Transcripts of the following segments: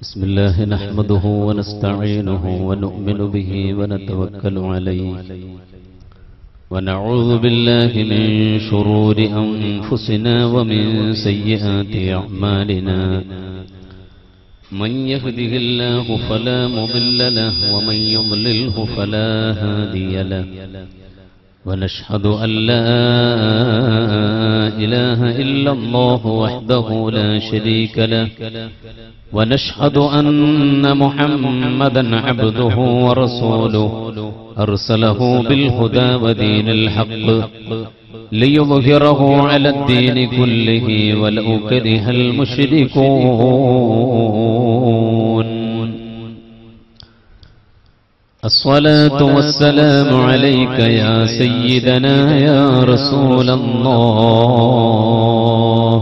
بسم الله نحمده ونستعينه ونؤمن به ونتوكل عليه ونعوذ بالله من شرور أنفسنا ومن سيئات أعمالنا من يهده الله فلا مضل له ومن يضلله فلا هادي له ونشهد أن لا إله إلا الله وحده لا شريك له ونشهد أن محمدا عبده ورسوله أرسله بالهدى ودين الحق ليظهره على الدين كله ولو كره المشركون الصلاة والسلام عليك يا سيدنا يا رسول الله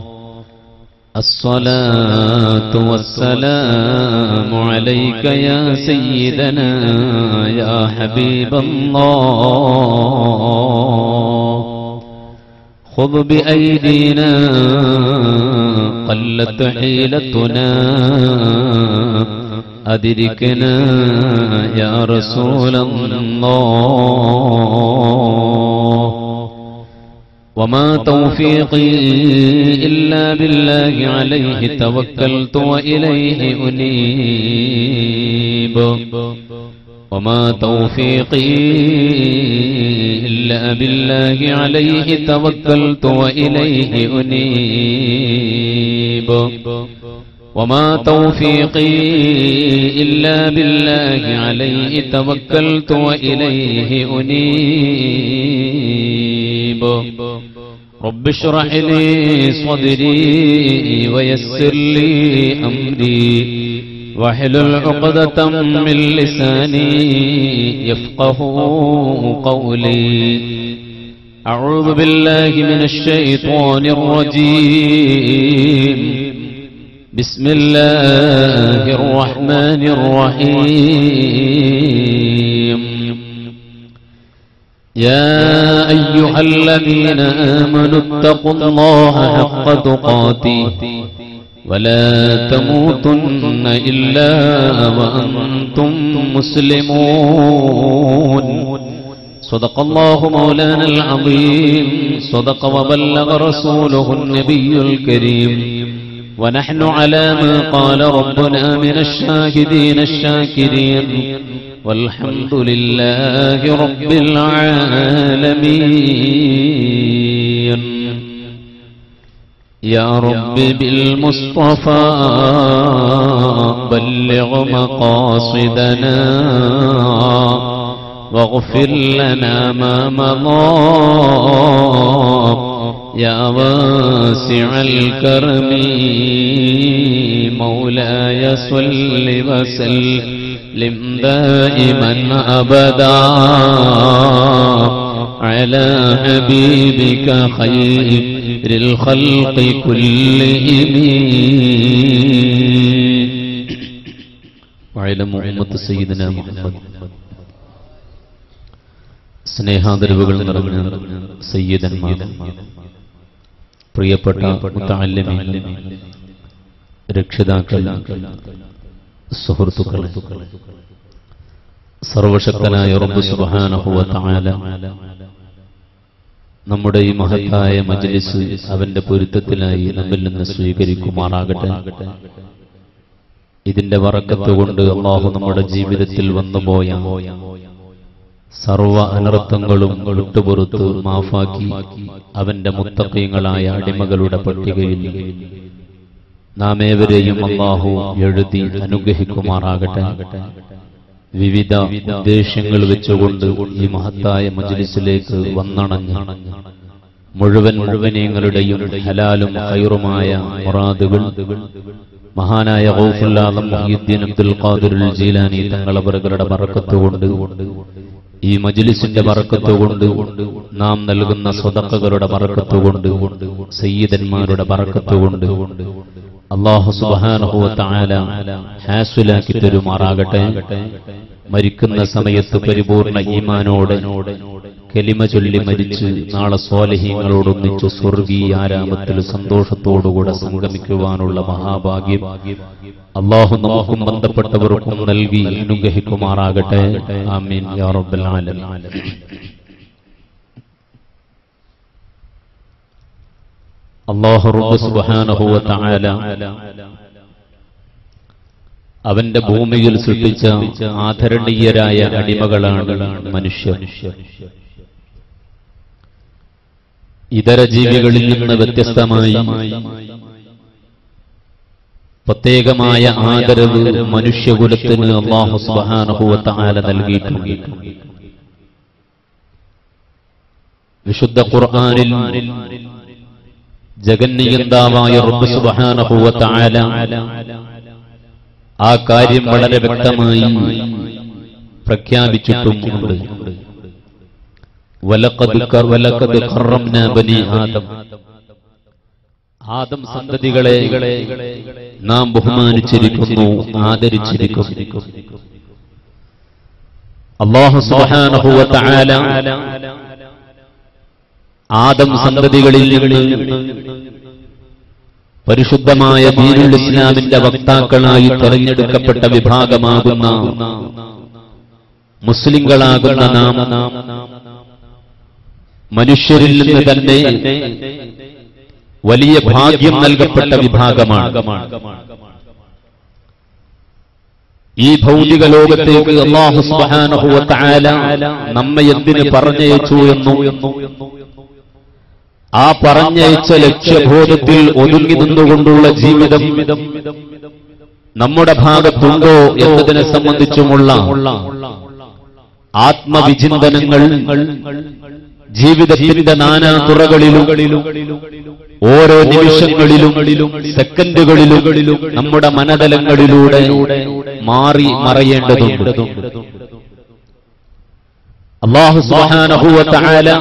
الصلاة والسلام عليك يا سيدنا يا حبيب الله خذ بأيدينا قلت حيلتنا أدركنا يا رسول الله وما توفيقي إلا بالله عليه توكلت وإليه أنيب وما توفيقي إلا بالله عليه توكلت وإليه أنيب وما توفيقي إلا بالله عليه توكلت وإليه أنيب رب اشرح لي صدري ويسر لي أمري واحلل عقدة من لساني يفقه قولي أعوذ بالله من الشيطان الرجيم بسم الله الرحمن الرحيم يا أيها الذين آمنوا اتقوا الله حق تقاته ولا تموتن إلا وأنتم مسلمون صدق الله مولانا العظيم صدق وبلغ رسوله النبي الكريم ونحن على ما قال ربنا من الشاهدين الشاكرين والحمد لله رب العالمين يا رب بالمصطفى بلغ مقاصدنا واغفر لنا ما مضى يا واسع الكرم مولاي صل وسلم دائما أبدا على حبيبك خير الخلق كلهم وعلى محمد سيدنا محمد സ്നേഹാദരവുകൾ നിറഞ്ഞ സയ്യിദന്മാർ പ്രിയപ്പെട്ട മുത്തഅല്ലിമീൻ രക്ഷിതാക്കൾ സുഹൃത്തുക്കൾ സർവശക്തനായ റബ്ബ് സുബ്ഹാനഹു വ തആല നമ്മുടെ ഈ മഹത്തായ മജ്ലിസ് അവന്റെ പൊരുത്തത്തിലായി നമ്മിൽ നിന്ന് സ്വീകരിക്കുമാറാകട്ടെ ഇതിന്റെ വറക്കത്ത് കൊണ്ട് അള്ളാഹു നമ്മുടെ ജീവിതത്തിൽ വന്നുപോയ സർവ അനർത്ഥങ്ങളും വിട്ടുപുറത്ത് മാഫാക്കി അവന്റെ മുത്തക്കീങ്ങളായ അടിമകളുടെ പട്ടികയിൽ നാം ഏവരെയും അള്ളാഹു എഴുതി അനുഗ്രഹിക്കുമാറാകട്ടെ വിവിധ ഉദ്ദേശ്യങ്ങൾ വെച്ചുകൊണ്ട് ഈ മഹത്തായ മജ്ലിസിലേക്ക് വന്നണഞ്ഞ് മുഴുവൻ മുഴുവനീങ്ങളുടെയും ഹലാലും ഹൈറുമായ മുറാദുകൾ മഹാനായ ഗൗഫുല്ലാദം മുഹീദ്ദീൻ അബ്ദുൽ ഖാദിറുൽ ജീലാനി തങ്ങളവറുകളുടെ ബറക്കത്തുകൊണ്ട് ഈ മജ്ലിസിന്റെ ബറക്കത്തുകൊണ്ട് നാം നൽകുന്ന സ്വതക്കകളുടെ ബറക്കത്തുകൊണ്ട് സയ്യിദന്മാരുടെ ബറക്കത്തുകൊണ്ട് അള്ളാഹു സുബാനഹുവ താല ഹാസുലാക്കി തരുമാറാകട്ടെ മരിക്കുന്ന സമയത്ത് പരിപൂർണ ഈമാനോടെ കലിമ ചൊല്ലി മരിച്ച് നാളെ സ്വാലഹീങ്ങളോടൊന്നിച്ച് സ്വർഗീയ ആരാമത്തിൽ സന്തോഷത്തോടുകൂടെ സംഗമിക്കുവാനുള്ള മഹാഭാഗ്യം അള്ളാഹു നമുക്കും ബന്ധപ്പെട്ടവർക്കും നൽകി അനുഗ്രഹിക്കുമാറാകട്ടെ ആമീൻ യാ റബ്ബൽ ആലമീൻ അള്ളാഹു റബ്ബ് സുബ്ഹാനഹു വ തആല അവന്റെ ഭൂമിയിൽ സൃഷ്ടിച്ച ആദരണീയരായ അടിമകളാണ് മനുഷ്യർ ഇതര ജീവികളിൽ നിന്ന് വ്യത്യസ്തമായി പ്രത്യേകമായ ആദരവ് മനുഷ്യകുലത്തിന് അള്ളാഹു സുബ്ഹാനഹു വ തആല നൽകിയിട്ടുണ്ട് വിശുദ്ധ ഖുർആനിൽ ജഗന്നിയന്താവായ റബ്ബ് സുബ്ഹാനഹു വ തആല ആ കാര്യം വളരെ വ്യക്തമായി പ്രഖ്യാപിച്ചിട്ടുമുണ്ട് വലഖദ് കർ- വലഖദ് കറംനാ ബനി ആദം ആദം സന്തതികളെ നാം ബഹുമാനിച്ചിരിക്കുന്നു ആദരിച്ചിരിക്കുന്നു അള്ളാഹു സുബ്ഹാനഹു വ തആല ആദം സന്തതികളിൽ നിന്ന് പരിശുദ്ധമായ ദീനുൽ ഇസ്ലാമിന്റെ വക്താക്കളായി തെരഞ്ഞെടുക്കപ്പെട്ട വിഭാഗമാകുന്ന മുസ്ലിങ്ങളാകുന്ന നാം മനുഷ്യരിൽ നിന്ന് തന്നെ വലിയ ഭാഗ്യം നൽകപ്പെട്ട വിഭാഗമാണ് ഈ ഭൗതിക ലോകത്തേക്ക് അള്ളാഹു സുബ്ഹാനഹു വ തആല നമ്മെ എന്തിന് പറഞ്ഞയച്ചു എന്നും ആ പറഞ്ഞയച്ച ലക്ഷ്യബോധത്തിൽ ഒതുങ്ങി നിന്നുകൊണ്ടുള്ള ജീവിതം നമ്മുടെ ഭാഗത്തുണ്ടോ എന്നതിനെ സംബന്ധിച്ചുമുള്ള ആത്മവിചിന്തനങ്ങൾ ജീവിതത്തിന്റെ നാനാ തുറകളിലും ഓരോ നിമിഷങ്ങളിലും സെക്കൻഡുകളിലും നമ്മുടെ മനതലങ്ങളിലൂടെ മാറി മറയേണ്ടതുണ്ട് അള്ളാഹു സുബ്ഹാനഹു വ തആല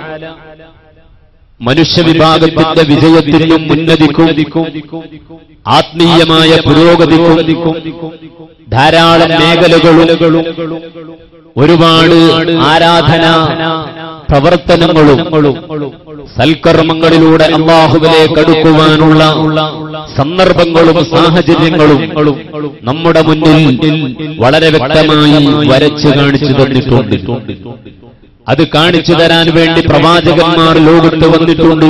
മനുഷ്യവിഭാഗത്തിന്റെ വിജയത്തിനും ഉന്നതിക്കും ആത്മീയമായ പുരോഗതിക്കും ധാരാളം മേഖലകളും ഒരുപാട് ആരാധന പ്രവർത്തനങ്ങളും സൽക്കർമ്മങ്ങളിലൂടെ അള്ളാഹുവിലേക്ക് അടുക്കുവാനുള്ള സന്ദർഭങ്ങളും സാഹചര്യങ്ങളും നമ്മുടെ മുന്നിൽ വളരെ വ്യക്തമായി വരച്ചു കാണിച്ചു തന്നിട്ടുണ്ട് അത് കാണിച്ചു തരാൻ വേണ്ടി പ്രവാചകന്മാർ ലോകത്ത് വന്നിട്ടുണ്ട്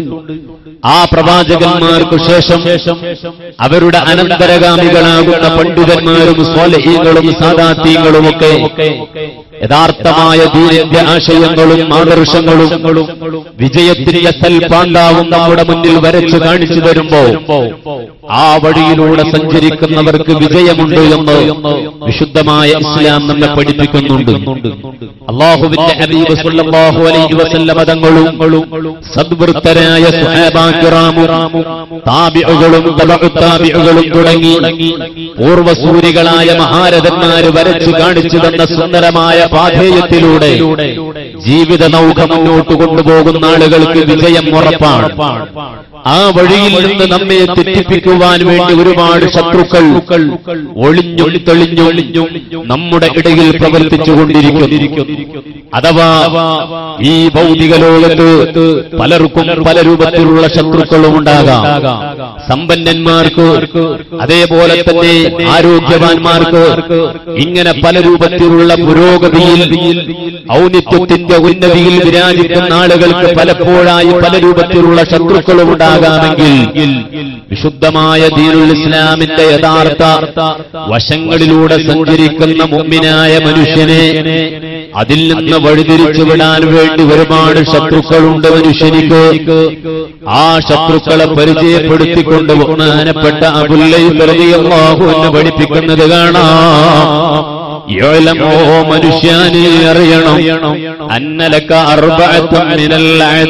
ആ പ്രവാചകന്മാർക്ക് ശേഷം അവരുടെ അനന്തരഗാമികളാകുന്ന പണ്ഡിതന്മാരും സ്വാലഹീങ്ങളും സാദാത്യങ്ങളുമൊക്കെ യഥാർത്ഥമായ ദീനന്റെ ആശയങ്ങളും ആദർശങ്ങളും വിജയത്തിന്റെ സൽപാണ്ടാവും നമ്മുടെ മുന്നിൽ വരച്ചു കാണിച്ചു തരുമ്പോ ആ വഴിയിലൂടെ സഞ്ചരിക്കുന്നവർക്ക് വിജയമുണ്ട് എന്ന് വിശുദ്ധമായ ഇസ്ലാം നമ്മെ പഠിപ്പിക്കുന്നുണ്ട് അള്ളാഹുവിന്റെ ഹബീബ് സല്ലല്ലാഹു അലൈഹി വസല്ലമ തങ്ങളും സദ്വൃത്തരായ സുഹാബാക്കിറാമും താബിഉകളും തബഉ താബിഉകളും തുടങ്ങി പൂർവസൂരികളായ മഹാരഥന്മാര് വരച്ചു കാണിച്ചു തന്ന സുന്ദരമായ പാധേയത്തിലൂടെ ജീവിത നൗക മുന്നോട്ട് കൊണ്ടുപോകുന്ന ആളുകൾക്ക് വിജയം ഉറപ്പാണ് ആ വഴിയിൽ നിന്ന് നമ്മെ തെറ്റിപ്പിക്കുവാൻ വേണ്ടി ഒരുപാട് ശത്രുക്കൾ ഒളിഞ്ഞും തെളിഞ്ഞൊളിഞ്ഞും നമ്മുടെ ഇടയിൽ പ്രവർത്തിച്ചുകൊണ്ടിരിക്കുന്നു അഥവാ ഈ ഭൗതിക ലോകത്ത് പലർക്കും പല രൂപത്തിലുള്ള ശത്രുക്കളും ഉണ്ടാകാം സമ്പന്നന്മാർക്ക് അതേപോലെ തന്നെ ആരോഗ്യവാന്മാർക്ക് ഇങ്ങനെ പല രൂപത്തിലുള്ള പുരോഗതിയിൽ ഔന്നിത്യത്തിന്റെ ഉന്നതിയിൽ വിരാജിക്കുന്ന ആളുകൾക്ക് പലപ്പോഴായി പല രൂപത്തിലുള്ള ശത്രുക്കളും ഉണ്ടാകാമെങ്കിൽ വിശുദ്ധമായ ദീനുൽ ഇസ്ലാമിന്റെ യഥാർത്ഥ വശങ്ങളിലൂടെ സഞ്ചരിക്കുന്ന മുമ്മിനായ മനുഷ്യനെ അതിൽ നിന്ന് വഴിതിരിച്ചു വിടാൻ വേണ്ടി ഒരുപാട് ശത്രുക്കളുണ്ട് മനുഷ്യനിക്ക് ആ ശത്രുക്കളെ പരിചയപ്പെടുത്തിക്കൊണ്ട് ബഹുമാനപ്പെട്ട അബുല്ലൈഹു എന്ന് പഠിപ്പിക്കുന്നത് കാണാം യോലമോ മനുഷ്യാനെ അറിയണം അന്നലക്ക അർബഅത്തും മിനൽ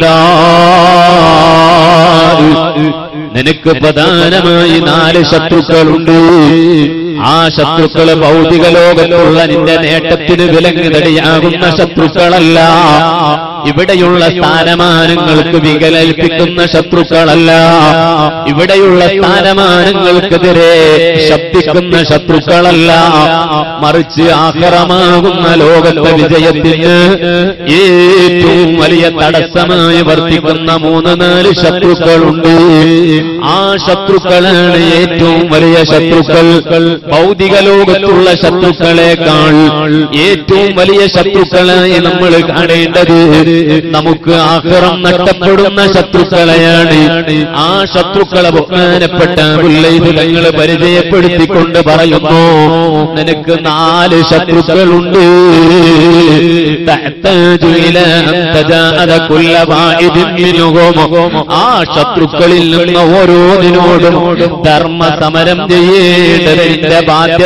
അദാ നിനക്ക് പ്രധാനമായി നാല് ശത്രുക്കളുണ്ട് ആ ശത്രുക്കള് ഭൗതിക ലോകത്തുള്ള നിന്റെ നേട്ടത്തിന് വിലങ്ങുതടിയാകുന്ന ശത്രുക്കളല്ല ഇവിടെയുള്ള സ്ഥാനമാനങ്ങൾക്ക് വികലേൽപ്പിക്കുന്ന ശത്രുക്കളല്ല ഇവിടെയുള്ള സ്ഥാനമാനങ്ങൾക്കെതിരെ ശബ്ദിക്കുന്ന ശത്രുക്കളല്ല മറിച്ച് ആഹ്റമാകുന്ന ലോകത്തെ വിജയത്തിന് ഏറ്റവും വലിയ തടസ്സമായി വർത്തിക്കുന്ന മൂന്ന് നാല് ശത്രുക്കളുണ്ട് ആ ശത്രുക്കളാണ് ഏറ്റവും വലിയ ശത്രുക്കൾ ഭൗതിക ലോകത്തുള്ള ശത്രുക്കളെക്കാൾ ഏറ്റവും വലിയ ശത്രുക്കളായി നമ്മൾ കാണേണ്ടത് നമുക്ക് ആഹ്റം നഷ്ടപ്പെടുന്ന ശത്രുക്കളെയാണ് ആ ശത്രുക്കളെ ബഹുമാനപ്പെട്ട മുല്ലൈത് തങ്ങൾ പരിചയപ്പെടുത്തിക്കൊണ്ട് പറയുന്നു നിനക്ക് നാല് ശത്രുക്കളുണ്ട് തഹ്താജു ഇലാ അൻ തജാഅദ കുല്ല വാഹിദിൻ മിൻഹും. ആ ശത്രുക്കളിൽ നിന്ന് ഓരോന്നിനോടും ധർമ്മ സമരം ചെയ്യേണ്ടത് നിന്റെ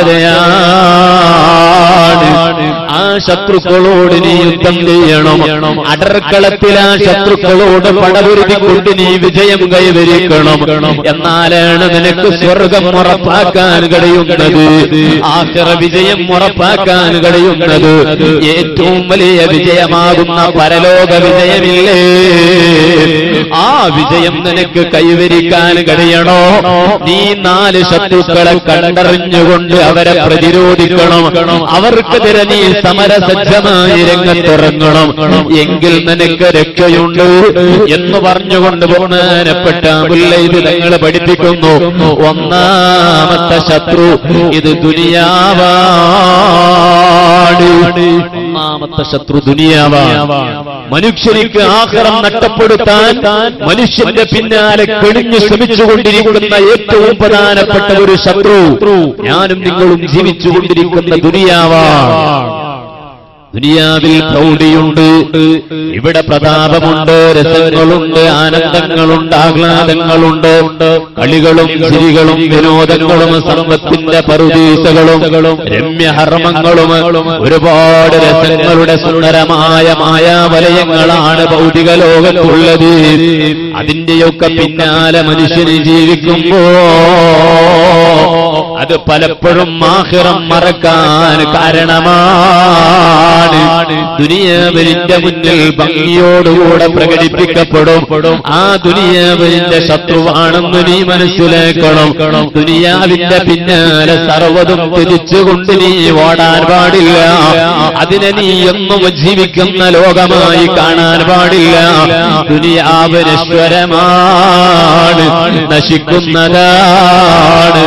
ബാധ്യതയാണ് ആ ശത്രുക്കളോട് നീ യുദ്ധം ചെയ്യണം അടർക്കളത്തിൽ ആ ശത്രുക്കളോട് പടപൊരുതിക്കൊണ്ട് നീ വിജയം കൈവരിക്കണം എന്നാലാണ് നിനക്ക് സ്വർഗം ഉറപ്പാക്കാൻ കഴിയുന്നത് ആഖിറ വിജയം ഉറപ്പാക്കാൻ കഴിയുന്നത് ഏറ്റവും വലിയ വിജയമാകുന്ന പരലോക വിജയമില്ലേ ആ വിജയം നിനക്ക് കൈവരിക്കാൻ കഴിയണോ നീ നാല് ശത്രുക്കളെ കണ്ടറിഞ്ഞുകൊണ്ട് അവരെ പ്രതിരോധിക്കണം അവർക്കെതിരെ നീ സമരസജ്ജമായി രംഗത്തിറങ്ങണം എങ്കിൽ നിനക്ക് രക്ഷയുണ്ട് എന്ന് പറഞ്ഞുകൊണ്ട് ബഹുമാനപ്പെട്ട മുല്ലൈത് തങ്ങൾ പഠിപ്പിക്കുന്നു ഒന്നാമത്തെ ശത്രു ഇത് ദുനിയാവാണ് ഒന്നാമത്തെ ശത്രു ദുനിയാവാണ് മനുഷ്യനിക്ക് ആഹാരം നഷ്ടപ്പെടുത്താൻ മനുഷ്യന്റെ പിന്നാലെ കെണിഞ്ഞു ശ്രമിച്ചുകൊണ്ടിരിക്കുന്ന ഏറ്റവും പ്രധാനപ്പെട്ട ഒരു ശത്രു ഞാനും നിങ്ങളും ജീവിച്ചുകൊണ്ടിരിക്കുന്ന ദുനിയാവാണ് ദുനിയാവിൽ പ്രൗഢിയുണ്ട് ഇവിടെ പ്രതാപമുണ്ട് രസങ്ങളുണ്ട് ആനന്ദങ്ങളുണ്ട് ആഹ്ലാദങ്ങളുണ്ട് കളികളും ചിരികളും വിനോദങ്ങളും സമ്പത്തിന്റെ പറുദീസകളും രമ്യഹർമ്മങ്ങളും ഒരുപാട് രസങ്ങളുടെ സുന്ദരമായ മായാവലയങ്ങളാണ് ഭൗതിക ലോകത്തുള്ളത് അതിന്റെയൊക്കെ പിന്നാലെ മനുഷ്യന് ജീവിക്കുമ്പോ അത് പലപ്പോഴും ആഹിറം മറക്കാൻ കാരണമാണ് ദുനിയാവിന്റെ മുന്നിൽ ഭംഗിയോടുകൂടെ പ്രകടിപ്പിക്കപ്പെടും ആ ദുനിയാവിന്റെ ശത്രുവാണെന്ന് നീ മനസ്സിലാക്കണം ദുനിയാവിന്റെ പിന്നാലെ സർവ്വതും തിരിച്ചുകൊണ്ട് നീ ഓടാൻ പാടില്ല അതിനെ നീ എന്നും ജീവിക്കുന്ന ലോകമായി കാണാൻ പാടില്ല ദുനിയാവ് നശ്വരമാണ് നശിക്കുന്നതാണ്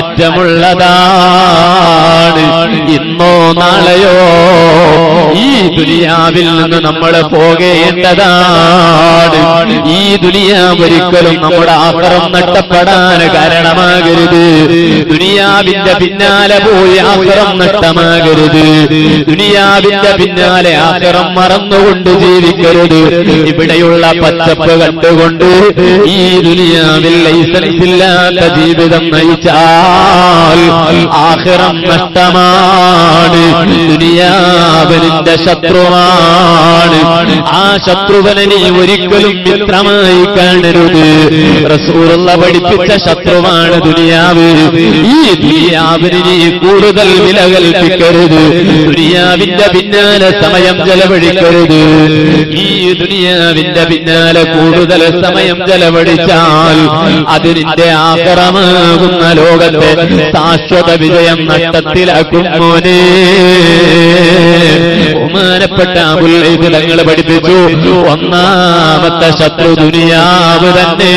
അറ്റമുള്ളതാണ് ഇന്നോ നാളെയോ ഈ ദുനിയാവിൽ നിന്ന് നമ്മൾ പോകേണ്ടതാണ് ഈ ദുനിയാവ് ഒരിക്കലും നമ്മുടെ ആഹ്റം നഷ്ടപ്പെടാൻ കാരണമാകരുത് ദുനിയാവിന്റെ പിന്നാലെ പോയി ആഹ്റം നഷ്ടമാകരുത് ദുനിയാവിന്റെ പിന്നാലെ ആഹ്റം മറന്നുകൊണ്ട് ജീവിക്കരുത് ഇവിടെയുള്ള പച്ചപ്പ് കണ്ടുകൊണ്ട് ഈ ദുനിയാവിൽ ലൈസൻസ് ഇല്ലാത്ത ജീവിതം നയിച്ചാൽ ആഹ്റം നഷ്ടമാണ് ദുനിയാവലിന്റെ ശത്രുവാണ് ആ ശത്രുവിനെ നീ ഒരിക്കലും മിത്രമായി കാണരുത് റസൂറുള്ള പഠിപ്പിച്ച ശത്രുവാണ് ദുനിയാവ് ഈ ദുനിയാവിന് നീ കൂടുതൽ വില കൽപ്പിക്കരുത് ദുനിയാവിന്റെ പിന്നാലെ സമയം ചെലവഴിക്കരുത് ഈ ദുനിയാവിന്റെ പിന്നാലെ കൂടുതൽ സമയം ചെലവഴിച്ചാൽ അത് നിന്റെ ആക്രമാകുന്ന ലോകത്തെ ശാശ്വത വിജയം നഷ്ടത്തിലാക്കും മോനെ ബഹുമാനപ്പെട്ട അബുല്ലൈബ് തങ്ങൾ പഠിപ്പിച്ചു ഒന്നാമത്തെ ശത്രു ദുനിയാവ് തന്നെ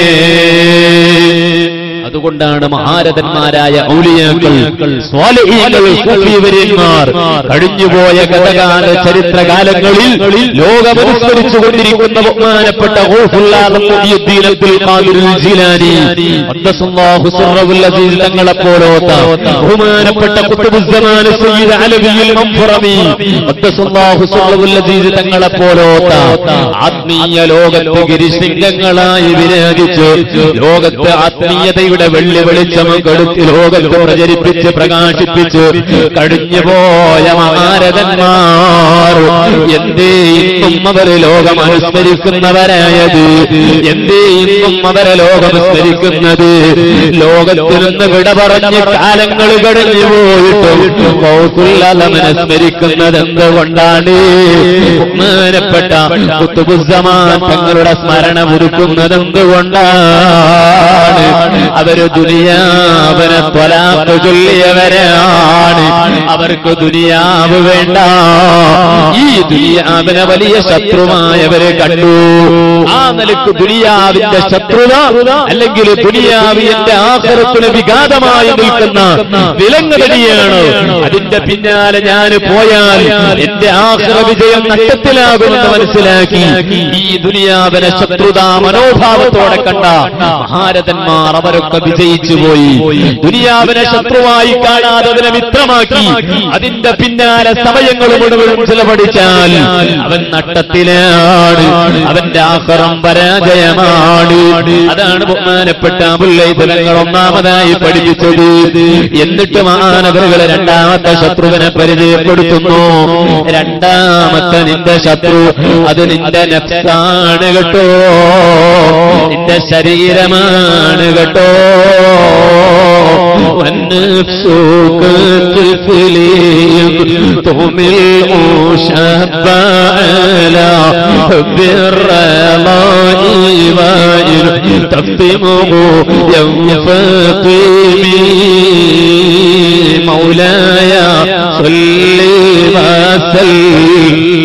അതുകൊണ്ടാണ് മഹാരഥന്മാരായ ഔലിയാക്കൾ സ്വാലിഹീങ്ങൾ സൂഫിവര്യന്മാർ കഴിഞ്ഞുപോയ ഗതകാല ചരിത്രകാലങ്ങളിൽ ലോകമനുസ്മരിച്ചു കൊണ്ടിരിക്കുന്ന ബഹുമാനപ്പെട്ട ഗൗസുല്ലാഹ് മുഹ്യിദ്ദീൻ അബ്ദുൽ ഖാദിർ ജീലാനി ഖദ്ദസല്ലാഹു സിർറഹുൽ അസീസ് തങ്ങളെപ്പോലോത്ത ബഹുമാനപ്പെട്ട ഖുത്ബുസ്സമാൻ സയ്യിദ് അലവിയിൽ മംഫറമി ഖദ്ദസല്ലാഹു സിർറഹുൽ അസീസ് തങ്ങളെപ്പോലോത്ത ആത്മീയ ലോകത്ത് ഗിരിശൃംഗങ്ങളായി വിരാജിച്ച് ലോകത്ത് ആത്മീയതയുടെ ദുനിയാവിയുടെ വെള്ളി വെളിച്ചം കെടുത്തി ലോകത്ത് പ്രചരിപ്പിച്ച് പ്രകാശിപ്പിച്ച് കഴിഞ്ഞുപോയ മഹാരഥന്മാർ എന്തേ ഇന്നും അവര് ലോകം അനുസ്മരിക്കുന്നവരായത് എന്തേ ഇന്നും അവരെ ലോകം സ്മരിക്കുന്നത് ലോകത്തിൽ നിന്ന് വിട പറഞ്ഞ് കാലങ്ങൾ കഴിഞ്ഞു പോയിട്ട് കൗസുല്ലമനെ സ്മരിക്കുന്നത് എന്തുകൊണ്ടാണ് ബഹുമാനപ്പെട്ട കുത്തുബുസമാൻ തങ്ങളുടെ സ്മരണ ഒരുക്കുന്നത് എന്തുകൊണ്ടാണ് അവര് ദുനിയാവനെ ത്വലാത്ത് ചൊല്ലിയവരാണ് അവർക്ക് ദുനിയാവ് വേണ്ട ഈ ദുനിയാവിനെ വലിയ ശത്രുവായവരെ കണ്ടു ആ നിലക്ക് ദുനിയാവിന്റെ ശത്രുത അല്ലെങ്കിൽ ദുനിയാവിന്റെ ആഹരത്തിന് വിഘാതമായി നിൽക്കുന്ന വിലങ്ങതടിയാണ് അതിന്റെ പിന്നാലെ ഞാൻ പോയാൽ എന്റെ ആഹ്റ വിജയം നഷ്ടത്തിലാകുമെന്ന് മനസ്സിലാക്കി ഈ ദുനിയാവിനെ ശത്രുതാ മനോഭാവത്തോടെ കണ്ട മഹാരഥന്മാർ അവരൊക്കെ വിജയിച്ചു പോയി ദുനിയാവിനെ ശത്രുവായി കാണാതെ അതിനെ മിത്രമാക്കി അതിന്റെ പിന്നാലെ സമയങ്ങൾ മുഴുവനും ചിലവടിച്ചാൽ അവൻ നട്ടത്തിലാണ് അവന്റെ ആഹ്റം പരാജയമാണ് അതാണ് ബഹുമാനപ്പെട്ട മുല്ലൈതലങ്ങൾ ഒന്നാമതായി പഠിപ്പിച്ചത് എന്നിട്ട് മഹാനഗറുകളെ രണ്ടാമത്തെ ശത്രുവിനെ പരിചയപ്പെടുത്തുന്നു രണ്ടാമത്തെ നിന്റെ ശത്രു അത് നിന്റെ നഫ്സാണ് കേട്ടോ നിന്റെ ശരീരമാണ് കേട്ടോ والنفس كالطفل تمل شابا على حب الرماء وإن تفتمه ينفطمي مولاي صل وسلم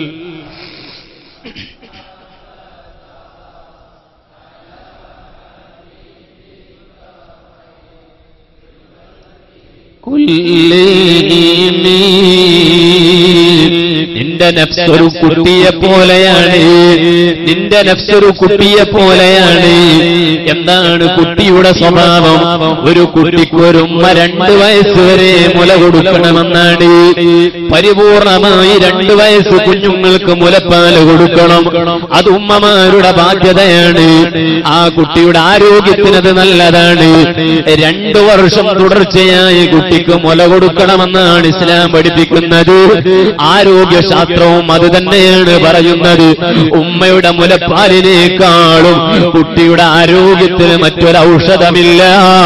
നിന്റെ നഫ്സൊരു കുട്ടിയെ പോലെയാണ് നിന്റെ നഫ്സൊരു കുട്ടിയെ പോലെയാണ് എന്താണ് കുട്ടിയുടെ സ്വഭാവം ഒരു കുട്ടിക്ക് ഒരു ഉമ്മ രണ്ട് വയസ്സ് വരെ മുല കൊടുക്കണമെന്നാണ് പരിപൂർണമായി രണ്ട് വയസ്സ് കുഞ്ഞുങ്ങൾക്ക് മുലപ്പാല് കൊടുക്കണം അത് ഉമ്മമാരുടെ ബാധ്യതയാണ് ആ കുട്ടിയുടെ ആരോഗ്യത്തിനത് നല്ലതാണ് രണ്ടു വർഷം തുടർച്ചയായി കുട്ടിക്ക് മുല കൊടുക്കണമെന്നാണ് ഇസ്ലാം പഠിപ്പിക്കുന്നത് ആരോഗ്യശാസ്ത്രവും അത് തന്നെയാണ് പറയുന്നത് ഉമ്മയുടെ മുലപ്പാലിനേക്കാളും കുട്ടിയുടെ ആരോഗ്യത്തിന് മറ്റൊരു ഔഷധമില്ല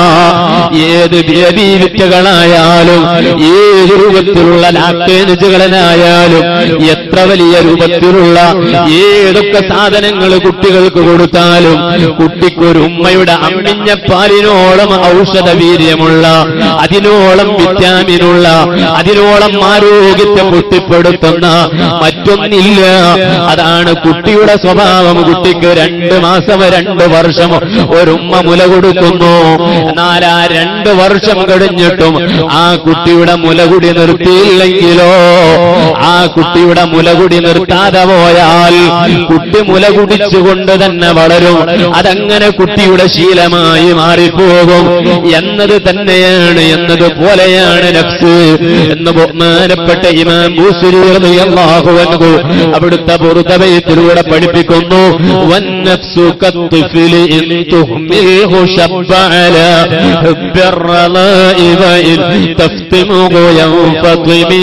ഏത് വിറ്റുകളായാലും ഏത് രൂപത്തിലുള്ള ലാക്ടേനുകളായാലും എത്ര വലിയ രൂപത്തിലുള്ള ഏതൊക്കെ സാധനങ്ങൾ കുട്ടികൾക്ക് കൊടുത്താലും കുട്ടിക്കൊരു ഉമ്മയുടെ അമ്മിഞ്ഞ പാലിനോളം ഔഷധ വീര്യമുള്ള അതിനോളം വിറ്റാമിനുള്ള അതിനോളം ആരോഗ്യത്തെ പുഷ്ടിപ്പെടുത്തുന്ന മറ്റൊന്നില്ല അതാണ് കുട്ടിയുടെ സ്വഭാവം കുട്ടിക്ക് രണ്ട് മാസം രണ്ട് വർഷം ഒരുമ്മ മുല കൊടുക്കുന്നു എന്നാൽ ആ രണ്ട് വർഷം കഴിഞ്ഞിട്ടും ആ കുട്ടിയുടെ മുലകുടി നിർത്തിയില്ലെങ്കിലോ ആ കുട്ടിയുടെ മുലകുടി നിർത്താതെ പോയാൽ കുട്ടി മുല കുടിച്ചുകൊണ്ട് തന്നെ വളരും അതങ്ങനെ കുട്ടിയുടെ ശീലമായി മാറിപ്പോകും എന്നത് തന്നെയാണ് എന്നതുപോലെയാണ് നഫ്സ് എന്ന് ബഹുമാനപ്പെട്ട ഇമാം ബൂസിരി റളിയല്ലാഹു അൻഹു അവിടുത്തെ പുറത്തവയത്തിലൂടെ പഠിപ്പിക്കുന്നു വന്നഫ്സു കത്തുഫിലി ഇൻ തുഹ്മിൽഹു ശബ്ബ അലാ ഹുബ്ബി الرضاء وإن تفتمه ينفطمي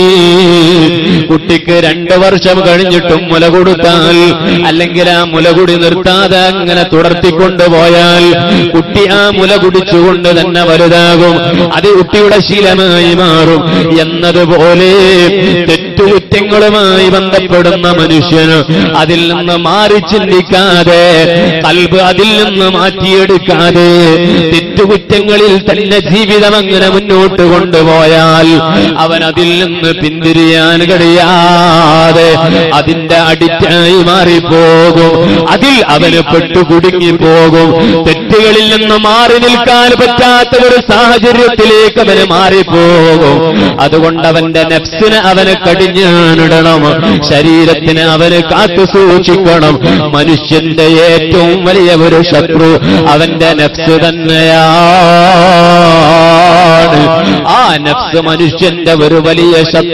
കുട്ടിക്ക് രണ്ട് വർഷം കഴിഞ്ഞിട്ടും മുല കൊടുത്താൽ അല്ലെങ്കിൽ ആ മുല കുടി നിർത്താതെ അങ്ങനെ തുടർത്തിക്കൊണ്ടുപോയാൽ കുട്ടി ആ മുല കുടിച്ചുകൊണ്ട് തന്നെ വലുതാകും അത് കുട്ടിയുടെ ശീലമായി മാറും എന്നതുപോലെ തെറ്റുകുറ്റങ്ങളുമായി ബന്ധപ്പെടുന്ന മനുഷ്യന് അതിൽ നിന്ന് മാറി ചിന്തിക്കാതെ കൽബ് അതിൽ നിന്ന് മാറ്റിയെടുക്കാതെ തെറ്റുകുറ്റങ്ങളിൽ തന്നെ ജീവിതം അങ്ങനെ മുന്നോട്ട് കൊണ്ടുപോയാൽ അവൻ അതിൽ നിന്ന് പിന്തിരിയാൻ കഴിയാതെ അതിന്റെ അടിറ്റായി മാറിപ്പോകും അതിൽ അവന് പെട്ടുകുടുങ്ങിപ്പോകും തെറ്റുകളിൽ നിന്ന് മാറി നിൽക്കാൻ പറ്റാത്ത ഒരു സാഹചര്യത്തിലേക്ക് അവന് മാറിപ്പോകും അതുകൊണ്ട് അവന്റെ നെഫ്സിന് അവന് കടിഞ്ഞാണിടണം ശരീരത്തിന് അവന് കാത്തു സൂക്ഷിക്കണം മനുഷ്യന്റെ ഏറ്റവും വലിയ ഒരു ശത്രു അവന്റെ നെഫ്സ് തന്നെയാണ് ആ നഫ്സ് മനുഷ്യന്റെ ഒരു വലിയ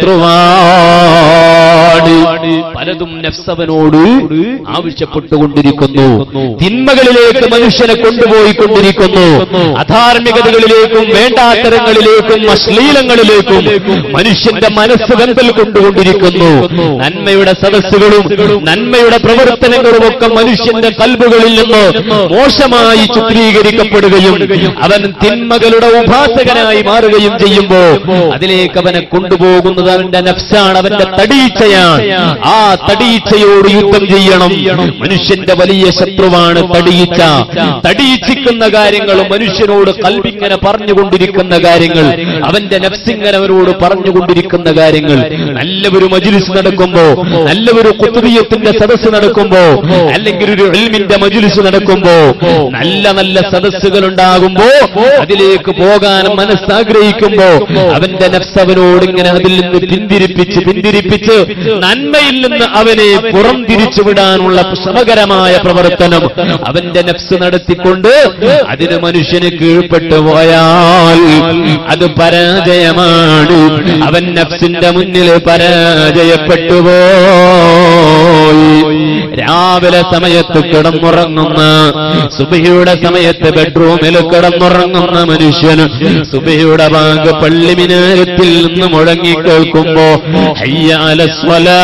ശത്രുവാണ് പലതും നഫ്സവനോട് ആവശ്യപ്പെട്ടുകൊണ്ടിരിക്കുന്നു തിന്മകളിലേക്ക് മനുഷ്യനെ കൊണ്ടുപോയിക്കൊണ്ടിരിക്കുന്നു അധാർമികതകളിലേക്കും വേണ്ടാത്തരങ്ങളിലേക്കും അശ്ലീലങ്ങളിലേക്കും മനുഷ്യന്റെ മനസ്സ് വെമ്പൽ കൊണ്ടുകൊണ്ടിരിക്കുന്നു നന്മയുടെ സദസ്സുകളും നന്മയുടെ പ്രവർത്തനങ്ങളും ഒക്കെ മനുഷ്യന്റെ കൽബുകളിൽ നിന്ന് മോശമായി ചിത്രീകരിക്കപ്പെടുകയും അവൻ തിന്മകളുടെ ഉപാസകനായി മാറുകയും ചെയ്യുമ്പോ അതിലേക്ക് അവനെ കൊണ്ടുപോകുന്നത് അവന്റെ നഫ്സാണ് അവന്റെ തടീച്ചയാണ് ആ തടീച്ചയോട് യുദ്ധം ചെയ്യണം മനുഷ്യന്റെ വലിയ ശത്രുവാണ് തടീച്ച തടീച്ചിക്കുന്ന കാര്യങ്ങളും മനുഷ്യനോട് കൽബിങ്ങനെ പറഞ്ഞുകൊണ്ടിരിക്കുന്ന കാര്യങ്ങൾ അവന്റെ നഫ്സിങ്ങനെ അവരോട് പറഞ്ഞുകൊണ്ടിരിക്കുന്ന കാര്യങ്ങൾ നല്ല ഒരു മജുലിസ് നടക്കുമ്പോ നല്ല ഒരു കുത്തുബിയത്തിന്റെ സദസ്സ് നടക്കുമ്പോ അല്ലെങ്കിൽ ഒരു എൽമിന്റെ മജുലിസ് നടക്കുമ്പോ നല്ല നല്ല സദസ്സുകൾ ഉണ്ടാകുമ്പോ അതിലേക്ക് പോകാൻ മനസ്സാഗ്രഹിക്കുമ്പോ അവന്റെ നഫ്സ് അവനോട് ഇങ്ങനെ അതിൽ നിന്ന് പിന്തിരിപ്പിച്ച് പിന്തിരിപ്പിച്ച് നന്മയിൽ നിന്ന് അവനെ പുറം തിരിച്ചുവിടാനുള്ള ശ്രമകരമായ പ്രവർത്തനം അവന്റെ നഫ്സ് നടത്തിക്കൊണ്ട് അതിന് മനുഷ്യന് കീഴ്പ്പെട്ടു പോയാൽ അത് പരാജയമാണ് അവൻ നഫ്സിന്റെ മുന്നിൽ പരാജയപ്പെട്ടു പോയി രാവിലെ സമയത്ത് കിടന്നുറങ്ങുന്ന സുബഹിയുടെ സമയത്ത് ബെഡ്റൂമിൽ കിടന്നുറങ്ങുന്ന മനുഷ്യന് സുബഹിയുടെ ബാങ്ക് പള്ളിമിനാരത്തിൽ നിന്ന് മുഴങ്ങി കേൾക്കുമ്പോ ഹയ്യാല സ്വലാ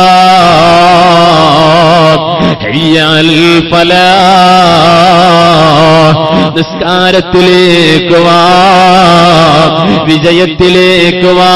ഹയ്യാൽ ഫലാ നിസ്കാരത്തിലേക്ക് വാ വിജയത്തിലേക്ക് വാ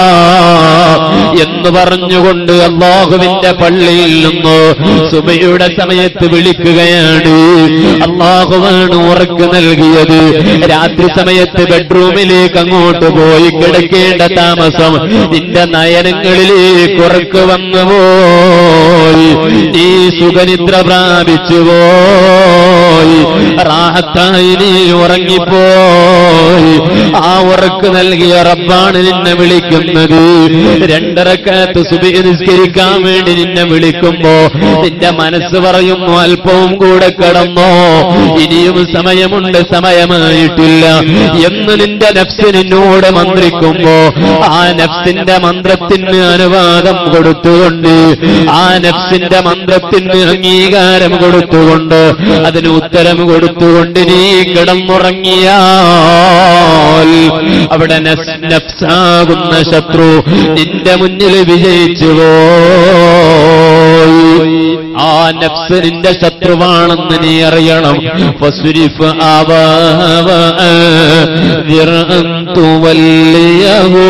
എന്ന് പറഞ്ഞുകൊണ്ട് അള്ളാഹുവിന്റെ പള്ളിയിൽ നിന്ന് സുബയുടെ സമയത്ത് വിളിക്കുകയാണ് അള്ളാഹുവാണ് ഉറക്ക് നൽകിയത് രാത്രി സമയത്ത് ബെഡ്റൂമിലേക്ക് അങ്ങോട്ട് പോയി കിടക്കേണ്ട താമസം നിന്റെ നയനങ്ങളിലേക്ക് ഉറക്ക് വന്നു പോയി നീ സുഖനിദ്ര പ്രാപിച്ചു പോയി റാഹത്തായി നീ ഉറങ്ങിപ്പോയി ആ ഉറക്ക് നൽകിയ റബ്ബാണ് നിന്നെ വിളിക്കുന്നത് രണ്ടരക്കാലത്ത് സുബി നിസ്കരിക്കാൻ വേണ്ടി നിന്നെ വിളിക്കുമ്പോ നിന്റെ മനസ്സ് പറയുന്നു അല്പവും കൂടെ കടന്നോ ഇനിയും സമയമുണ്ട് സമയമായിട്ടില്ല എന്ന് നിന്റെ നഫ്സ് നിന്നോട് മന്ത്രിക്കുമ്പോ ആ നഫ്സിന്റെ മന്ത്രത്തിന് അനുവാദം കൊടുത്തുകൊണ്ട് ആ നഫ്സിന്റെ മന്ത്രത്തിന് അംഗീകാരം കൊടുത്തുകൊണ്ട് അതിന് ഉത്തരം കൊടുത്തുകൊണ്ട് നീ കിടന്നുറങ്ങിയാൽ അവിടെ നഫ്സ് നഫ്സാകുന്ന ശത്രു നിന്റെ മുന്നിൽ വിജയിച്ചു പോയി ആ നഫ്സ് നിന്റെ ശത്രുവാണെന്ന് നീ അറിയണം ഫസുരിഫ് ആവാവ തുവല്ലിയഹോ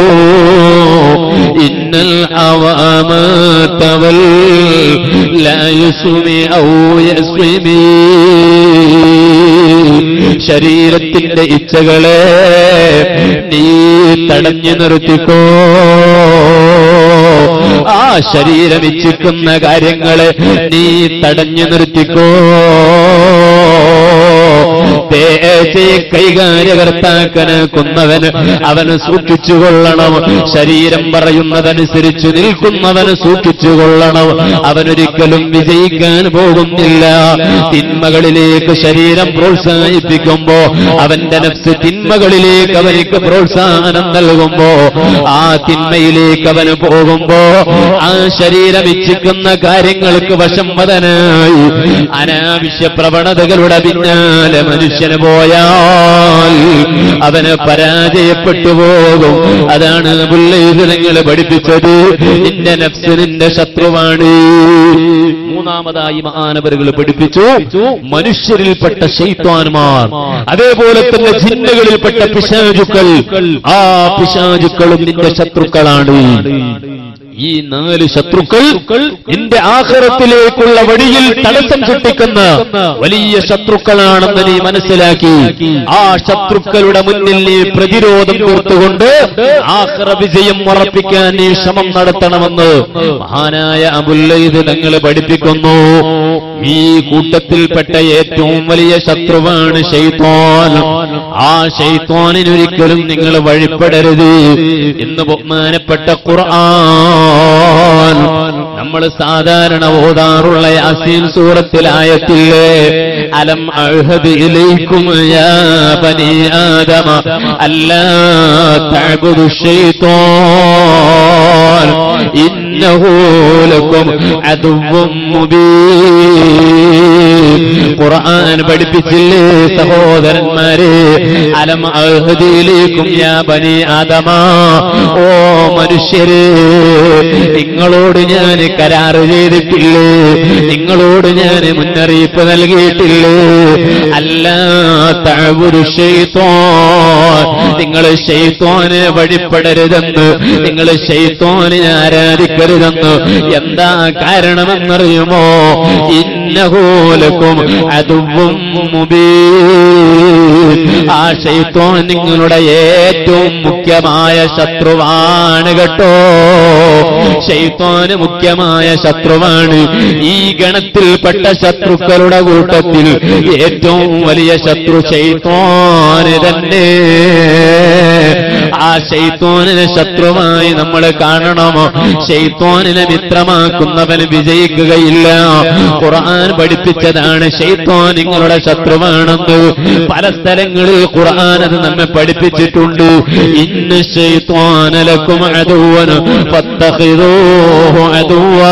ഇന്നൽ അവാമത്തവൽ ലായുസുമി ഔ യസ്മിമീ ശരീരത്തിന്റെ ഇച്ഛകളെ നീ തടഞ്ഞു നിർത്തിക്കോ ആ ശരീരം ഇച്ഛിക്കുന്ന കാര്യങ്ങളെ നീ തടഞ്ഞു നിർത്തിക്കോ ദേശയെ കൈകാര്യകർത്താക്കന് കൊന്നവന് അവന് സൂക്ഷിച്ചുകൊള്ളണം ശരീരം പറയുന്നതനുസരിച്ച് നിൽക്കുന്നവന് സൂക്ഷിച്ചുകൊള്ളണം അവനൊരിക്കലും വിജയിക്കാൻ പോകുന്നില്ല തിന്മകളിലേക്ക് ശരീരം പ്രോത്സാഹിപ്പിക്കുമ്പോ അവന്റെ നഫ്സ് തിന്മകളിലേക്ക് അവനിക്ക് പ്രോത്സാഹനം നൽകുമ്പോ ആ തിന്മയിലേക്ക് അവന് പോകുമ്പോ ആ ശരീരം ഇച്ഛിക്കുന്ന കാര്യങ്ങൾക്ക് വശംവദനായി അനാവശ്യ പ്രവണതകളുടെ പിന്നാലെ മനുഷ്യന് പോയാൽ അവന് പരാജയപ്പെട്ടു പോകും അതാണ് പുള്ളിതങ്ങൾ പഠിപ്പിച്ചത് നിന്റെ നഫ്സ് നിന്റെ ശത്രുവാണ് മൂന്നാമതായി മഹാനവരുകൾ പഠിപ്പിച്ചു മനുഷ്യരിൽപ്പെട്ട ശൈത്വാന്മാർ അതേപോലെ തന്നെ ജിന്നുകളിൽപ്പെട്ട പിശാചുക്കൾ ആ പിശാചുക്കളും നിന്റെ ശത്രുക്കളാണ് ഈ നാല് ശത്രുക്കൾ നിന്റെ ആഹാരത്തിലേക്കുള്ള വഴിയിൽ തടസ്സം സൃഷ്ടിക്കുന്ന വലിയ ശത്രുക്കളാണെന്ന് നീ മനസ്സിലാക്കി ആ ശത്രുക്കളുടെ മുന്നിൽ നീ പ്രതിരോധം തീർത്തുകൊണ്ട് ആഹ്റ വിജയം ഉറപ്പിക്കാൻ നീ ശ്രമം നടത്തണമെന്ന് മഹാനായ അബുല്ലൈദ് തങ്ങൾ പഠിപ്പിക്കുന്നു ഈ കൂട്ടത്തിൽപ്പെട്ട ഏറ്റവും വലിയ ശത്രുവാണ് ഷെയ്ത്തോൻ ആ ഷെയ്ത്തോനിനൊരിക്കലും നിങ്ങൾ വഴിപ്പെടരുത് എന്ന് ബഹുമാനപ്പെട്ട ഖുർആൻ നമ്മൾ സാധാരണ ഓതാറുള്ള യാസീൻ സൂറത്തിലായത്തില്ലേ അലം അഹദ് ഇലൈക്കും യാ ബനി ആദമ അല്ലാ തഅബുദു ശൈത്വാൻ ഇന്നഹു ലക്കും അദുവ്വും മുബീൻ ഖുർആൻ പഠിപ്പിച്ചില്ലേ സഹോദരന്മാരെ അലം അഹദിയിലേക്കും യാ ബനി ആദമ ഓ മനുഷ്യരെ നിങ്ങളോട് ഞാൻ കരാറ് ചെയ്തിട്ടില്ലേ നിങ്ങളോട് ഞാൻ മുന്നറിയിപ്പ് നൽകിയിട്ടില്ലേ അല്ല തഴവുരു ഷെയ്ത്തോൻ നിങ്ങൾ ഷെയ്ത്തോന് വഴിപ്പെടരുതെന്ന് നിങ്ങൾ ഷെയ്ത്തോനെ ആരാധിക്കരുതെന്ന് എന്താ കാരണമെന്നറിയുമോ ഇന്നഹോലക്കും അതുവും മുബീൻ ആ ഷെയ്ത്തോൻ നിങ്ങളുടെ ഏറ്റവും മുഖ്യമായ ശത്രുവാണ് കേട്ടോ ഷെയ്ത്തോന് മുഖ്യമായ ശത്രുവാണ് ഈ ഗണത്തിൽപ്പെട്ട ശത്രുക്കളുടെ കൂട്ടത്തിൽ ഏറ്റവും വലിയ ശത്രു ഷെയ്ത്തോന് തന്നെ ആ ഷെയ്ത്തോനിനെ ശത്രുവായി നമ്മൾ കാണണമോ ഷെയ്ത്തോനിനെ മിത്രമാക്കുന്നവൻ വിജയിക്കുകയില്ല ഖുർആൻ പഠിപ്പിച്ചതാണ് ഷെയ്ത്തോൻ നിങ്ങളുടെ ശത്രുവാണെന്ന് പല സ്ഥലങ്ങളിൽ ഖുർആൻ അത് നമ്മെ പഠിപ്പിച്ചിട്ടുണ്ട് ഇന്ന് ഷെയ്ത്തോനലക്കും അതുവന് ഫത്തഖിദൂഹു അതുവാ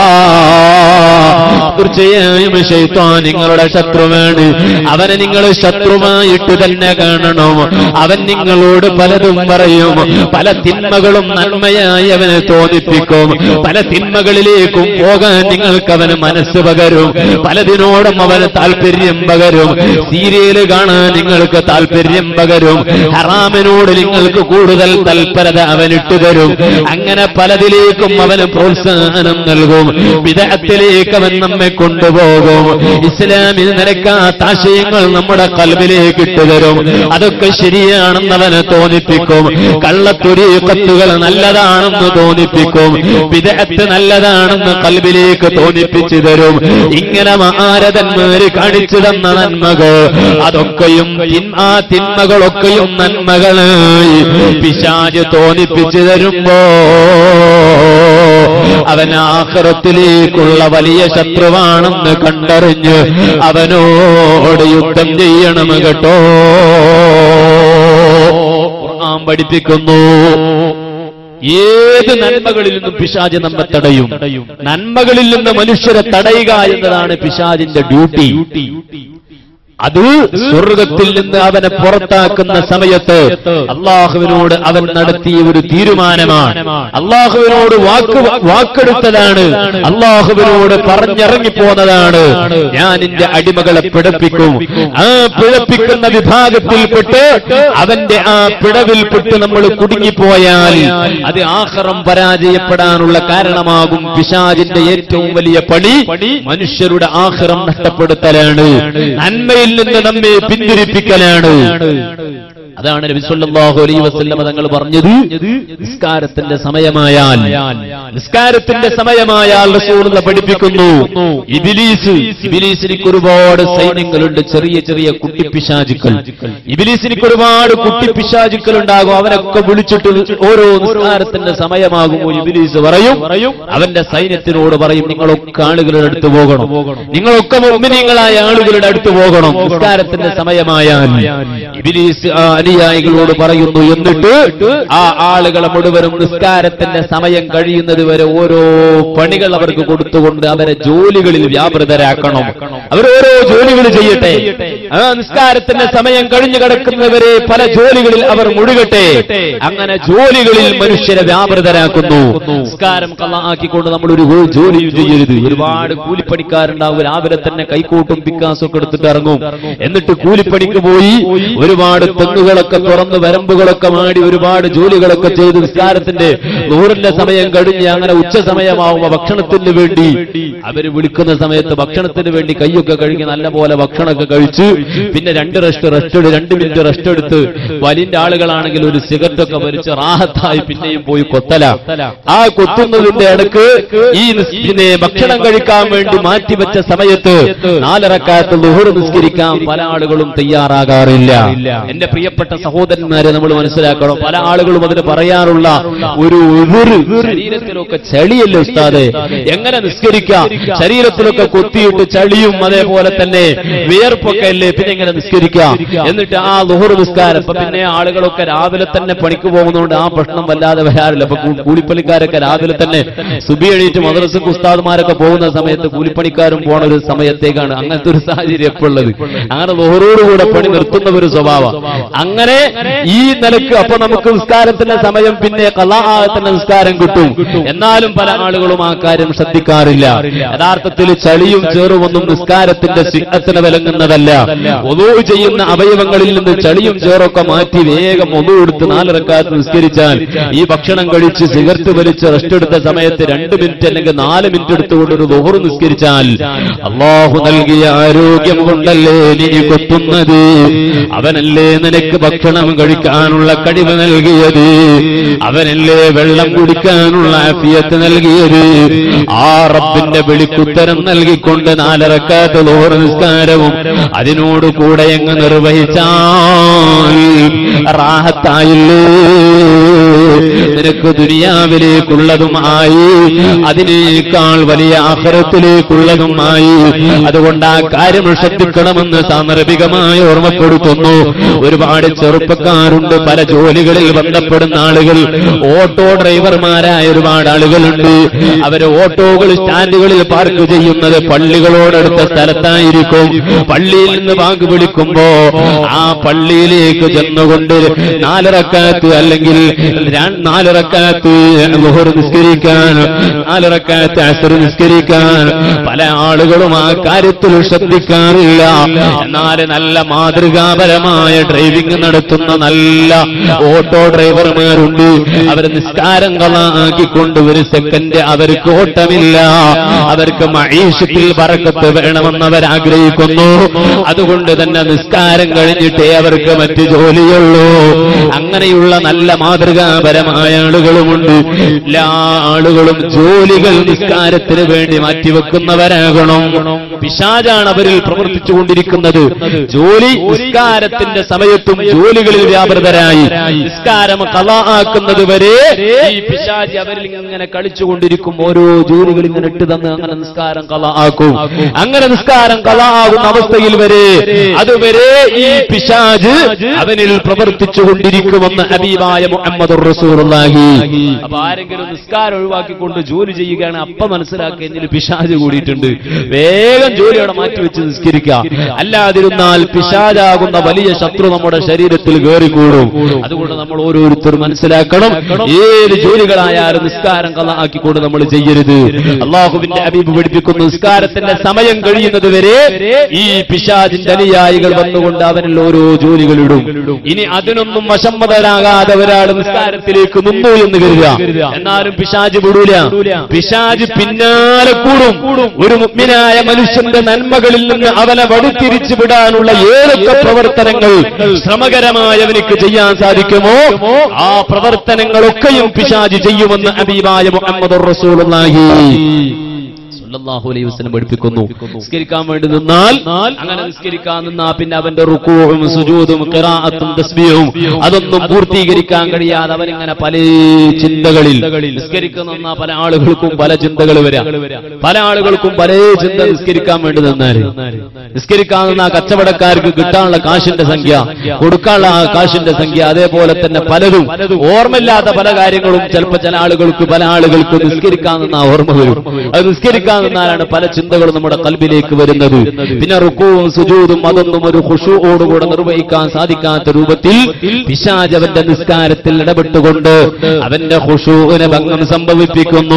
തീർച്ചയായും ഷെയ്ത്താൻ നിങ്ങളുടെ ശത്രുവാണ് അവനെ നിങ്ങൾ ശത്രുവായിട്ട് തന്നെ കാണണം അവൻ നിങ്ങളോട് പലതും പറയും പല തിന്മകളും നന്മയായി അവനെ തോന്നിപ്പിക്കും പല തിന്മകളിലേക്കും പോകാൻ നിങ്ങൾക്ക് അവന് മനസ്സ് പകരും പലതിനോടും അവന് താല്പര്യം പകരും സീരിയല് കാണാൻ നിങ്ങൾക്ക് താല്പര്യം പകരും ഹറാമിനോട് നിങ്ങൾക്ക് കൂടുതൽ തൽപരത അവനിട്ട് തരും അങ്ങനെ പലതിലേക്കും അവന് പ്രോത്സാഹനം നൽകും വിദഗ്ധത്തിലേക്ക് അവൻ നമ്മെ കൊണ്ടുപോകും ഇസ്ലാമിന് നിരക്കാത്ത ആശയങ്ങൾ നമ്മുടെ കൽവിലേക്ക് ഇട്ടുതരും അതൊക്കെ ശരിയാണെന്ന് അവനെ തോന്നിപ്പിക്കും കള്ളത്തൊരി കത്തുകൾ നല്ലതാണെന്ന് തോന്നിപ്പിക്കും വിദഗ്ധ നല്ലതാണെന്ന് കൽവിലേക്ക് തോന്നിപ്പിച്ചു തരും ഇങ്ങനെ മാരതന്മാര് കാണിച്ചു തന്ന നന്മകൾ അതൊക്കെയും തിൻ- ആ തിന്മകളൊക്കെയും നന്മകളായി പിശാജ് തോന്നിപ്പിച്ചു തരുമ്പോ അവൻ ആഹ്റത്തിലേക്കുള്ള വലിയ ശത്രുവാണെന്ന് കണ്ടറിഞ്ഞ് അവനോട് യുദ്ധം ചെയ്യണം കേട്ടോ ഖുർആൻ പഠിപ്പിക്കുന്നു ഏത് നന്മകളിൽ നിന്നും പിശാജ് നമ്മെ തടയും നന്മകളിൽ നിന്ന് മനുഷ്യരെ തടയുക എന്നതാണ് പിശാജിന്റെ ഡ്യൂട്ടി അത് സ്വർഗത്തിൽ നിന്ന് അവനെ പുറത്താക്കുന്ന സമയത്ത് അള്ളാഹുവിനോട് അവൻ നടത്തിയ ഒരു തീരുമാനമാണ് അള്ളാഹുവിനോട് വാക്ക് വാക്കെടുത്തതാണ് അള്ളാഹുവിനോട് പറഞ്ഞിറങ്ങിപ്പോന്നതാണ് ഞാൻ എന്റെ അടിമകളെ പിഴപ്പിക്കും ആ പിഴപ്പിക്കുന്ന വിഭാഗത്തിൽപ്പെട്ട് അവന്റെ ആ പിഴവിൽപ്പെട്ട് നമ്മൾ കുടുങ്ങിപ്പോയാൽ അത് ആഹ്റം പരാജയപ്പെടാനുള്ള കാരണമാകും പിശാജിന്റെ ഏറ്റവും വലിയ പണി മനുഷ്യരുടെ ആഹ്റം നഷ്ടപ്പെടുത്തലാണ് നന്മയിൽ നിന്ന് നമ്മെ പിന്തിരിപ്പിക്കലാണ് അതാണ് നബി സല്ലല്ലാഹു അലൈഹി വസല്ലം തങ്ങൾ പറഞ്ഞത് നിസ്കാരത്തിന്റെ സമയമായാൽ നിസ്കാരത്തിന്റെ സമയമായാൽ റസൂലുള്ള പഠിപ്പിക്കുന്നു ഇബിലീസ് ഇബിലീസിനിക്ക് ഒരുപാട് സൈന്യങ്ങളുണ്ട് ചെറിയ ചെറിയ കുട്ടിപ്പിശാചുക്കൾ ഇബിലീസിനിക്ക് ഒരുപാട് കുട്ടിപ്പിശാചുക്കൾ ഉണ്ടാകും അവനൊക്കെ വിളിച്ചിട്ട് ഓരോ നിസ്കാരത്തിന്റെ സമയമാകുമ്പോൾ ഇബിലീസ് പറയും അവന്റെ സൈന്യത്തിനോട് പറയും നിങ്ങളൊക്കെ ആളുകളുടെ അടുത്ത് പോകണം നിങ്ങളൊക്കെ മുമ്പിനിങ്ങളായ ആളുകളുടെ അടുത്ത് പോകണം നിസ്കാരത്തിന്റെ സമയമായാൽ ഇബിലീസ് ആ അനുയായികളോട് പറയുന്നു എന്നിട്ട് ആ ആളുകളെ മുഴുവനും നിസ്കാരത്തിന്റെ സമയം കഴിയുന്നത് വരെ ഓരോ പണികൾ അവർക്ക് കൊടുത്തുകൊണ്ട് അവരെ ജോലികളിൽ വ്യാപൃതരാക്കണം അവർ ഓരോ ജോലികൾ ചെയ്യട്ടെ ആ നിസ്കാരത്തിന്റെ സമയം കഴിഞ്ഞു കിടക്കുന്നവരെ പല ജോലികളിൽ അവർ മുഴുകട്ടെ അങ്ങനെ ജോലികളിൽ മനുഷ്യരെ വ്യാപൃതരാക്കുന്നു നിസ്കാരം കള്ളാക്കിക്കൊണ്ട് നമ്മൾ ഒരു ജോലിയും ചെയ്യരുത് ഒരുപാട് കൂലിപ്പണിക്കാരുണ്ടാവും രാവിലെ തന്നെ കൈക്കൂട്ടും പിക്കാസും ഒക്കെ എടുത്തിട്ട് ഇറങ്ങും എന്നിട്ട് കൂലിപ്പണിക്ക് പോയി ഒരുപാട് തെങ്ങുകളൊക്കെ തുറന്ന് വരമ്പുകളൊക്കെ മാടി ഒരുപാട് ജോലികളൊക്കെ ചെയ്ത് നിസ്കാരത്തിന്റെ നൂറിന്റെ സമയം കഴിഞ്ഞ് അങ്ങനെ ഉച്ച സമയമാവുമ്പോ ഭക്ഷണത്തിന് വേണ്ടി അവര് വിളിക്കുന്ന സമയത്ത് ഭക്ഷണത്തിന് വേണ്ടി കൈയൊക്കെ കഴുകി നല്ല പോലെ ഭക്ഷണമൊക്കെ കഴിച്ച് പിന്നെ രണ്ട് റെസ്റ്റ് റെസ്റ്റ് എടുത്ത് രണ്ട് മിനിറ്റ് റെസ്റ്റ് എടുത്ത് വലിന്റെ ആളുകളാണെങ്കിൽ ഒരു സിഗരറ്റ് ഒക്കെ വലിച്ച് റാഹത്തായി പിന്നെയും പോയി കൊത്തല ആ കൊത്തുന്നതിന്റെ ഇടക്ക് ഈ നിസ്- പിന്നെ ഭക്ഷണം കഴിക്കാൻ വേണ്ടി മാറ്റിവെച്ച സമയത്ത് നാലിറക്കാലത്ത് ലുഹുർ നിസ്കരിക്കാൻ പല ആളുകളും തയ്യാറാകാറില്ല എന്റെ പ്രിയപ്പെട്ട പ്രിയപ്പെട്ട സഹോദരന്മാരെ നമ്മൾ മനസ്സിലാക്കണം പല ആളുകളും അതിന് പറയാറുള്ള ഒരു ഉതിര് ശരീരത്തിലൊക്കെ ചളിയല്ലേ ഉസ്താദെ എങ്ങനെ നിസ്കരിക്കാം ശരീരത്തിലൊക്കെ കൊത്തിയിട്ട് ചളിയും അതേപോലെ തന്നെ വിയർപ്പൊക്കെ അല്ലേ പിന്നെ എങ്ങനെ നിസ്കരിക്കാം എന്നിട്ട് ആ ലുഹർ നിസ്കാരം ഇപ്പൊ പിന്നെ ആളുകളൊക്കെ രാവിലെ തന്നെ പണിക്ക് പോകുന്നതുകൊണ്ട് ആ പ്രശ്നം വല്ലാതെ വരാറില്ല അപ്പൊ കൂ- കൂലിപ്പണിക്കാരൊക്കെ രാവിലെ തന്നെ സുബി എണീറ്റ് മദ്രസക്ക് ഉസ്താദ്മാരൊക്കെ പോകുന്ന സമയത്ത് കൂലിപ്പണിക്കാരും പോണ ഒരു സമയത്തേക്കാണ് അങ്ങനത്തെ ഒരു സാഹചര്യം എപ്പോൾ ഉള്ളത് അങ്ങനെ ലുഹറോടുകൂടെ പണി നിർത്തുന്ന ഒരു സ്വഭാവം അങ്ങനെ ഈ നിലക്ക് അപ്പൊ നമുക്ക് നിസ്കാരത്തിന്റെ സമയം പിന്നെ കലാഹാകത്തിന്റെ നിസ്കാരം കിട്ടും എന്നാലും പല ആളുകളും ആ കാര്യം ശ്രദ്ധിക്കാറില്ല യഥാർത്ഥത്തിൽ ചളിയും ചേറുമൊന്നും നിസ്കാരത്തിന്റെ സിഹത്തിന് വിലങ്ങുന്നതല്ല ഒതു ചെയ്യുന്ന അവയവങ്ങളിൽ നിന്ന് ചളിയും ചേറൊക്കെ മാറ്റി വേഗം ഒതു എടുത്ത് നാലിറക്കാത്ത് നിസ്കരിച്ചാൽ ഈ ഭക്ഷണം കഴിച്ച് സിഗരറ്റ് വലിച്ച് റെസ്റ്റ് എടുത്ത സമയത്ത് രണ്ട് മിനിറ്റ് അല്ലെങ്കിൽ നാല് മിനിറ്റ് എടുത്തുകൊണ്ട് ഒരു ദുഹർ നിസ്കരിച്ചാൽ അള്ളാഹു നൽകിയ ആരോഗ്യം കൊണ്ടല്ലേ നീ കൊത്തുന്നത് അവനല്ലേ നിനക്ക് ഭക്ഷണം കഴിക്കാനുള്ള കഴിവ് നൽകിയത് അവനല്ലേ വെള്ളം കുടിക്കാനുള്ള ആഫിയത്ത് നൽകിയത് ആ റബ്ബിന്റെ വിളിക്കുത്തരം നൽകിക്കൊണ്ട് നാലറക്കാത്ത ലോറ നിസ്കാരവും അതിനോട് കൂടെ അങ്ങ് നിർവഹിച്ചാൽ റാഹത്തായില്ലേ നിനക്ക് ദുനിയാവിലേക്കുള്ളതുമായി അതിനേക്കാൾ വലിയ ആഹ്റത്തിലേക്കുള്ളതുമായി അതുകൊണ്ട് ആ കാര്യം ശ്രദ്ധിക്കണമെന്ന് സാന്ദർഭികമായി ഓർമ്മപ്പെടുത്തുന്നു ഒരുപാട് ചെറുപ്പക്കാരുണ്ട് പല ജോലികളിൽ ബന്ധപ്പെടുന്ന ആളുകൾ ഓട്ടോ ഡ്രൈവർമാരായ ഒരുപാട് ആളുകളുണ്ട് അവര് ഓട്ടോകൾ സ്റ്റാൻഡുകളിൽ പാർക്ക് ചെയ്യുന്നത് പള്ളികളോടടുത്ത സ്ഥലത്തായിരിക്കും പള്ളിയിൽ നിന്ന് വാങ്ങ് വിളിക്കുമ്പോ ആ പള്ളിയിലേക്ക് ചെന്നുകൊണ്ട് നാലിറക്കാത്ത് അല്ലെങ്കിൽ ര- നാലിറക്കാത്ത് ലുഹർ നിസ്കരിക്കാൻ നാലിറക്കാത്ത് അസർ നിസ്കരിക്കാൻ പല ആളുകളും ആ കാര്യത്തിൽ ശ്രദ്ധിക്കാറില്ല എന്നാൽ നല്ല മാതൃകാപരമായ ഡ്രൈവിംഗ് നടത്തുന്ന നല്ല ഓട്ടോ ഡ്രൈവർമാരുണ്ട് അവർ നിസ്കാരം കളാക്കിക്കൊണ്ട് ഒരു സെക്കൻഡ് അവർക്ക് ഓട്ടമില്ല അവർക്ക് മഹീഷത്തിൽ പറക്കത്ത് വേണമെന്ന് അവർ ആഗ്രഹിക്കുന്നു അതുകൊണ്ട് തന്നെ നിസ്കാരം കഴിഞ്ഞിട്ടേ അവർക്ക് മറ്റു ജോലിയുള്ളൂ അങ്ങനെയുള്ള നല്ല മാതൃകാപരമായ ആളുകളുമുണ്ട് എല്ലാ ആളുകളും ജോലികൾ നിസ്കാരത്തിന് വേണ്ടി മാറ്റിവെക്കുന്നവരാകണം പിശാജാണ് അവരിൽ പ്രവർത്തിച്ചുകൊണ്ടിരിക്കുന്നത് ജോലി നിസ്കാരത്തിന്റെ സമയത്തും ജോലികളിൽ വ്യാപൃതരായി നിസ്കാരം കലാക്കുന്നത് വരെ ഈ പിശാജി അവരിൽ ഇങ്ങനെ കളിച്ചുകൊണ്ടിരിക്കും ഓരോ ജോലികൾ ഇങ്ങനെ ഇട്ട് തന്ന് അങ്ങനെ നിസ്കാരം കല ആക്കും അങ്ങനെ നിസ്കാരം കല ആകുന്ന അവസ്ഥയിൽ വരെ അതുവരെ ഈ പിശാജ് അവനിൽ പ്രവർത്തിച്ചുകൊണ്ടിരിക്കുമെന്ന് ഹബീബായ മുഹമ്മദ് റസൂലുള്ളാഹി അപ്പൊ ആരെങ്കിലും നിസ്കാരം ഒഴിവാക്കിക്കൊണ്ട് ജോലി ചെയ്യുകയാണ് അപ്പൊ മനസ്സിലാക്കുക എന്നിൽ പിശാജ് കൂടിയിട്ടുണ്ട് വേഗം ജോലി അവിടെ മാറ്റിവെച്ച് നിസ്കരിക്കുക അല്ലാതിരുന്നാൽ പിശാജാകുന്ന വലിയ ശത്രു നമ്മുടെ ശരീരത്തിൽ കയറിക്കൂടും അതുകൊണ്ട് നമ്മൾ ഓരോരുത്തരും മനസ്സിലാക്കണം ഏത് ജോലികളായാലും നിസ്കാരം കഥ ആക്കിക്കൊണ്ട് നമ്മൾ ചെയ്യരുത് അള്ളാഹുവിന്റെ അബീബ് പഠിപ്പിക്കുന്നു നിസ്കാരത്തിന്റെ സമയം കഴിയുന്നത് വരെ ഈ പിശാജിന്റെ അനുയായികൾ വന്നുകൊണ്ട് അവനിൽ ഓരോ ജോലികളിടും ഇനി അതിനൊന്നും വശമ്മതരാകാതെ ഒരാൾ നിസ്കാരത്തിലേക്ക് നിന്നു എന്ന് കരുതുക എന്നാലും പിശാജ് വിടൂല പിശാജ് പിന്നാലെ കൂടും ഒരു മുഗ്മിനായ മനുഷ്യന്റെ നന്മകളിൽ നിന്ന് അവനെ വടിത്തിരിച്ചു വിടാനുള്ള ഏതൊക്കെ പ്രവർത്തനങ്ങൾ ശ്രമകരമായി അവനിക്ക് ചെയ്യാൻ സാധിക്കുമോ ആ പ്രവർത്തനങ്ങളൊക്കെയും പിശാജ് ചെയ്യുമെന്ന് അബീബായ മുഹമ്മദ് റസൂലുള്ളാഹി സല്ലല്ലാഹു അലൈഹി വസല്ലം പഠിപ്പിക്കുന്നു നിസ്കരിക്കാൻ വേണ്ടി നിന്നാൽ അങ്ങനെ നിസ്കരിക്കാൻ നിന്നാ പിന്നെ അവന്റെ റുക്കൂഉം സുജൂദും ഖിറാഅത്തും തസ്ബീഹും അതൊന്നും പൂർത്തീകരിക്കാൻ കഴിയാതെ അവൻ ഇങ്ങനെ പല ചിന്തകളിൽ നിസ്കരിക്കുന്ന പല ആളുകൾക്കും പല ചിന്തകൾ വരാം പല ആളുകൾക്കും പല ചിന്ത നിസ്കരിക്കാൻ വേണ്ടി നിന്നാൽ നിസ്കരിക്കാൻ നിന്ന ആ കച്ചവടക്കാർക്ക് കിട്ടാനുള്ള കാശിന്റെ സംഖ്യ കൊടുക്കാനുള്ള ആ കാശിന്റെ സംഖ്യ അതേപോലെ തന്നെ പലരും ഓർമ്മയില്ലാത്ത പല കാര്യങ്ങളും ചിലപ്പോൾ ചില ആളുകൾക്ക് പല ആളുകൾക്ക് നിസ്കരിക്കാൻ നിന്ന ഓർമ്മ വരും അത് നിസ്കരിക്കാൻ നിന്നാലാണ് പല ചിന്തകളും നമ്മുടെ കൽബിലേക്ക് വരുന്നത് പിന്നെ റുക്കുവും സുജൂതും അതൊന്നും ഒരു ഖുഷുവോടുകൂടെ നിർവഹിക്കാൻ സാധിക്കാത്ത രൂപത്തിൽ പിശാജ് അവന്റെ നിസ്കാരത്തിൽ ഇടപെട്ടുകൊണ്ട് അവന്റെ ഖുഷുവിനെ ഭംഗം സംഭവിപ്പിക്കുന്നു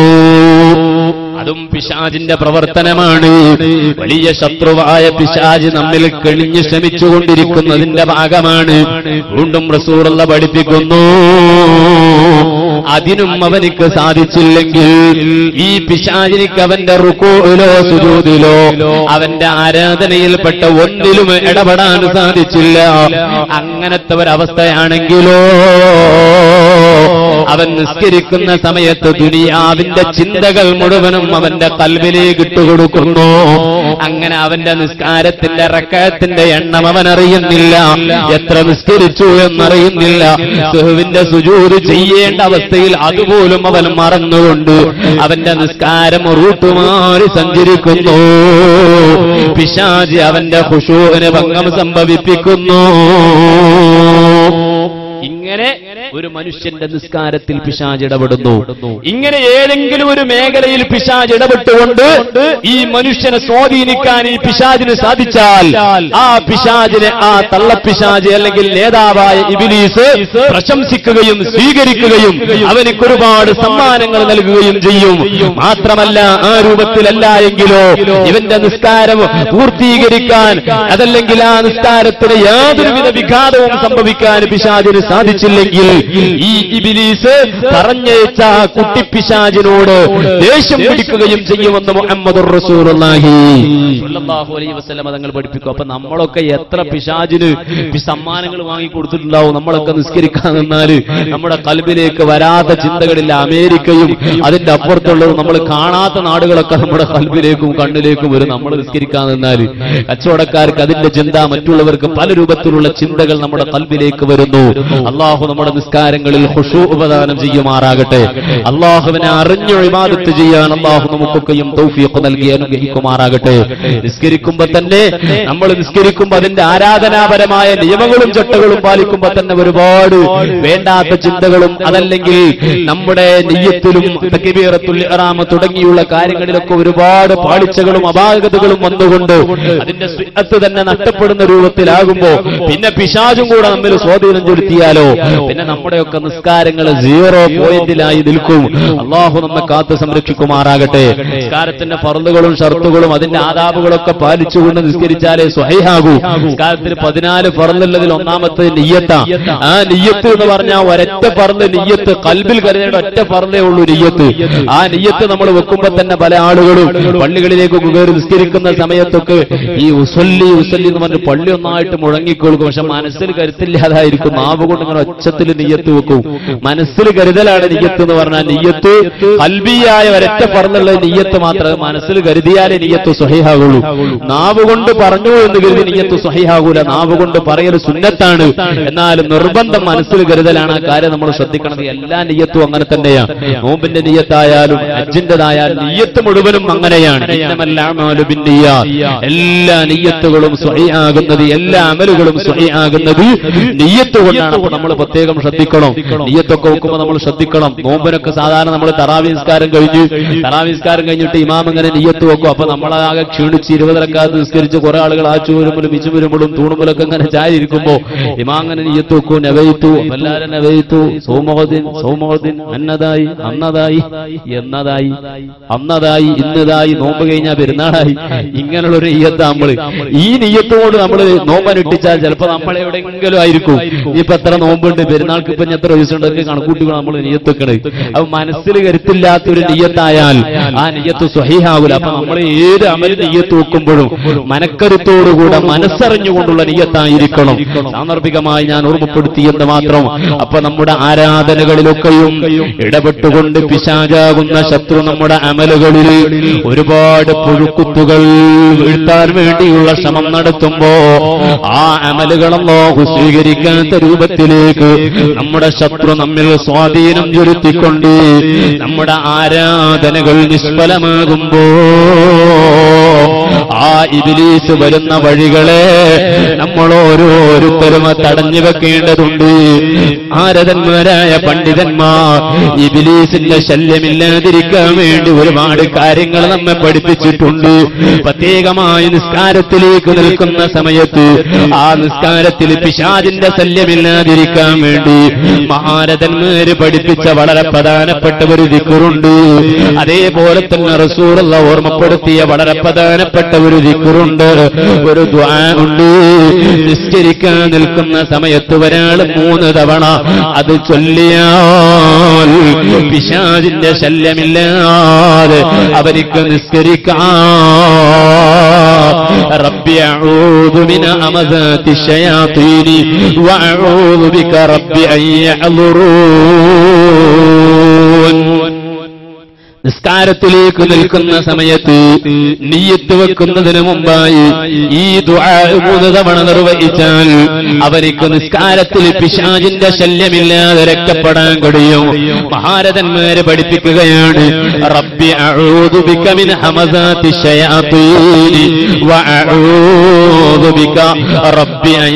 അതും പിശാജിന്റെ പ്രവർത്തനമാണ് വലിയ ശത്രുവായ പിശാജ് നമ്മിൽ കെളിഞ്ഞ് ശ്രമിച്ചുകൊണ്ടിരിക്കുന്നതിന്റെ ഭാഗമാണ് വീണ്ടും റസൂറുള്ള പഠിപ്പിക്കുന്നു അതിനും അവനിക്ക് സാധിച്ചില്ലെങ്കിൽ ഈ പിശാചിനിക്ക് അവന്റെ റുക്കോയിലോ സുജൂതിലോ അവന്റെ ആരാധനയിൽപ്പെട്ട ഒന്നിലും ഇടപെടാൻ സാധിച്ചില്ല അങ്ങനത്തെ ഒരവസ്ഥയാണെങ്കിലോ അവൻ നിസ്കരിക്കുന്ന സമയത്ത് ദുനിയാവിന്റെ ചിന്തകൾ മുഴുവനും അവന്റെ കൽവിലേക്ക് ഇട്ടുകൊടുക്കുന്നു അങ്ങനെ അവന്റെ നിസ്കാരത്തിന്റെ റക്കത്തിന്റെ എണ്ണം അവൻ അറിയുന്നില്ല എത്ര നിസ്കരിച്ചു എന്നറിയുന്നില്ല സുഹുവിന്റെ സുജൂര് ചെയ്യേണ്ട അവസ്ഥയിൽ അതുപോലും അവൻ മറന്നുകൊണ്ട് അവന്റെ നിസ്കാരം റൂട്ടുമാറി സഞ്ചരിക്കുന്നു പിശാജി അവന്റെ ഹുഷൂവിന് ഭംഗം സംഭവിപ്പിക്കുന്നു ഇങ്ങനെ ഒരു മനുഷ്യന്റെ നിസ്കാരത്തിൽ പിശാജ് ഇടപെടുന്നു ഇങ്ങനെ ഏതെങ്കിലും ഒരു മേഖലയിൽ പിശാജ് ഇടപെട്ടുകൊണ്ട് ഈ മനുഷ്യനെ സ്വാധീനിക്കാൻ ഈ പിശാജിന് സാധിച്ചാൽ ആ പിശാജിനെ ആ തള്ളപ്പിശാജ് അല്ലെങ്കിൽ നേതാവായ ഇബിലീസ് പ്രശംസിക്കുകയും സ്വീകരിക്കുകയും അവനക്ക് ഒരുപാട് സമ്മാനങ്ങൾ നൽകുകയും ചെയ്യും മാത്രമല്ല ആ രൂപത്തിലല്ല എങ്കിലോ ഇവന്റെ നിസ്കാരം പൂർത്തീകരിക്കാൻ അതല്ലെങ്കിൽ ആ നിസ്കാരത്തിന് യാതൊരുവിധ വിഘാതവും സംഭവിക്കാൻ പിശാജിന് സാധിച്ചില്ലെങ്കിൽ ഈ ഇബിലീസ് പറഞ്ഞയച്ച ആ കുട്ടിപ്പിശാജിനോട് ദേഷ്യം പിടിക്കുകയും ചെയ്യുമെന്ന് മുഹമ്മദ് റസൂലുള്ളാഹി സ്വല്ലല്ലാഹു അലൈഹി വസല്ലം തങ്ങൾ പഠിപ്പിക്കും അപ്പൊ നമ്മളൊക്കെ എത്ര പിശാജിന് പി- സമ്മാനങ്ങൾ വാങ്ങി കൊടുത്തിട്ടുണ്ടാവും നമ്മളൊക്കെ നിസ്കരിക്കാൻ നിന്നാല് നമ്മുടെ കൽബിലേക്ക് വരാത്ത ചിന്തകളില്ല അമേരിക്കയും അതിന്റെ അപ്പുറത്തുള്ളത് നമ്മൾ കാണാത്ത നാടുകളൊക്കെ നമ്മുടെ കൽബിലേക്കും കണ്ണിലേക്കും വരും നമ്മൾ നിസ്കരിക്കാൻ നിന്നാല് കച്ചവടക്കാർക്ക് അതിന്റെ ചിന്ത മറ്റുള്ളവർക്ക് പല രൂപത്തിലുള്ള ചിന്തകൾ നമ്മുടെ കൽബിലേക്ക് വരുന്നു അള്ളാഹു നമ്മുടെ നിസ്കാരങ്ങളിൽ ഹുഷു ഉപദാനം ചെയ്യുമാറാകട്ടെ അള്ളാഹുവിനെ അറിഞ്ഞു ഇബാദത്ത് ചെയ്യാൻ അള്ളാഹു നമുക്കൊക്കെയും തൗഫീഖ് നൽകി അനുഗ്രഹിക്കുമാറാകട്ടെ നിസ്കരിക്കുമ്പോ തന്നെ നമ്മൾ നിസ്കരിക്കുമ്പോ അതിന്റെ ആരാധനാപരമായ നിയമങ്ങളും ചട്ടകളും പാലിക്കുമ്പോ തന്നെ ഒരുപാട് വേണ്ടാത്ത ചിന്തകളും അതല്ലെങ്കിൽ നമ്മുടെ നെയ്യത്തിലും തക്ബീറത്തുൽ ഇഹ്റാം തുടങ്ങിയുള്ള കാര്യങ്ങളിലൊക്കെ ഒരുപാട് പാളിച്ചകളും അപാകതകളും വന്നുകൊണ്ട് അതിന്റെ സുന്നത്ത് തന്നെ നഷ്ടപ്പെടുന്ന രൂപത്തിലാകുമ്പോ പിന്നെ പിശാചും കൂടെ നമ്മിൽ സ്വാധീനം ചെലുത്തിയാലോ പിന്നെ നമ്മുടെയൊക്കെ നിസ്കാരങ്ങൾ സീറോ പോയിന്റിലായി നിൽക്കും അള്ളാഹു നമ്മെ കാത്ത് സംരക്ഷിക്കുമാറാകട്ടെ നിസ്കാരത്തിന്റെ ഫറലുകളും ഷർത്തുകളും അതിന്റെ ആദാബുകളൊക്കെ പാലിച്ചുകൊണ്ട് നിസ്കരിച്ചാലേ സ്വഹൈഹാകൂ നിസ്കാരത്തിന് പതിനാല് ഫറലുള്ളതിൽ ഒന്നാമത്തെ നിയ്യത്ത ആ നിയ്യത്ത് എന്ന് പറഞ്ഞാൽ ഒരൊറ്റ ഫറല് നിയ്യത്ത് കൽബിൽ കരുതേണ്ട ഒറ്റ ഫറലേ ഉള്ളൂ നിയ്യത്ത് ആ നിയ്യത്ത് നമ്മൾ വെക്കുമ്പോ തന്നെ പല ആളുകളും പള്ളികളിലേക്ക് കയറി നിസ്കരിക്കുന്ന സമയത്തൊക്കെ ഈ ഉസല്ലി ഉസല്ലി എന്ന് പറഞ്ഞ് പള്ളി ഒന്നായിട്ട് മുഴങ്ങിക്കൊടുക്കും പക്ഷെ മനസ്സിൽ കരുത്തില്ലാതായിരിക്കും നാവ് കൊണ്ട് ഇങ്ങനെ ഒച്ചത്തിൽ നിയ്യത്ത് വെക്കും മനസ്സിൽ കരുതലാണ് നിയ്യത്ത് എന്ന് പറഞ്ഞാൽ നിയ്യത്ത് കൽബിയായ ഒരൊറ്റ പറഞ്ഞുള്ള നിയ്യത്ത് മാത്രമേ മനസ്സിൽ കരുതിയാലേ നിയ്യത്ത് സ്വഹിഹാകുള്ളൂ നാവ് കൊണ്ട് പറഞ്ഞു എന്ന് കരുതി നിയ്യത്ത് സ്വഹിഹാകൂല നാവ് കൊണ്ട് പറയൽ സുന്നത്താണ് എന്നാൽ നിർബന്ധം മനസ്സിൽ കരുതലാണ് ആ കാര്യം നമ്മൾ ശ്രദ്ധിക്കണം എല്ലാ നിയ്യത്തും അങ്ങനെ തന്നെയാണ് നോമ്പിന്റെ നിയ്യത്തായാലും അജിന്റേതായാലും നിയ്യത്ത് മുഴുവനും അങ്ങനെയാണ് ഇന്നമൽ അഅ്മാലു ബിന്നിയ്യാത്ത്. എല്ലാ നിയ്യത്തുകളും സ്വഹിയാകുന്നത് എല്ലാ അമലുകളും സ്വഹിയാകുന്നത് നിയ്യത്ത് കൊണ്ടാണ് അപ്പൊ നമ്മൾ പ്രത്യേകം ശ്രദ്ധിക്കണം നിയ്യത്തൊക്കെ വെക്കുമ്പോൾ നമ്മൾ ശ്രദ്ധിക്കണം നോമ്പിനൊക്കെ സാധാരണ നമ്മൾ തറാവിസ്കാരം കഴിഞ്ഞ് തറാവിസ്കാരം കഴിഞ്ഞിട്ട് ഇമാം ഇങ്ങനെ നിയ്യത്ത് വെക്കും അപ്പൊ നമ്മളാകെ ക്ഷീണിച്ച് ഇരുപതരക്കാത്ത് നിസ്കരിച്ച് കുറെ ആളുകൾ ആ ചൂരുമ്പലും വിച്ചുമുരുമ്പലും തൂണുമ്പലൊക്കെ ഇങ്ങനെ ചാരിയിരിക്കുമ്പോ ഇമാം അങ്ങനെ നിയ്യത്ത് വെക്കും നെവയിത്തു എല്ലാരും നെവയിത്തു സൗമോദിൻ സൗമോദിൻ അന്നതായി അന്നതായി എന്നതായി അന്നതായി ഇന്നതായി നോമ്പ് കഴിഞ്ഞാൽ പെരുന്നാളായി ഇങ്ങനെയുള്ള ഒരു നെയ്യത്ത് നമ്മള് ഈ നെയ്യത്തോട് നമ്മൾ നോമ്പനുഷ്ഠിച്ചാൽ ചിലപ്പോ നമ്മൾ എവിടെയെങ്കിലും ആയിരിക്കും ഇനിയിപ്പോ എത്ര നോമ്പുണ്ട് പെരുന്നാൾക്ക് ഇപ്പൊ ഇനി എത്ര ദിവസം ഉണ്ടെങ്കിൽ കണക്കൂട്ടി നമ്മൾ നെയ്യത്ത് വെക്കണേ അപ്പൊ മനസ്സിൽ കരുത്തില്ലാത്ത ഒരു നെയ്യത്തായാൽ ആ നെയ്യത്ത് സ്വഹീഹാകൂല അപ്പൊ നമ്മൾ ഏത് അമൽ നെയ്യത്ത് വെക്കുമ്പോഴും മനക്കരുത്തോടുകൂടെ മനസ്സറിഞ്ഞുകൊണ്ടുള്ള നെയ്യത്തായിരിക്കണം സാന്ദർഭികമായി ഞാൻ ഓർമ്മപ്പെടുത്തിയെന്ന് മാത്രം അപ്പൊ നമ്മുടെ ആരാധനകളിലൊക്കെയും ഇടപെട്ടുകൊണ്ട് പിശാചാകുന്ന ശത്രു നമ്മുടെ അമലുകളിൽ ഒരുപാട് പുഴുക്കുത്തുകൾ വീഴ്ത്താൻ വേണ്ടിയുള്ള ശ്രമം നടത്തുമ്പോ ആ അമലുകളല്ലോ സ്വീകരിക്കാത്ത രൂപത്തിലേക്ക് നമ്മുടെ ശത്രു നമ്മിൽ സ്വാധീനം ചെലുത്തിക്കൊണ്ട് നമ്മുടെ ആരാധനകൾ നിഷ്ഫലമാകുമ്പോ ആ ഇബിലീസ് വരുന്ന വഴികളെ നമ്മൾ ഓരോരുത്തരും തടഞ്ഞു വെക്കേണ്ടതുണ്ട് ആരതന്മാരായ പണ്ഡിതന്മാർ ഇബിലീസിന്റെ ശല്യമില്ലാതിരിക്കാൻ വേണ്ടി ഒരുപാട് കാര്യങ്ങൾ നമ്മെ പഠിപ്പിച്ചിട്ടുണ്ട് പ്രത്യേകമായി നിസ്കാരത്തിലേക്ക് നിൽക്കുന്ന സമയത്ത് ആ നിസ്കാരത്തിൽ പിശാചിന്റെ ശല്യമില്ലാതിരിക്കാൻ വേണ്ടി മഹാരഥന്മാര് പഠിപ്പിച്ച വളരെ പ്രധാനപ്പെട്ട ഒരു ദിക്കുറുണ്ട് അതേപോലെ തന്നെ റസൂറുള്ള ഓർമ്മപ്പെടുത്തിയ വളരെ പ്രധാനപ്പെട്ട ഒരു ദിക്കുറുണ്ട് ഒരു ദ്വാ ഉണ്ട് നിസ്കരിക്കാൻ നിൽക്കുന്ന സമയത്ത് ഒരാൾ മൂന്ന് തവണ അത് ചൊല്ലിയാൽ പിശാചിന്റെ ശല്യമില്ലാതെ അവർക്ക് നിസ്കരിക്കാം ربي أعوذ من أمزات الشياطين وأعوذ بك ربي أن يحضرون നിസ്കാരത്തിലേക്ക് നിൽക്കുന്ന സമയത്ത് നീയത്ത് വെക്കുന്നതിന് മുമ്പായി ഈ ദുആ മൂന്ന് തവണ നിർവഹിച്ചാൽ അവർക്ക് നിസ്കാരത്തിൽ പിശാചിന്റെ ശല്യമില്ലാതെ രക്ഷപ്പെടാൻ കഴിയും മഹാരഥന്മാരെ പഠിപ്പിക്കുകയാണ് റബ്ബി അഊദു ബിക മിൻ ഹമസാത്തി ശയാത്തീനി വഅഊദു ബിക റബ്ബി അൻ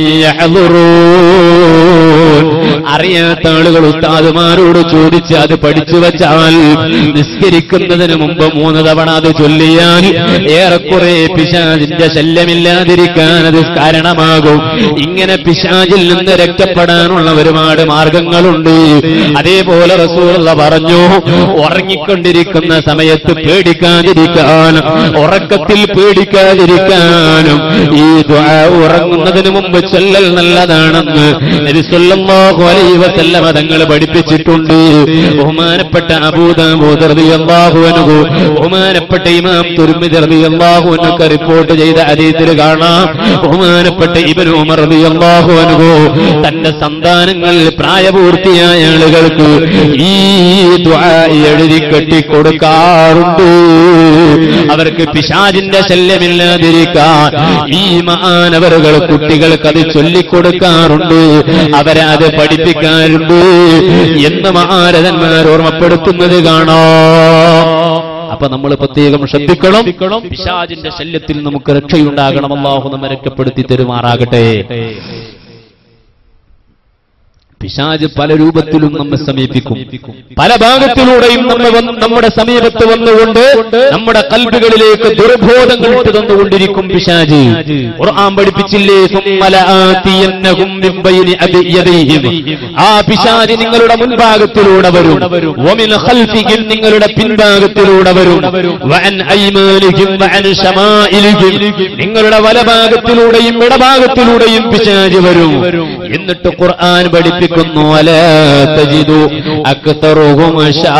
യഹ്ദുറൂൻ അറിയാത്ത ആളുകൾ ഉസ്താദുമാരോട് ചോദിച്ച് അത് പഠിച്ചു വച്ചാൽ നിസ്കരിക്കുന്നതിന് മുമ്പ് മൂന്ന് തവണ അത് ചൊല്ലിയാൽ ഏറെക്കുറെ പിശാചിന്റെ ശല്യമില്ലാതിരിക്കാൻ അത് കാരണമാകും ഇങ്ങനെ പിശാചിൽ നിന്ന് രക്ഷപ്പെടാനുള്ള ഒരുപാട് മാർഗങ്ങളുണ്ട് അതേപോലെ റസൂലുള്ള പറഞ്ഞു ഉറങ്ങിക്കൊണ്ടിരിക്കുന്ന സമയത്ത് പേടിക്കാതിരിക്കാനും ഉറക്കത്തിൽ പേടിക്കാതിരിക്കാനും ഈ ദുആ ഉറങ്ങുന്നതിന് മുമ്പ് ചൊല്ലൽ നല്ലതാണെന്ന് നബി സല്ലല്ലാഹു അലൈഹി വസല്ലമ തങ്ങൾ പഠിപ്പിച്ചിട്ടുണ്ട് ബഹുമാനപ്പെട്ട അബൂദാബൂദ് റളിയല്ലാഹു അൻഹു ബഹുമാനപ്പെട്ട ഇമാം തുർമിദി റളിയല്ലാഹു അൻഹു റിപ്പോർട്ട് ചെയ്ത ഹദീസിൽ കാണാം ബഹുമാനപ്പെട്ട ഇബ്നു ഉമർ റളിയല്ലാഹു അൻഹു തന്റെ സന്താനങ്ങളിൽ പ്രായപൂർത്തിയായ ആളുകൾക്ക് ഈ ദുആ എഴുതി കെട്ടി കൊടുക്കാറുണ്ട് അവർക്ക് പിശാചിന്റെ ശല്യമില്ലാതിരിക്കാൻ ഈ മാനവറുകൾ കുട്ടികൾക്ക് അത് ചൊല്ലിക്കൊടുക്കാറുണ്ട് അവരെ അത് പഠിപ്പിക്കാറുണ്ട് എന്ന് മഹാരഥന്മാർ ഓർമ്മപ്പെടുത്തുന്നത് കാണാം അപ്പൊ നമ്മൾ പ്രത്യേകം ശ്രദ്ധിക്കണം പിശാചിന്റെ ശല്യത്തിൽ നമുക്ക് രക്ഷയുണ്ടാകണം അള്ളാഹു നമ്മെ രക്ഷപ്പെടുത്തി തരുമാറാകട്ടെ പിശാജ് പല രൂപത്തിലും നമ്മെ സമീപിക്കും പല ഭാഗത്തിലൂടെയും നമ്മെ വന്ന് നമ്മുടെ സമീപത്ത് വന്നുകൊണ്ട് നമ്മുടെ കൽബുകളിലേക്ക് ദുർബോധങ്ങൾ ഇട്ട് തന്നുകൊണ്ടിരിക്കും പിശാജ് ഖുർആൻ പഠിപ്പിച്ചില്ലേ സുമ്മ ലആതിയന്നഹും മിൻ ബൈനി അദിയദൈഹിം ആ പിശാജ് നിങ്ങളുടെ മുൻഭാഗത്തിലൂടെ വരും വമിൻ ഖൽഫിഹിം നിങ്ങളുടെ പിൻഭാഗത്തിലൂടെ വരും വഅൻ ഐമാനിഹിം വഅൻ ശമാഇലിഹിം നിങ്ങളുടെ വലഭാഗത്തിലൂടെയും ഇടഭാഗത്തിലൂടെയും പിശാജ് വരും എന്നിട്ട് ഖുർആൻ പഠിപ്പിക്കുന്നു അല തജിദു അക്തറുഹും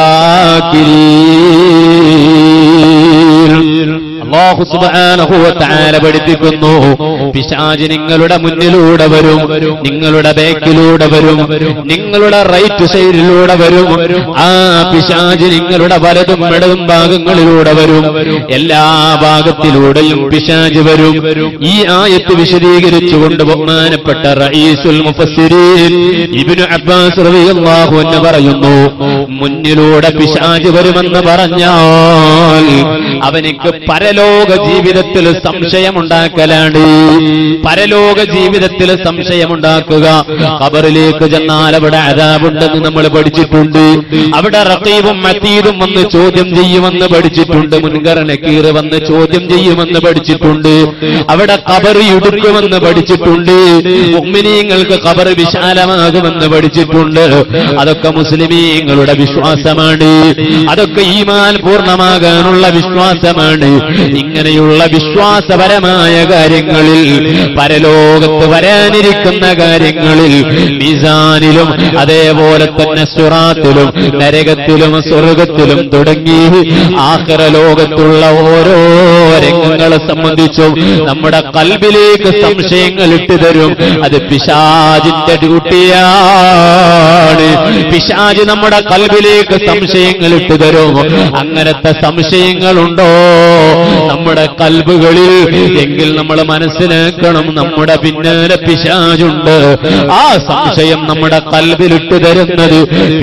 ശാകിരീൻ അള്ളാഹു സുബ്ഹാനഹു വ തആല പഠിപ്പിക്കുന്നു പിശാച് നിങ്ങളുടെ മുന്നിലൂടെ വരും നിങ്ങളുടെ ബാക്കിലൂടെ വരും നിങ്ങളുടെ റൈറ്റ് സൈഡിലൂടെ വരും ആ പിശാച് നിങ്ങളുടെ വലതും ഇടതും ഭാഗങ്ങളിലൂടെ വരും എല്ലാ ഭാഗത്തിലൂടെയും പിശാച് വരും ഈ ആയത്ത് വിശദീകരിച്ചുകൊണ്ട് ബഹുമാനപ്പെട്ട റഈസുൽ മുഫസ്സിരീൻ ഇബ്നു അബ്ബാസ് റളിയല്ലാഹു അൻഹു പറയുന്നു മുന്നിലൂടെ പിശാച് വരുമെന്ന് പറഞ്ഞാൽ അവനിക്ക് പരലോക ജീവിതത്തിൽ സംശയമുണ്ടാക്കലാണ് പരലോക ജീവിതത്തിൽ സംശയമുണ്ടാക്കുക ഖബറിലേക്ക് ചെന്നാൽ അവിടെ അതാബുണ്ടെന്ന് നമ്മൾ പഠിച്ചിട്ടുണ്ട് അവിടെ റഖീബും മതീദും വന്ന് ചോദ്യം ചെയ്യുമെന്ന് പഠിച്ചിട്ടുണ്ട് മുൻകർ നക്കീർ വന്ന് ചോദ്യം ചെയ്യുമെന്ന് പഠിച്ചിട്ടുണ്ട് അവിടെ ഖബർ ഇടുക്കുമെന്ന് പഠിച്ചിട്ടുണ്ട് മുഅ്മിനീങ്ങൾക്ക് ഖബർ വിശാലമാകുമെന്ന് പഠിച്ചിട്ടുണ്ട് അതൊക്കെ മുസ്ലിമീങ്ങളുടെ വിശ്വാസമാണ് അതൊക്കെ ഈമാൻ പൂർണ്ണമാകാനുള്ള വിശ്വാസമാണ് ഇങ്ങനെയുള്ള വിശ്വാസപരമായ കാര്യങ്ങളിൽ പരലോകത്ത് വരാനിരിക്കുന്ന കാര്യങ്ങളിൽ മിസാനിലും അതേപോലെ തന്നെ സുറാത്തിലും നരകത്തിലും സ്വർഗത്തിലും തുടങ്ങി ആഖിറ ലോകത്തുള്ള ഓരോ രംഗങ്ങളെ സംബന്ധിച്ചും നമ്മുടെ കൽബിലേക്ക് സംശയങ്ങൾ ഇട്ടുതരും അത് പിശാജിന്റെ ഡ്യൂട്ടിയാണ് പിശാജ് നമ്മുടെ കൽബിലേക്ക് സംശയങ്ങൾ ഇട്ടുതരും അങ്ങനത്തെ സംശയങ്ങളുണ്ടോ നമ്മുടെ കൽബുകളിൽ എങ്കിൽ നമ്മൾ മനസ്സിലാക്കണം നമ്മുടെ പിന്നാലെ പിശാജുണ്ട് ആ സംശയം നമ്മുടെ കൽബിലിട്ട് തരുന്നത്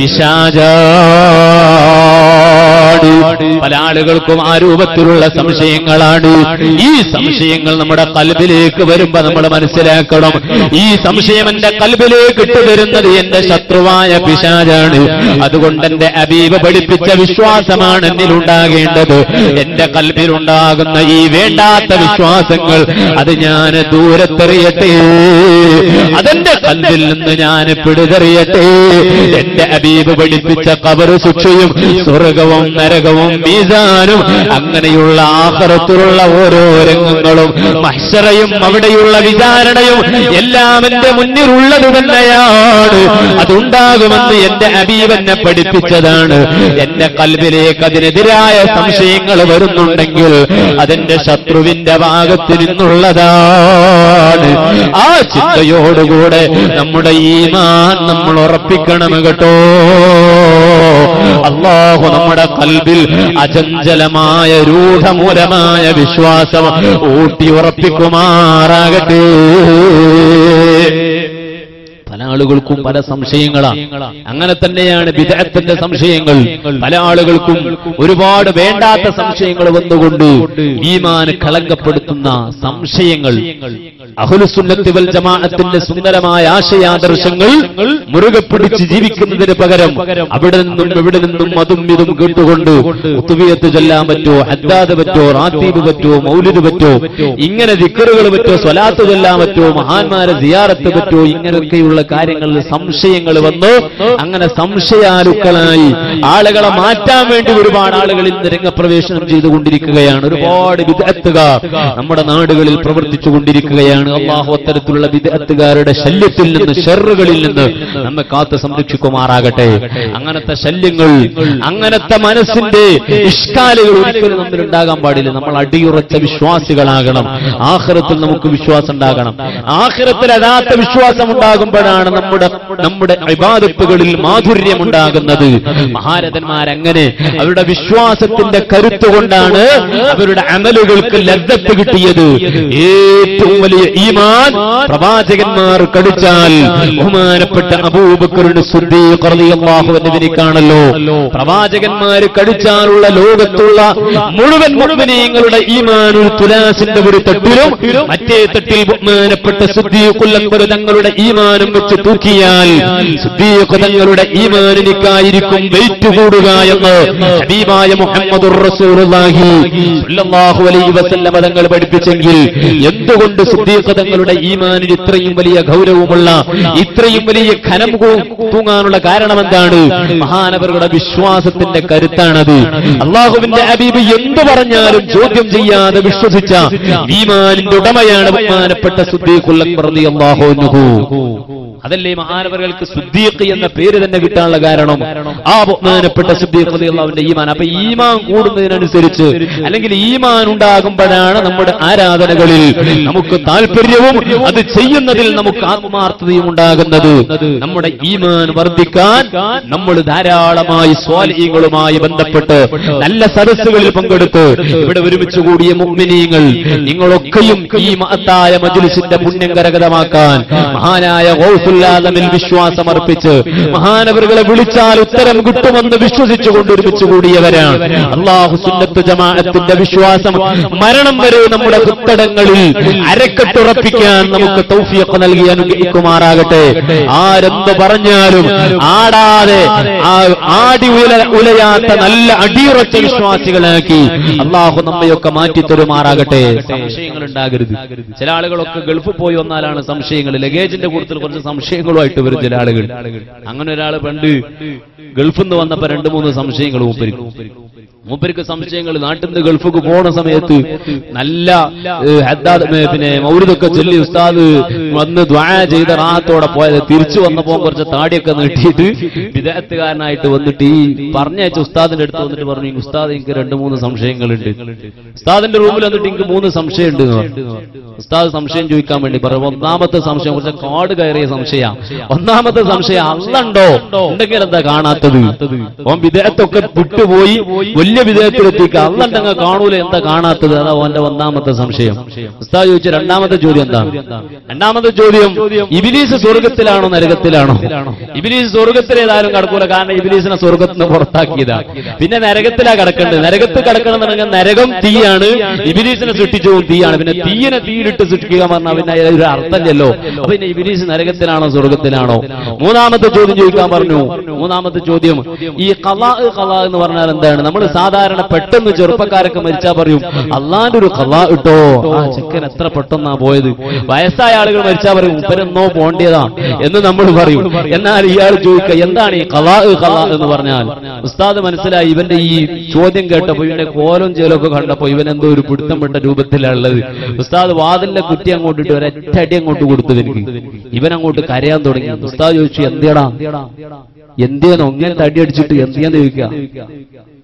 പിശാജാണ് പല ആളുകൾക്കും ആ രൂപത്തിലുള്ള സംശയങ്ങളാണ് ഈ സംശയങ്ങൾ നമ്മുടെ കൽബിലേക്ക് വരുമ്പോ നമ്മൾ മനസ്സിലാക്കണം ഈ സംശയം എന്റെ കൽബിലേക്ക് ഇട്ടു തരുന്നത് എന്റെ ശത്രുവായ പിശാജാണ് അതുകൊണ്ട് എന്റെ അബീബ് പഠിപ്പിച്ച വിശ്വാസമാണ് എന്നിലുണ്ടാകേണ്ടത് എന്റെ കൽബിലുണ്ടാകുന്ന ഈ വേണ്ടാത്ത വിശ്വാസങ്ങൾ അത് ഞാൻ ദൂരത്തെറിയട്ടെ അതെന്റെ കൽബിൽ നിന്ന് ഞാൻ പിടിതെറിയട്ടെ എന്റെ അബീബ് പഠിപ്പിച്ച കബറ് ശിക്ഷയും സ്വർഗവും നരകവും മീസാനും അങ്ങനെയുള്ള ആഹ്റത്തിലുള്ള ഓരോ രംഗങ്ങളും മഹ്ഷറയും അവിടെയുള്ള വിചാരണയും എല്ലാം എന്റെ മുന്നിലുള്ളത് തന്നെയാണ് അതുണ്ടാകുമെന്ന് എന്റെ അബീബ് എന്നെ പഠിപ്പിച്ചതാണ് എന്റെ കൽബിലേക്ക് അതിനെതിരായ സംശയങ്ങൾ വരുന്നുണ്ടെങ്കിൽ അതെന്റെ ശത്രുവിന്റെ ഭാഗത്ത് നിന്നുള്ളതാണ് ആ ചിന്തയോടുകൂടെ നമ്മുടെ ഈമാൻ നമ്മൾ ഉറപ്പിക്കണം കേട്ടോ അള്ളാഹു നമ്മുടെ കൽബിൽ അചഞ്ചലമായ രൂഢമൂലമായ വിശ്വാസം ഊട്ടി ഉറപ്പിക്കുമാറാകട്ടെ പല ആളുകൾക്കും പല സംശയങ്ങളാണ് അങ്ങനെ തന്നെയാണ് വിദഗ്ധത്തിന്റെ സംശയങ്ങൾ പല ആളുകൾക്കും ഒരുപാട് വേണ്ടാത്ത സംശയങ്ങൾ വന്നുകൊണ്ട് ഈമാൻ കളങ്കപ്പെടുത്തുന്ന സംശയങ്ങൾ അഹുലുസുന്നത്തി വൽ ജമാഅത്തിന്റെ സുന്ദരമായ ആശയാദർശങ്ങൾ മുറുകെ പിടിച്ച് ജീവിക്കുന്നതിന് പകരം അവിടെ നിന്നും ഇവിടെ നിന്നും അതും ഇതും കേട്ടുകൊണ്ട് ഉത്തുവിയത്ത് ചൊല്ലാൻ പറ്റുമോ ഹദ്ദാദ് പറ്റുമോ റാത്തീബ് പറ്റുമോ മൗലിദ് പറ്റുമോ ഇങ്ങനെ ദിക്കറുകൾ പറ്റുമോ സ്വലാത്ത് ചൊല്ലാൻ പറ്റുമോ മഹാന്മാരെ സിയാറത്ത് പറ്റുമോ ഇങ്ങനെയൊക്കെയുള്ള കാര്യങ്ങളിൽ സംശയങ്ങൾ വന്നു അങ്ങനെ സംശയാലുക്കളായി ആളുകളെ മാറ്റാൻ വേണ്ടി ഒരുപാട് ആളുകൾ ഇന്ന് രംഗപ്രവേശനം ചെയ്തുകൊണ്ടിരിക്കുകയാണ് ഒരുപാട് വിദഗ്ധകാർ നമ്മുടെ നാടുകളിൽ പ്രവർത്തിച്ചു കൊണ്ടിരിക്കുകയാണ് അള്ളാഹു അത്തരത്തിലുള്ള വിദഗ്ധകാരുടെ ശല്യത്തിൽ നിന്ന് ഷെറുകളിൽ നിന്ന് നമ്മെ കാത്ത് സംരക്ഷിക്കുമാറാകട്ടെ അങ്ങനത്തെ ശല്യങ്ങൾ അങ്ങനത്തെ മനസ്സിന്റെ ഇഷ്കാലുകൾ ഒരിക്കലും നമ്മിൽ ഉണ്ടാകാൻ പാടില്ല നമ്മൾ അടിയുറച്ച വിശ്വാസികളാകണം ആഹ്റത്തിൽ നമുക്ക് വിശ്വാസം ഉണ്ടാകണം ആഹ്റത്തിൽ യഥാർത്ഥ വിശ്വാസം ഉണ്ടാകുമ്പോഴാണ് നമ്മുടെ നമ്മുടെ ഇബാദത്തുകളിൽ മാധുര്യമുണ്ടാകുന്നത് മഹാരഥന്മാരങ്ങനെ അവരുടെ വിശ്വാസത്തിന്റെ കരുത്തുകൊണ്ടാണ് അവരുടെ അമലുകൾക്ക് ലബ്ധത്ത് കിട്ടിയത് ഏറ്റവും വലിയ ഈമാൻ പ്രവാചകന്മാർ കടിച്ചാൽ ബഹുമാനപ്പെട്ട അബൂബക്കറിന് സുദ്ദീഖ്റളിയല്ലാഹുവിനെ കാണല്ലോ പ്രവാചകന്മാര് കടിച്ചാലുള്ള ലോകത്തുള്ള മുഴുവൻ മുഴുവനീങ്ങളുടെ ഈമാൻ ഒരു തുലാസിന്റെ ഒരു തട്ടിലും മറ്റേ തട്ടിൽ ബഹുമാനപ്പെട്ട സുദ്ദീഖുല്ലംബർ തങ്ങളുടെ ഈമാനും വെച്ച് തൂക്കിയാൽ സുദ്ദീഖ് തങ്ങളുടെ ഈമാനിനിക്കായിരിക്കും വെയിറ്റ് കൂടുക എന്ന് ഹബീബായ മുഹമ്മദുർ റസൂലുള്ളാഹി സ്വല്ലല്ലാഹു അലൈഹി വസല്ലമ തങ്ങൾ പഠിപ്പിച്ചെങ്കിൽ എന്തുകൊണ്ട് സുദ്ദീഖ് തങ്ങളുടെ ഈമാനിന് ഇത്രയും വലിയ ഗൗരവമുള്ള ഇത്രയും വലിയ ഖനം കൂ- തൂങ്ങാനുള്ള കാരണം എന്താണ് മഹാനവരുടെ വിശ്വാസത്തിന്റെ കരുത്താണത് അള്ളാഹുവിന്റെ ഹബീബ് എന്തു പറഞ്ഞാലും ചോദ്യം ചെയ്യാതെ വിശ്വസിച്ച ഈമാനിന്റെ ഉടമയാണ് ബഹുമാനപ്പെട്ട സുദ്ദീഖുൽ അക്ബർ റളിയല്ലാഹു അൻഹു അതല്ലേ മഹാനവர்களுக்கு സുദ്ദീഖ് എന്ന പേര് തന്നെ കിട്ടാനുള്ള കാരണം ആ ബഹുമാനപ്പെട്ട സുദ്ദീഖ് റളിയല്ലാഹുവിന്റെ ഈമാൻ അപ്പൊ ഈമാൻ കൂടുന്നതിനനുസരിച്ച് അല്ലെങ്കിൽ ഈമാൻ ഉണ്ടാകുമ്പോഴാണ് നമ്മുടെ ആരാധനകളിൽ നമുക്ക് താല്പര്യവും അത് ചെയ്യുന്നതിൽ നമുക്ക് ആത്മാർത്ഥതയും ഉണ്ടാകുന്നത് നമ്മുടെ ഈമാൻ വർദ്ധിക്കാൻ നമ്മൾ ധാരാളമായി സ്വാലീങ്ങളുമായി ബന്ധപ്പെട്ട് നല്ല സദസ്സുകളിൽ പങ്കെടുത്ത് ഇവിടെ ഒരുമിച്ച് കൂടിയ മുഗ്മിനീങ്ങൾ നിങ്ങളൊക്കെയും ഈ മഹത്തായ മജുലിസിന്റെ പുണ്യം കരകതമാക്കാൻ മഹാനായ ഗൗസുല്ലാദമിൽ വിശ്വാസമർപ്പിച്ച് മഹാനവറുകളെ വിളിച്ചാൽ ഉത്തരം കിട്ടുമെന്ന് വിശ്വസിച്ചുകൊണ്ട് ഒരുമിച്ച് കൂടിയവരാണ് അള്ളാഹു സുന്നത്ത് ജമാഅത്തിന്റെ വിശ്വാസം മരണം വരെ നമ്മുടെ പുത്തടങ്ങളിൽ അരക്കെട്ടുറപ്പിക്കാൻ നമുക്ക് തൗഫീഖ് നൽകി അനുഗ്രഹിക്കുമാറാകട്ടെ ആരെന്ത് പറഞ്ഞാലും ആടാതെ ആ- ആടി ഉല ഉലയാത്ത നല്ല അടിയുറച്ച വിശ്വാസികളാക്കി അള്ളാഹു നമ്മയൊക്കെ മാറ്റി തരുമാറാകട്ടെ സംശയങ്ങൾ ഉണ്ടാകരുത് ചില ആളുകളൊക്കെ ഗൾഫിൽ പോയി വന്നാലാണ് സംശയങ്ങൾ ലഗേജിന്റെ കൂട്ടത്തിൽ കുറച്ച് സംശയങ്ങളുമായിട്ട് വരും ചില ആളുകൾ അങ്ങനെ ഒരാൾ പണ്ട് ഗൾഫിൽ നിന്ന് വന്നപ്പോ രണ്ട് മൂന്ന് സംശയങ്ങൾ മൂപ്പരിക്കും മൂപ്പർക്ക് സംശയങ്ങൾ നാട്ടിൽ നിന്ന് ഗൾഫിക്ക് പോണ സമയത്ത് നല്ല ഏഹ്, ഹദ്ദാദ് ഏഹ്, പിന്നെ മൗരുദൊക്കെ ചൊല്ലി ഉസ്താദ് വന്ന് ദ്വാ ചെയ്ത റാഹത്തോടെ പോയത് തിരിച്ചു വന്നപ്പോ കുറച്ച് താടിയൊക്കെ നീട്ടിയിട്ട് വിദേഹത്തുകാരനായിട്ട് വന്നിട്ട് ഈ പറഞ്ഞയച്ച ഉസ്താദിന്റെ അടുത്ത് വന്നിട്ട് പറഞ്ഞു "ഈ ഉസ്താദ് എനിക്ക് രണ്ട് മൂന്ന് സംശയങ്ങളുണ്ട് ഉസ്താദിന്റെ റൂമിൽ വന്നിട്ട് എനിക്ക് മൂന്ന് സംശയമുണ്ട് എന്ന് പറഞ്ഞു. ഉസ്താദ് സംശയം ചോദിക്കാൻ വേണ്ടി പറഞ്ഞു ഒന്നാമത്തെ സംശയം കുറച്ച് കാട് കയറിയ സംശയ ഒന്നാമത്തെ സംശയം അന്നുണ്ടോ ഉണ്ടെങ്കിൽ എന്താ കാണാത്തത് ഓൻ വിദേഹത്തൊക്കെ വിട്ടുപോയി വലിയ വിദേഹത്തിലെത്തിക്കുക അന്നുണ്ടെങ്കിൽ കാണൂല എന്താ കാണാത്തത് അതാ ഓന്റെ ഒന്നാമത്തെ സംശയം ഉസ്താദ് ചോദിച്ച രണ്ടാമത്തെ ചോദ്യം എന്താണ് രണ്ടാമത്തെ ചോദ്യം ഇബിലീസ് സ്വർഗത്തിലാണോ നരകത്തിലാണോ ഇബിലീസ് സ്വർഗത്തിൽ ഏതായാലും കടക്കൂല കാരണം ഇബിലീസിനെ സ്വർഗത്തിൽ നിന്ന് പുറത്താക്കിയതാ പിന്നെ നരകത്തിലാ കിടക്കേണ്ടത് നരകത്തിൽ കിടക്കണം എന്നുണ്ടെങ്കിൽ നരകം തീയാണ് ഇബിലീസിനെ സൃഷ്ടിച്ചതും തീയാണ് പിന്നെ തീയനെ തീയിലിട്ട് സൃഷ്ടിക്കുക എന്ന് പറഞ്ഞാൽ പിന്നെ അതിൽ ഒരു അർത്ഥമില്ലല്ലോ അപ്പൊ പിന്നെ ഇബിലീസ് നരകത്തിലാണോ സ്വർഗത്തിലാണോ മൂന്നാമത്തെ ചോദ്യം ചോദിക്കാൻ പറഞ്ഞു മൂന്നാമത്തെ ചോദ്യം ഈ കലാ കലാ എന്ന് പറഞ്ഞാൽ എന്താണ് നമ്മൾ സാധാരണ പെട്ടെന്ന് ചെറുപ്പക്കാരൊക്കെ മരിച്ചാൽ പറയും അള്ളാന്റെ ഒരു കലാ ഇട്ടോ ആ ചെക്കൻ എത്ര പെട്ടെന്നാ പോയത് വയസ്സായ ആളുകൾ മരിച്ചാൽ പറയും ഉപ്പരെന്നോ പോണ്ടിയതാ എന്ന് നമ്മൾ പറയും എന്നാൽ ഇയാൾ ചോദിക്കുക എന്താണ് ഈ കലാ കലാ എന്ന് പറഞ്ഞാൽ ഉസ്താദ് മനസ്സിലായി ഇവന്റെ ഈ ചോദ്യം കേട്ടപ്പോ ഇവന്റെ കോലും ചേലൊക്കെ കണ്ടപ്പോ ഇവൻ എന്തോ ഒരു പിടുത്തം പെട്ട രൂപത്തിലുള്ളത് ഉസ്താദ് വാതിലിന്റെ കുറ്റി അങ്ങോട്ട് ഇട്ട് ഒരൊറ്റടി അങ്ങോട്ട് കൊടുത്തു എനിക്ക് ഇവൻ അങ്ങോട്ട് കരയാൻ തുടങ്ങി ഉസ്താദ് ചോദിച്ചു എന്തിയടാ എന്തേന്നോ ഇങ്ങനെ തടി അടിച്ചിട്ട് എന്തിയാന്ന് ചോദിക്കുക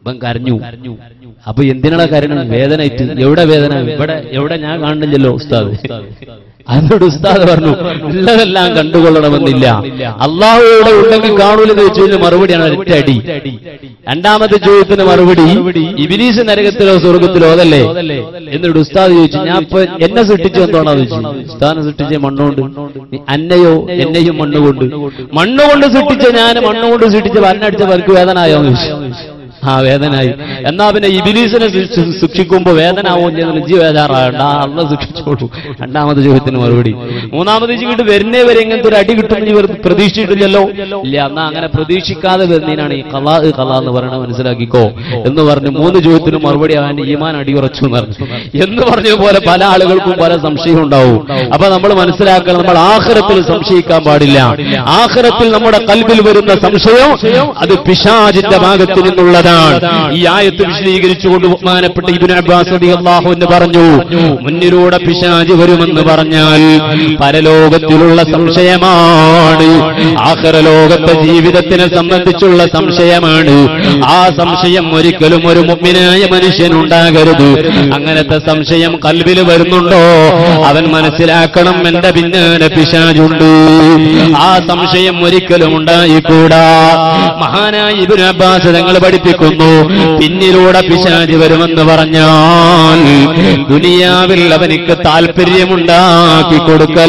ഇവൻ കരഞ്ഞു അപ്പൊ എന്തിനാണ് കരണം വേദനയിട്ട് എവിടെ വേദന ഇവിടെ എവിടെ ഞാൻ കാണുന്നില്ലല്ലോ ഉസ്താദ് അതിനോട് ഉസ്താദ് പറഞ്ഞു ഉള്ളതെല്ലാം കണ്ടുകൊള്ളണമെന്നില്ല അള്ളാഹുവിടെ ഉണ്ടെങ്കിൽ കാണൂലെന്ന് ചോദിച്ചതിന് മറുപടിയാണ് ഒറ്റ അടി രണ്ടാമത്തെ ചോദ്യത്തിന് മറുപടി ഇബിലീസ് നരകത്തിലോ സ്വർഗത്തിലോ അതല്ലേ എന്നിട്ട് ഉസ്താദ് ചോദിച്ചു ഞാൻ ഇപ്പൊ എന്നെ സൃഷ്ടിച്ചു എന്തോണോ ചോദിച്ചു ഉസ്താദിനെ സൃഷ്ടിച്ച മണ്ണുകൊണ്ട് നീ അന്നയോ എന്നെയും മണ്ണുകൊണ്ട് മണ്ണുകൊണ്ട് സൃഷ്ടിച്ച ഞാൻ മണ്ണുകൊണ്ട് സൃഷ്ടിച്ച വന്നടിച്ച പേർക്ക് വേദനായോ എന്ന് ചോദിച്ചു ആ വേദനായി എന്നാ പിന്നെ ഇബിലീസിനെ ശിക്ഷ- ശിക്ഷിക്കുമ്പോ വേദന ആവുകയും ചെയ്യുന്ന ജി വേദാറാകണ്ട അള്ള ശിക്ഷിച്ചോളൂ രണ്ടാമത്തെ ചോദ്യത്തിന് മറുപടി മൂന്നാമത് ഇങ്ങോട്ട് വരുന്നേ വരെ ഇങ്ങനത്തെ ഒരു അടി കിട്ടും ഇവർ പ്രതീക്ഷിച്ചിട്ടില്ലല്ലോ ഇല്ല എന്നാ അങ്ങനെ പ്രതീക്ഷിക്കാതെ വരുന്നതിനാണ് ഈ കലാ കല എന്ന് പറയണത് മനസ്സിലാക്കിക്കോ എന്ന് പറഞ്ഞ് മൂന്ന് ചോദ്യത്തിന് മറുപടി അവന്റെ ഈമാൻ അടിയുറച്ചു എന്ന് പറഞ്ഞു എന്ന് പറഞ്ഞ പോലെ പല ആളുകൾക്കും പല സംശയം ഉണ്ടാവും അപ്പൊ നമ്മൾ മനസ്സിലാക്കണം നമ്മൾ ആഹ്റത്തിൽ സംശയിക്കാൻ പാടില്ല ആഹ്റത്തിൽ നമ്മുടെ കൽവിൽ വരുന്ന സംശയം അത് പിശാജിന്റെ ഭാഗത്ത് നിന്നുള്ളതാണ് ഈ ആയത്ത് വിശദീകരിച്ചുകൊണ്ട് ബഹുമാനപ്പെട്ട ഇബിൻ അബ്ബാസ് റളിയല്ലാഹു അൻഹു പറഞ്ഞു മുന്നിലൂടെ പിശാജ് വരുമെന്ന് പറഞ്ഞാൽ പരലോകത്തിലുള്ള സംശയമാണ് ആഖിറലോകത്തെ ജീവിതത്തിനെ സംബന്ധിച്ചുള്ള സംശയമാണ് ആ സംശയം ഒരിക്കലും ഒരു മുഗ്മിനായ മനുഷ്യനുണ്ടാകരുത് അങ്ങനത്തെ സംശയം കൽവിൽ വരുന്നുണ്ടോ അവൻ മനസ്സിലാക്കണം എന്റെ പിന്നാലെ പിശാജുണ്ട് ആ സംശയം ഒരിക്കലും ഉണ്ടായിക്കൂടാ മഹാനായ ഇബിൻ അബ്ബാസ് തങ്ങൾ പഠിപ്പിക്കുന്നു പിന്നിലൂടെ പിശാജ് വരുമെന്ന് പറഞ്ഞാൽ ദുനിയാവിൽ അവനിക്ക് താല്പര്യമുണ്ടാക്കി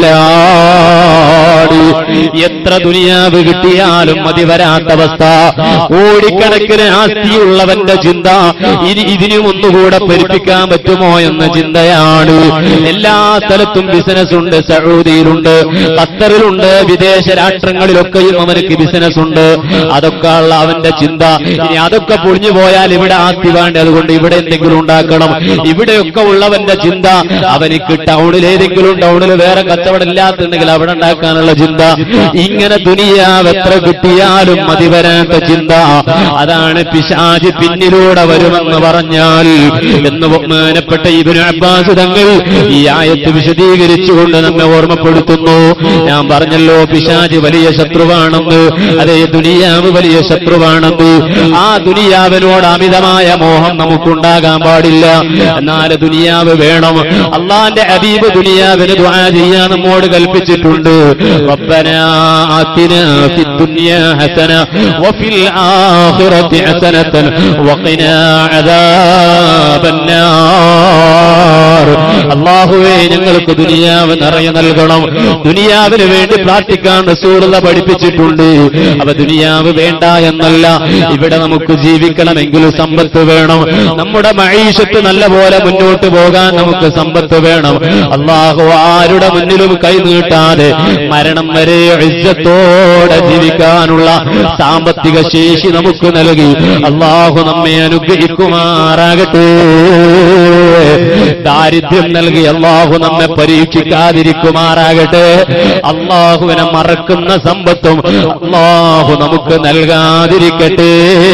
കൊടുക്കലാണ് എത്ര ദുനിയാവ് കിട്ടിയാലും മതി വരാത്ത അവസ്ഥ കോടിക്കണക്കിന് ആസ്തിയുള്ളവന്റെ ചിന്ത ഇനി ഇതിനും ഒന്നുകൂടെ പെരുപ്പിക്കാൻ പറ്റുമോ എന്ന ചിന്തയാണ് എല്ലാ സ്ഥലത്തും ബിസിനസ് ഉണ്ട് സൗദിയിലുണ്ട് ഖത്തറിലുണ്ട് വിദേശ രാഷ്ട്രങ്ങളിലൊക്കെയും അവനക്ക് ബിസിനസ് ഉണ്ട് അതൊക്കെ ഉള്ള അവന്റെ ചിന്ത ഇനി അതൊക്കെ പൊളിഞ്ഞു പോയാൽ ഇവിടെ ആസ്തി വേണ്ട അതുകൊണ്ട് ഇവിടെ എന്തെങ്കിലും ഉണ്ടാക്കണം ഇവിടെയൊക്കെ ഉള്ളവന്റെ ചിന്ത അവനിക്ക് ടൗണിൽ ഏതെങ്കിലും ടൗണിൽ വേറെ കച്ചവടം ഇല്ലാത്തുണ്ടെങ്കിൽ അവിടെ ഉണ്ടാക്കാനുള്ള ചിന്ത ഇങ്ങനെ ദുനിയാവ് എത്ര കിട്ടിയാലും മതി വരാത്ത ചിന്ത അതാണ് പിശാജ് പിന്നിലൂടെ വരുമെന്ന് പറഞ്ഞാൽ എന്ന് ബഹുമാനപ്പെട്ട ഇബിന് അബ്ബാസ് തങ്ങൾ ഈ ആയത്ത് വിശദീകരിച്ചുകൊണ്ട് നമ്മെ ഓർമ്മപ്പെടുത്തുന്നു ഞാൻ പറഞ്ഞല്ലോ പിശാജ് വലിയ ശത്രുവാണെന്ന് അതേ ദുനിയാവ് വലിയ ശത്രുവാണെന്ന് ആ ദുനിയാവിനോട് അമിതമായ മോഹം നമുക്കുണ്ടാകാൻ പാടില്ല എന്നാൽ ദുനിയാവ് വേണം അള്ളാന്റെ അബീബ് ദുനിയാവിന് ദുആ ചെയ്യാൻ നമ്മോട് കൽപ്പിച്ചിട്ടുണ്ട് ربنا آتنا في الدنيا حسنة وفي الآخرة حسنة وقنا عذاب النار അള്ളാഹുവേ ഞങ്ങൾക്ക് ദുനിയാവ് നിറയെ നൽകണം ദുനിയാവിന് വേണ്ടി പ്രാർത്ഥിക്കാൻ റസൂറുള്ള പഠിപ്പിച്ചിട്ടുണ്ട് അപ്പൊ ദുനിയാവ് വേണ്ട എന്നല്ല ഇവിടെ നമുക്ക് ജീവിക്കണമെങ്കിൽ സമ്പത്ത് വേണം നമ്മുടെ മഴീഷത്ത് നല്ല പോലെ മുന്നോട്ട് പോകാൻ നമുക്ക് സമ്പത്ത് വേണം അള്ളാഹു ആരുടെ മുന്നിലും കൈ നീട്ടാതെ മരണം വരെ ഇജ്ജത്തോടെ ജീവിക്കാനുള്ള സാമ്പത്തിക ശേഷി നമുക്ക് നൽകി അള്ളാഹു നമ്മെ അനുഗ്രഹിക്കുമാറാകട്ടെ ദാരിദ്ര്യം നൽകി അള്ളാഹു നമ്മെ പരീക്ഷിക്കാതിരിക്കുമാറാകട്ടെ അള്ളാഹുവിനെ മറക്കുന്ന സമ്പത്തും അള്ളാഹു നമുക്ക് നൽകാതിരിക്കട്ടെ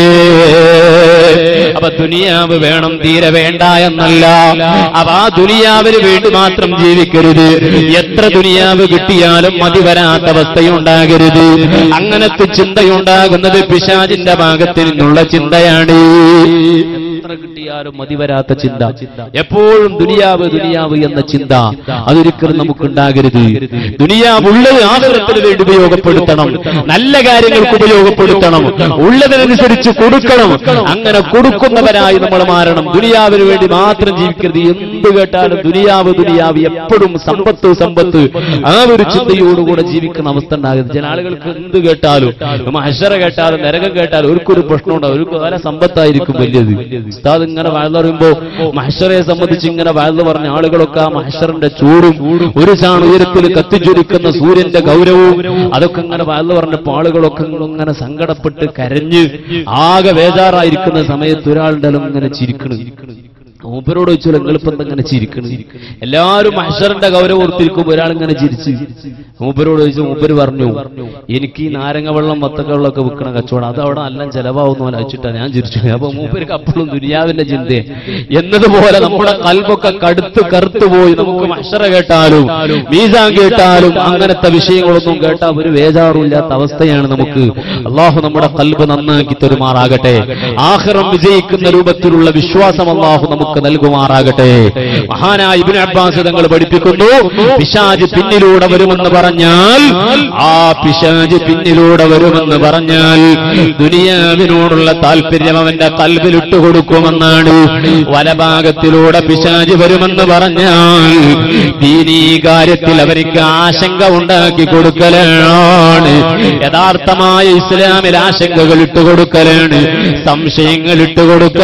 അപ്പൊ ദുനിയാവ് വേണം തീരെ വേണ്ട എന്നല്ല അപ്പൊ ആ ദുനിയാവിന് വേണ്ടി മാത്രം ജീവിക്കരുത് എത്ര ദുനിയാവ് കിട്ടിയാലും മതി വരാത്ത അവസ്ഥയുണ്ടാകരുത് അങ്ങനത്തെ ചിന്തയുണ്ടാകുന്നത് പിശാചിന്റെ ഭാഗത്ത് നിന്നുള്ള ചിന്തയാണ് എത്ര കിട്ടിയാലും മതി വരാത്ത ചിന്ത എപ്പോഴും ദുനിയാവ് ദുനിയാവ് എന്ന ചിന്ത അതൊരിക്കലും നമുക്കുണ്ടാകരുത് ദുനിയാവ് ഉള്ളത് ആദരത്തിന് വേണ്ടി ഉപയോഗപ്പെടുത്തണം നല്ല കാര്യങ്ങൾക്ക് ഉപയോഗപ്പെടുത്തണം ഉള്ളതിനനുസരിച്ച് കൊടുക്കണം അങ്ങനെ കൊടുക്കുന്നവരായി നമ്മൾ മാറണം ദുനിയാവിന് വേണ്ടി മാത്രം ജീവിക്കരുത് എന്ത് കേട്ടാലും ദുനിയാവ് ദുനിയാവ് എപ്പോഴും സമ്പത്ത് സമ്പത്ത് ആ ഒരു ചിന്തയോടുകൂടെ ജീവിക്കുന്ന അവസ്ഥ ഉണ്ടാകരുത് ചില ആളുകൾക്ക് എന്ത് കേട്ടാലും മഹശറ കേട്ടാലും നരകം കേട്ടാലും അവർക്കൊരു പ്രശ്നമുണ്ടാവും അവർക്ക് വളരെ സമ്പത്തായിരിക്കും വലിയത് ഉസ്താദ് ഇങ്ങനെ വാഴ്ന്നു പറയുമ്പോ മഹഷറയെ സംബന്ധിച്ച് ഇങ്ങനെ വാഴ്ന്നു പറഞ്ഞ ആളുകളൊക്കെ ആ മഹഷറിന്റെ ചൂടും ഒരു ചാൺ ഉയരത്തിൽ കത്തിജ്വലിക്കുന്ന സൂര്യന്റെ ഗൗരവവും അതൊക്കെ ഇങ്ങനെ വാഴ്ന്നു പറഞ്ഞപ്പോ ആളുകളൊക്കെ ഇങ്ങനെ സങ്കടപ്പെട്ട് കരഞ്ഞ് ആകെ വേജാറായിരിക്കുന്ന സമയത്ത് ഒരാളുടെ ഇങ്ങനെ ചിരിക്കണ് മൂപ്പരോട് ചോദിച്ചു നിങ്ങളിപ്പോ എന്തെങ്ങനെ ചിരിക്കണ് എല്ലാവരും മഹഷറിന്റെ ഗൗരവം ഓർത്തിരിക്കുമ്പോ ഒരാൾ ഇങ്ങനെ ചിരിച്ച് മൂപ്പരോട് ചോദിച്ചു മൂപ്പര് പറഞ്ഞു എനിക്ക് ഈ നാരങ്ങ വെള്ളം വത്തക്ക വെള്ളമൊക്കെ വിൽക്കണ കച്ചവടം അത് അവിടെ നല്ല ചെലവാകുന്ന വെച്ചിട്ടാ ഞാൻ ചിരിച്ചു അപ്പൊ മൂപ്പർക്ക് അപ്പോഴും ദുര്യാവിന്റെ ചിന്തയെ എന്നതുപോലെ നമ്മുടെ കൽബൊക്കെ കടുത്ത് കറുത്തു പോയി നമുക്ക് മഷറ കേട്ടാലും മീസാൻ കേട്ടാലും അങ്ങനത്തെ വിഷയങ്ങളൊന്നും കേട്ടാൽ ഒരു വേജാറുമില്ലാത്ത അവസ്ഥയാണ് നമുക്ക് അള്ളാഹു നമ്മുടെ കൽബ് നന്നാക്കി തരുമാറാകട്ടെ ആഹ്റം വിജയിക്കുന്ന രൂപത്തിലുള്ള വിശ്വാസം അള്ളാഹു നമുക്ക് നൽകുമാറാകട്ടെ മഹാനായ ഇബിൻ അബ്ബാസ് തങ്ങൾ പഠിപ്പിക്കുന്നു പിശാജ് പിന്നിലൂടെ വരുമെന്ന് പറഞ്ഞാൽ ആ പിശാജ് പിന്നിലൂടെ വരുമെന്ന് പറഞ്ഞാൽ ദുനിയാവിനോടുള്ള താല്പര്യം അവന്റെ കൽബിലിട്ട് കൊടുക്കുമെന്നാണ് വലഭാഗത്തിലൂടെ പിശാജ് വരുമെന്ന് പറഞ്ഞാൽ ദീനീ കാര്യത്തിൽ അവർക്ക് ആശങ്ക ഉണ്ടാക്കി കൊടുക്കലാണ് യഥാർത്ഥമായ ഇസ്ലാമിൽ ആശങ്കകൾ ഇട്ട് കൊടുക്കലാണ് സംശയങ്ങൾ ഇട്ട്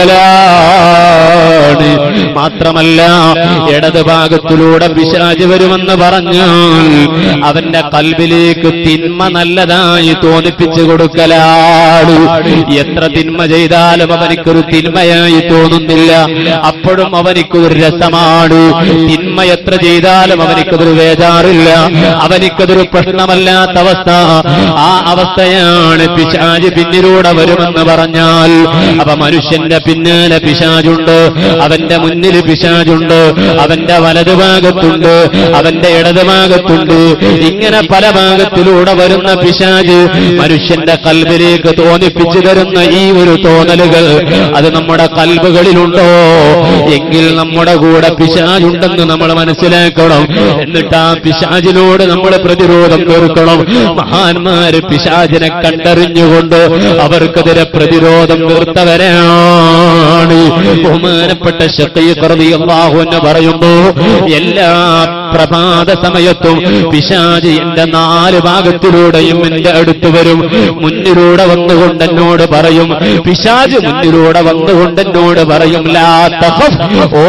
കൊടുക്കലാണ് മാത്രമല്ല ഇടത് ഭാഗത്തിലൂടെ പിശാജ് വരുമെന്ന് പറഞ്ഞാൽ അവന്റെ കൽബിലേക്ക് തിന്മ നല്ലതായി തോന്നിപ്പിച്ചു കൊടുക്കലാണ് എത്ര തിന്മ ചെയ്താലും അവനിക്കൊരു തിന്മയായി തോന്നുന്നില്ല അപ്പോഴും അവനിക്ക് ഒരു രസമാണ് തിന്മ എത്ര ചെയ്താലും അവനിക്കതൊരു വേദാറില്ല അവനിക്കതൊരു പ്രശ്നമല്ലാത്ത അവസ്ഥ ആ അവസ്ഥയാണ് പിശാജ് പിന്നിലൂടെ വരുമെന്ന് പറഞ്ഞാൽ അപ്പൊ മനുഷ്യന്റെ പിന്നാലെ പിശാജുണ്ട് അവന്റെ മുന്നിൽ പിശാജുണ്ട് അവന്റെ വലതു ഭാഗത്തുണ്ട് അവന്റെ ഇടത് ഭാഗത്തുണ്ട് ഇങ്ങനെ പല ഭാഗത്തിലൂടെ വരുന്ന പിശാജ് മനുഷ്യന്റെ കൽബിലേക്ക് തോന്നിപ്പിച്ചു തരുന്ന ഈ ഒരു തോന്നലുകൾ അത് നമ്മുടെ കൽബുകളിലുണ്ടോ എങ്കിൽ നമ്മുടെ കൂടെ പിശാജുണ്ടെന്ന് നമ്മൾ മനസ്സിലാക്കണം എന്നിട്ട് ആ പിശാജിനോട് നമ്മൾ പ്രതിരോധം തീർക്കണം മഹാന്മാര് പിശാചിനെ കണ്ടറിഞ്ഞുകൊണ്ട് അവർക്കെതിരെ പ്രതിരോധം തീർത്തവരാണ് ബഹുമാനപ്പെട്ട ശക്തി അള്ളാഹു എന്ന് പറയുമ്പോ എല്ലാ പ്രഭാത സമയത്തും പിശാജ് എന്റെ നാല് ഭാഗത്തിലൂടെയും എന്റെ അടുത്ത് വരും മുന്നിലൂടെ വന്നുകൊണ്ട് എന്നോട് പറയും പിശാജ് മുന്നിലൂടെ വന്നുകൊണ്ട് എന്നോട് പറയും ലാ തഖഫ് ഓ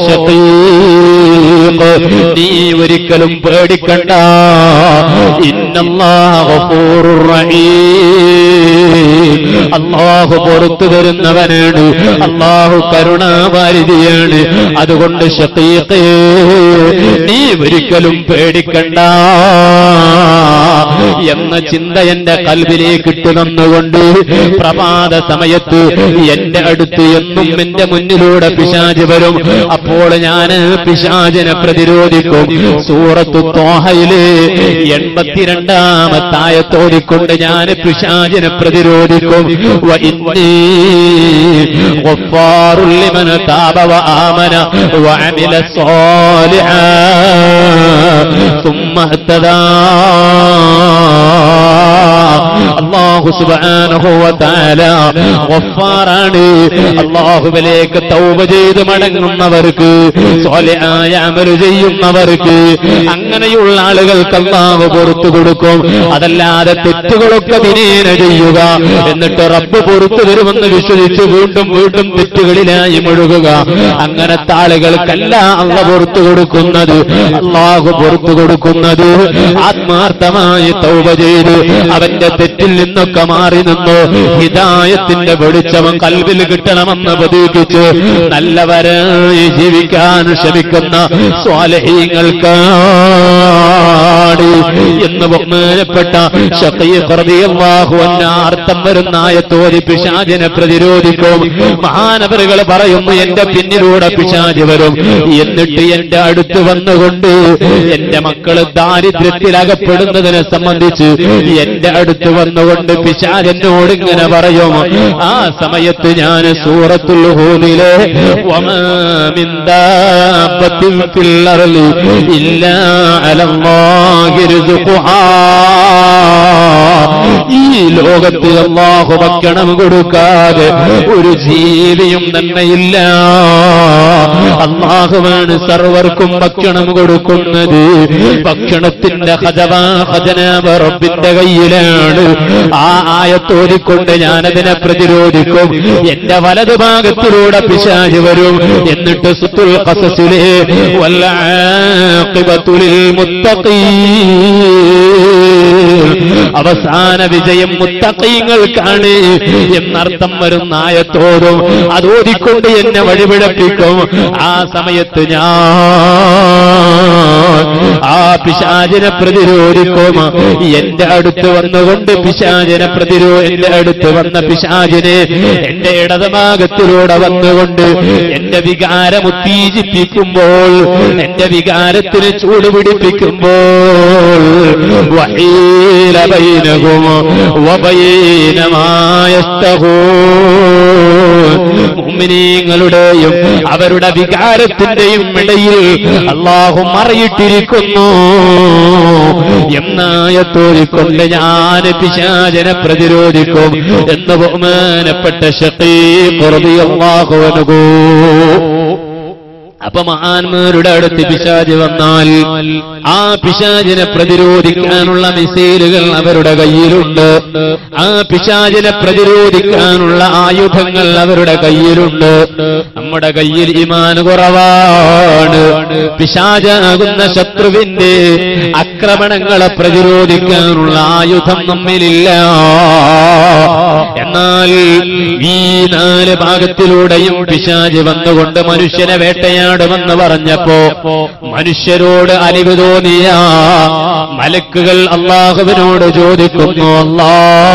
ശഖീഖ് നീ ഒരിക്കലും പേടിക്കണ്ട ഇന്നല്ലാഹു ഗഫൂറുർ റഹീം അള്ളാഹു പുറത്തു വരുന്നവനാണ് അള്ളാഹു കരുണാവാരിതിയാണ് അതുകൊണ്ട് ഷത്തീഖേ നീ ഒരിക്കലും പേടിക്കണ്ട എന്ന ചിന്ത എന്റെ കൽവിലേക്ക് ഇട്ടുതന്നുകൊണ്ട് പ്രഭാത സമയത്ത് എന്റെ അടുത്ത് എന്നും എന്റെ മുന്നിലൂടെ പിശാജ് വരും അപ്പോൾ ഞാൻ പിശാചിനെ പ്രതിരോധിക്കും സൂറത്തു തോഹയില് എൺപത്തിരണ്ടാമത്തായത്തോടിക്കൊണ്ട് ഞാൻ പിശാചിനെ പ്രതിരോധിക്കും وإني غفار لمن تاب وآمن وعمل صالحا ثم اهتدى അള്ളാഹു സുബാനുഭവത്താല ഗഫാറാണ് അള്ളാഹുവിലേക്ക് തൗബ ചെയ്ത് മടങ്ങുന്നവർക്ക് സ്വലയായ അമല് ചെയ്യുന്നവർക്ക് അങ്ങനെയുള്ള ആളുകൾക്ക് അള്ളാഹു പുറത്തു കൊടുക്കും അതല്ലാതെ തെറ്റുകളൊക്കെ വിനേന ചെയ്യുക എന്നിട്ട് റബ്ബ് പുറത്തു വരുമെന്ന് വിശ്വസിച്ച് വീണ്ടും വീണ്ടും തെറ്റുകളിലായി മുഴുകുക അങ്ങനത്തെ ആളുകൾക്കല്ല അള്ള പുറത്തു കൊടുക്കുന്നത് അള്ളാഹു പുറത്തു കൊടുക്കുന്നത് ആത്മാർത്ഥമായി തൗബ ചെയ്ത് അവന്റെ തെറ്റിൽ നിന്നൊക്കെ മാറി നിന്നു ഹിദായത്തിന്റെ വെളിച്ചം കൽവിൽ കിട്ടണമെന്ന് പ്രതീക്ഷിച്ച് നല്ലവരായി ജീവിക്കാൻ ശ്രമിക്കുന്ന സ്വാലഹീങ്ങൾക്കാണ് എന്ന് ബഹുമാനപ്പെട്ട അർത്ഥം വരുന്ന ആയത്തോതി പിശാചിനെ പ്രതിരോധിക്കും മഹാനവറുകൾ പറയുന്നു എന്റെ പിന്നിലൂടെ പിശാജ് വരും എന്നിട്ട് എന്റെ അടുത്ത് വന്നുകൊണ്ട് എന്റെ മക്കള് ദാരിദ്ര്യത്തിൽ അകപ്പെടുന്നതിനെ സംബന്ധിച്ച് എന്റെ അടുത്ത് വന്നുകൊണ്ട് പിശാജ് എന്നോട് ഇങ്ങനെ പറയും ആ സമയത്ത് ഞാൻ സൂറത്തുൽ ഹൂലിലെ വമാമിൻ ദാബത്തിൻ ഫിൽ അർളി ഇല്ലാ അലല്ലാഹി റിസ്ഖുഹാ ഈ ലോകത്തിൽ അള്ളാഹു ഭക്ഷണം കൊടുക്കാതെ ഒരു ജീവിയും തന്നെയില്ല അള്ളാഹുവാണ് സർവർക്കും ഭക്ഷണം കൊടുക്കുന്നത് ഭക്ഷണത്തിന്റെ ഹജവാ ഹജനാബ റബ്ബിന്റെ കയ്യിലാണ് ആ ആയത്തോതിക്കൊണ്ട് ഞാനതിനെ പ്രതിരോധിക്കും എന്റെ വലതു ഭാഗത്തിലൂടെ പിശാച് വരും എന്നിട്ട് സുത്തുൽ ഖസസിലെ വല്ല ആഖിബത്തുലിൽ മുത്തഖീൻ അവസാന വിജയം മുത്തക്കീങ്ങൾക്കാണ് എന്നർത്ഥം വരുന്ന ആയത്തോടും അത് ഓതിക്കൊണ്ട് എന്നെ വഴിപിഴപ്പിക്കും ആ സമയത്ത് ഞാൻ ആ പിശാചിനെ പ്രതിരോധിക്കും എന്റെ അടുത്ത് വന്നുകൊണ്ട് പിശാചിനെ പ്രതിരോ എന്റെ അടുത്ത് വന്ന പിശാചിനെ എന്റെ ഇടതുഭാഗത്തിലൂടെ വന്നുകൊണ്ട് എന്റെ വികാരം ഉത്തേജിപ്പിക്കുമ്പോൾ എന്റെ വികാരത്തിന് ചൂട് പിടിപ്പിക്കുമ്പോൾ വഹീല ബൈനഹും വബൈന മാ യസ്തഹൂൻ മുഅ്മിനീങ്ങളുടെയും അവരുടെ വികാരത്തിന്റെയും ഇടയിൽ അള്ളാഹു മറയിട്ടിരിക്കുന്നു എന്നായത്തോരിക്കൊണ്ട് ഞാൻ പിശാചനെ പ്രതിരോധിക്കും എന്ന് ബഹുമാനപ്പെട്ട ഷഖീഖ് റളിയല്ലാഹു അൻഹു അപ്പൊ മഹാന്മാരുടെ അടുത്ത് പിശാജ് വന്നാൽ ആ പിശാജിനെ പ്രതിരോധിക്കാനുള്ള മിസൈലുകൾ അവരുടെ കയ്യിലുണ്ട് ആ പിശാജിനെ പ്രതിരോധിക്കാനുള്ള ആയുധങ്ങൾ അവരുടെ കയ്യിലുണ്ട് നമ്മുടെ കയ്യിൽ ഇമാൻ കുറവാണ് പിശാചാകുന്ന ശത്രുവിന്റെ ആക്രമണങ്ങളെ പ്രതിരോധിക്കാനുള്ള ആയുധം നമ്മിലില്ല എന്നാൽ ഈ നാല് ഭാഗത്തിലൂടെയും പിശാജ് വന്നുകൊണ്ട് മനുഷ്യനെ വേട്ടയാടുമെന്ന് പറഞ്ഞപ്പോ മനുഷ്യരോട് അലിവ് തോന്നിയ മലക്കുകൾ അള്ളാഹുവിനോട് ചോദിക്കുന്നു അല്ലാ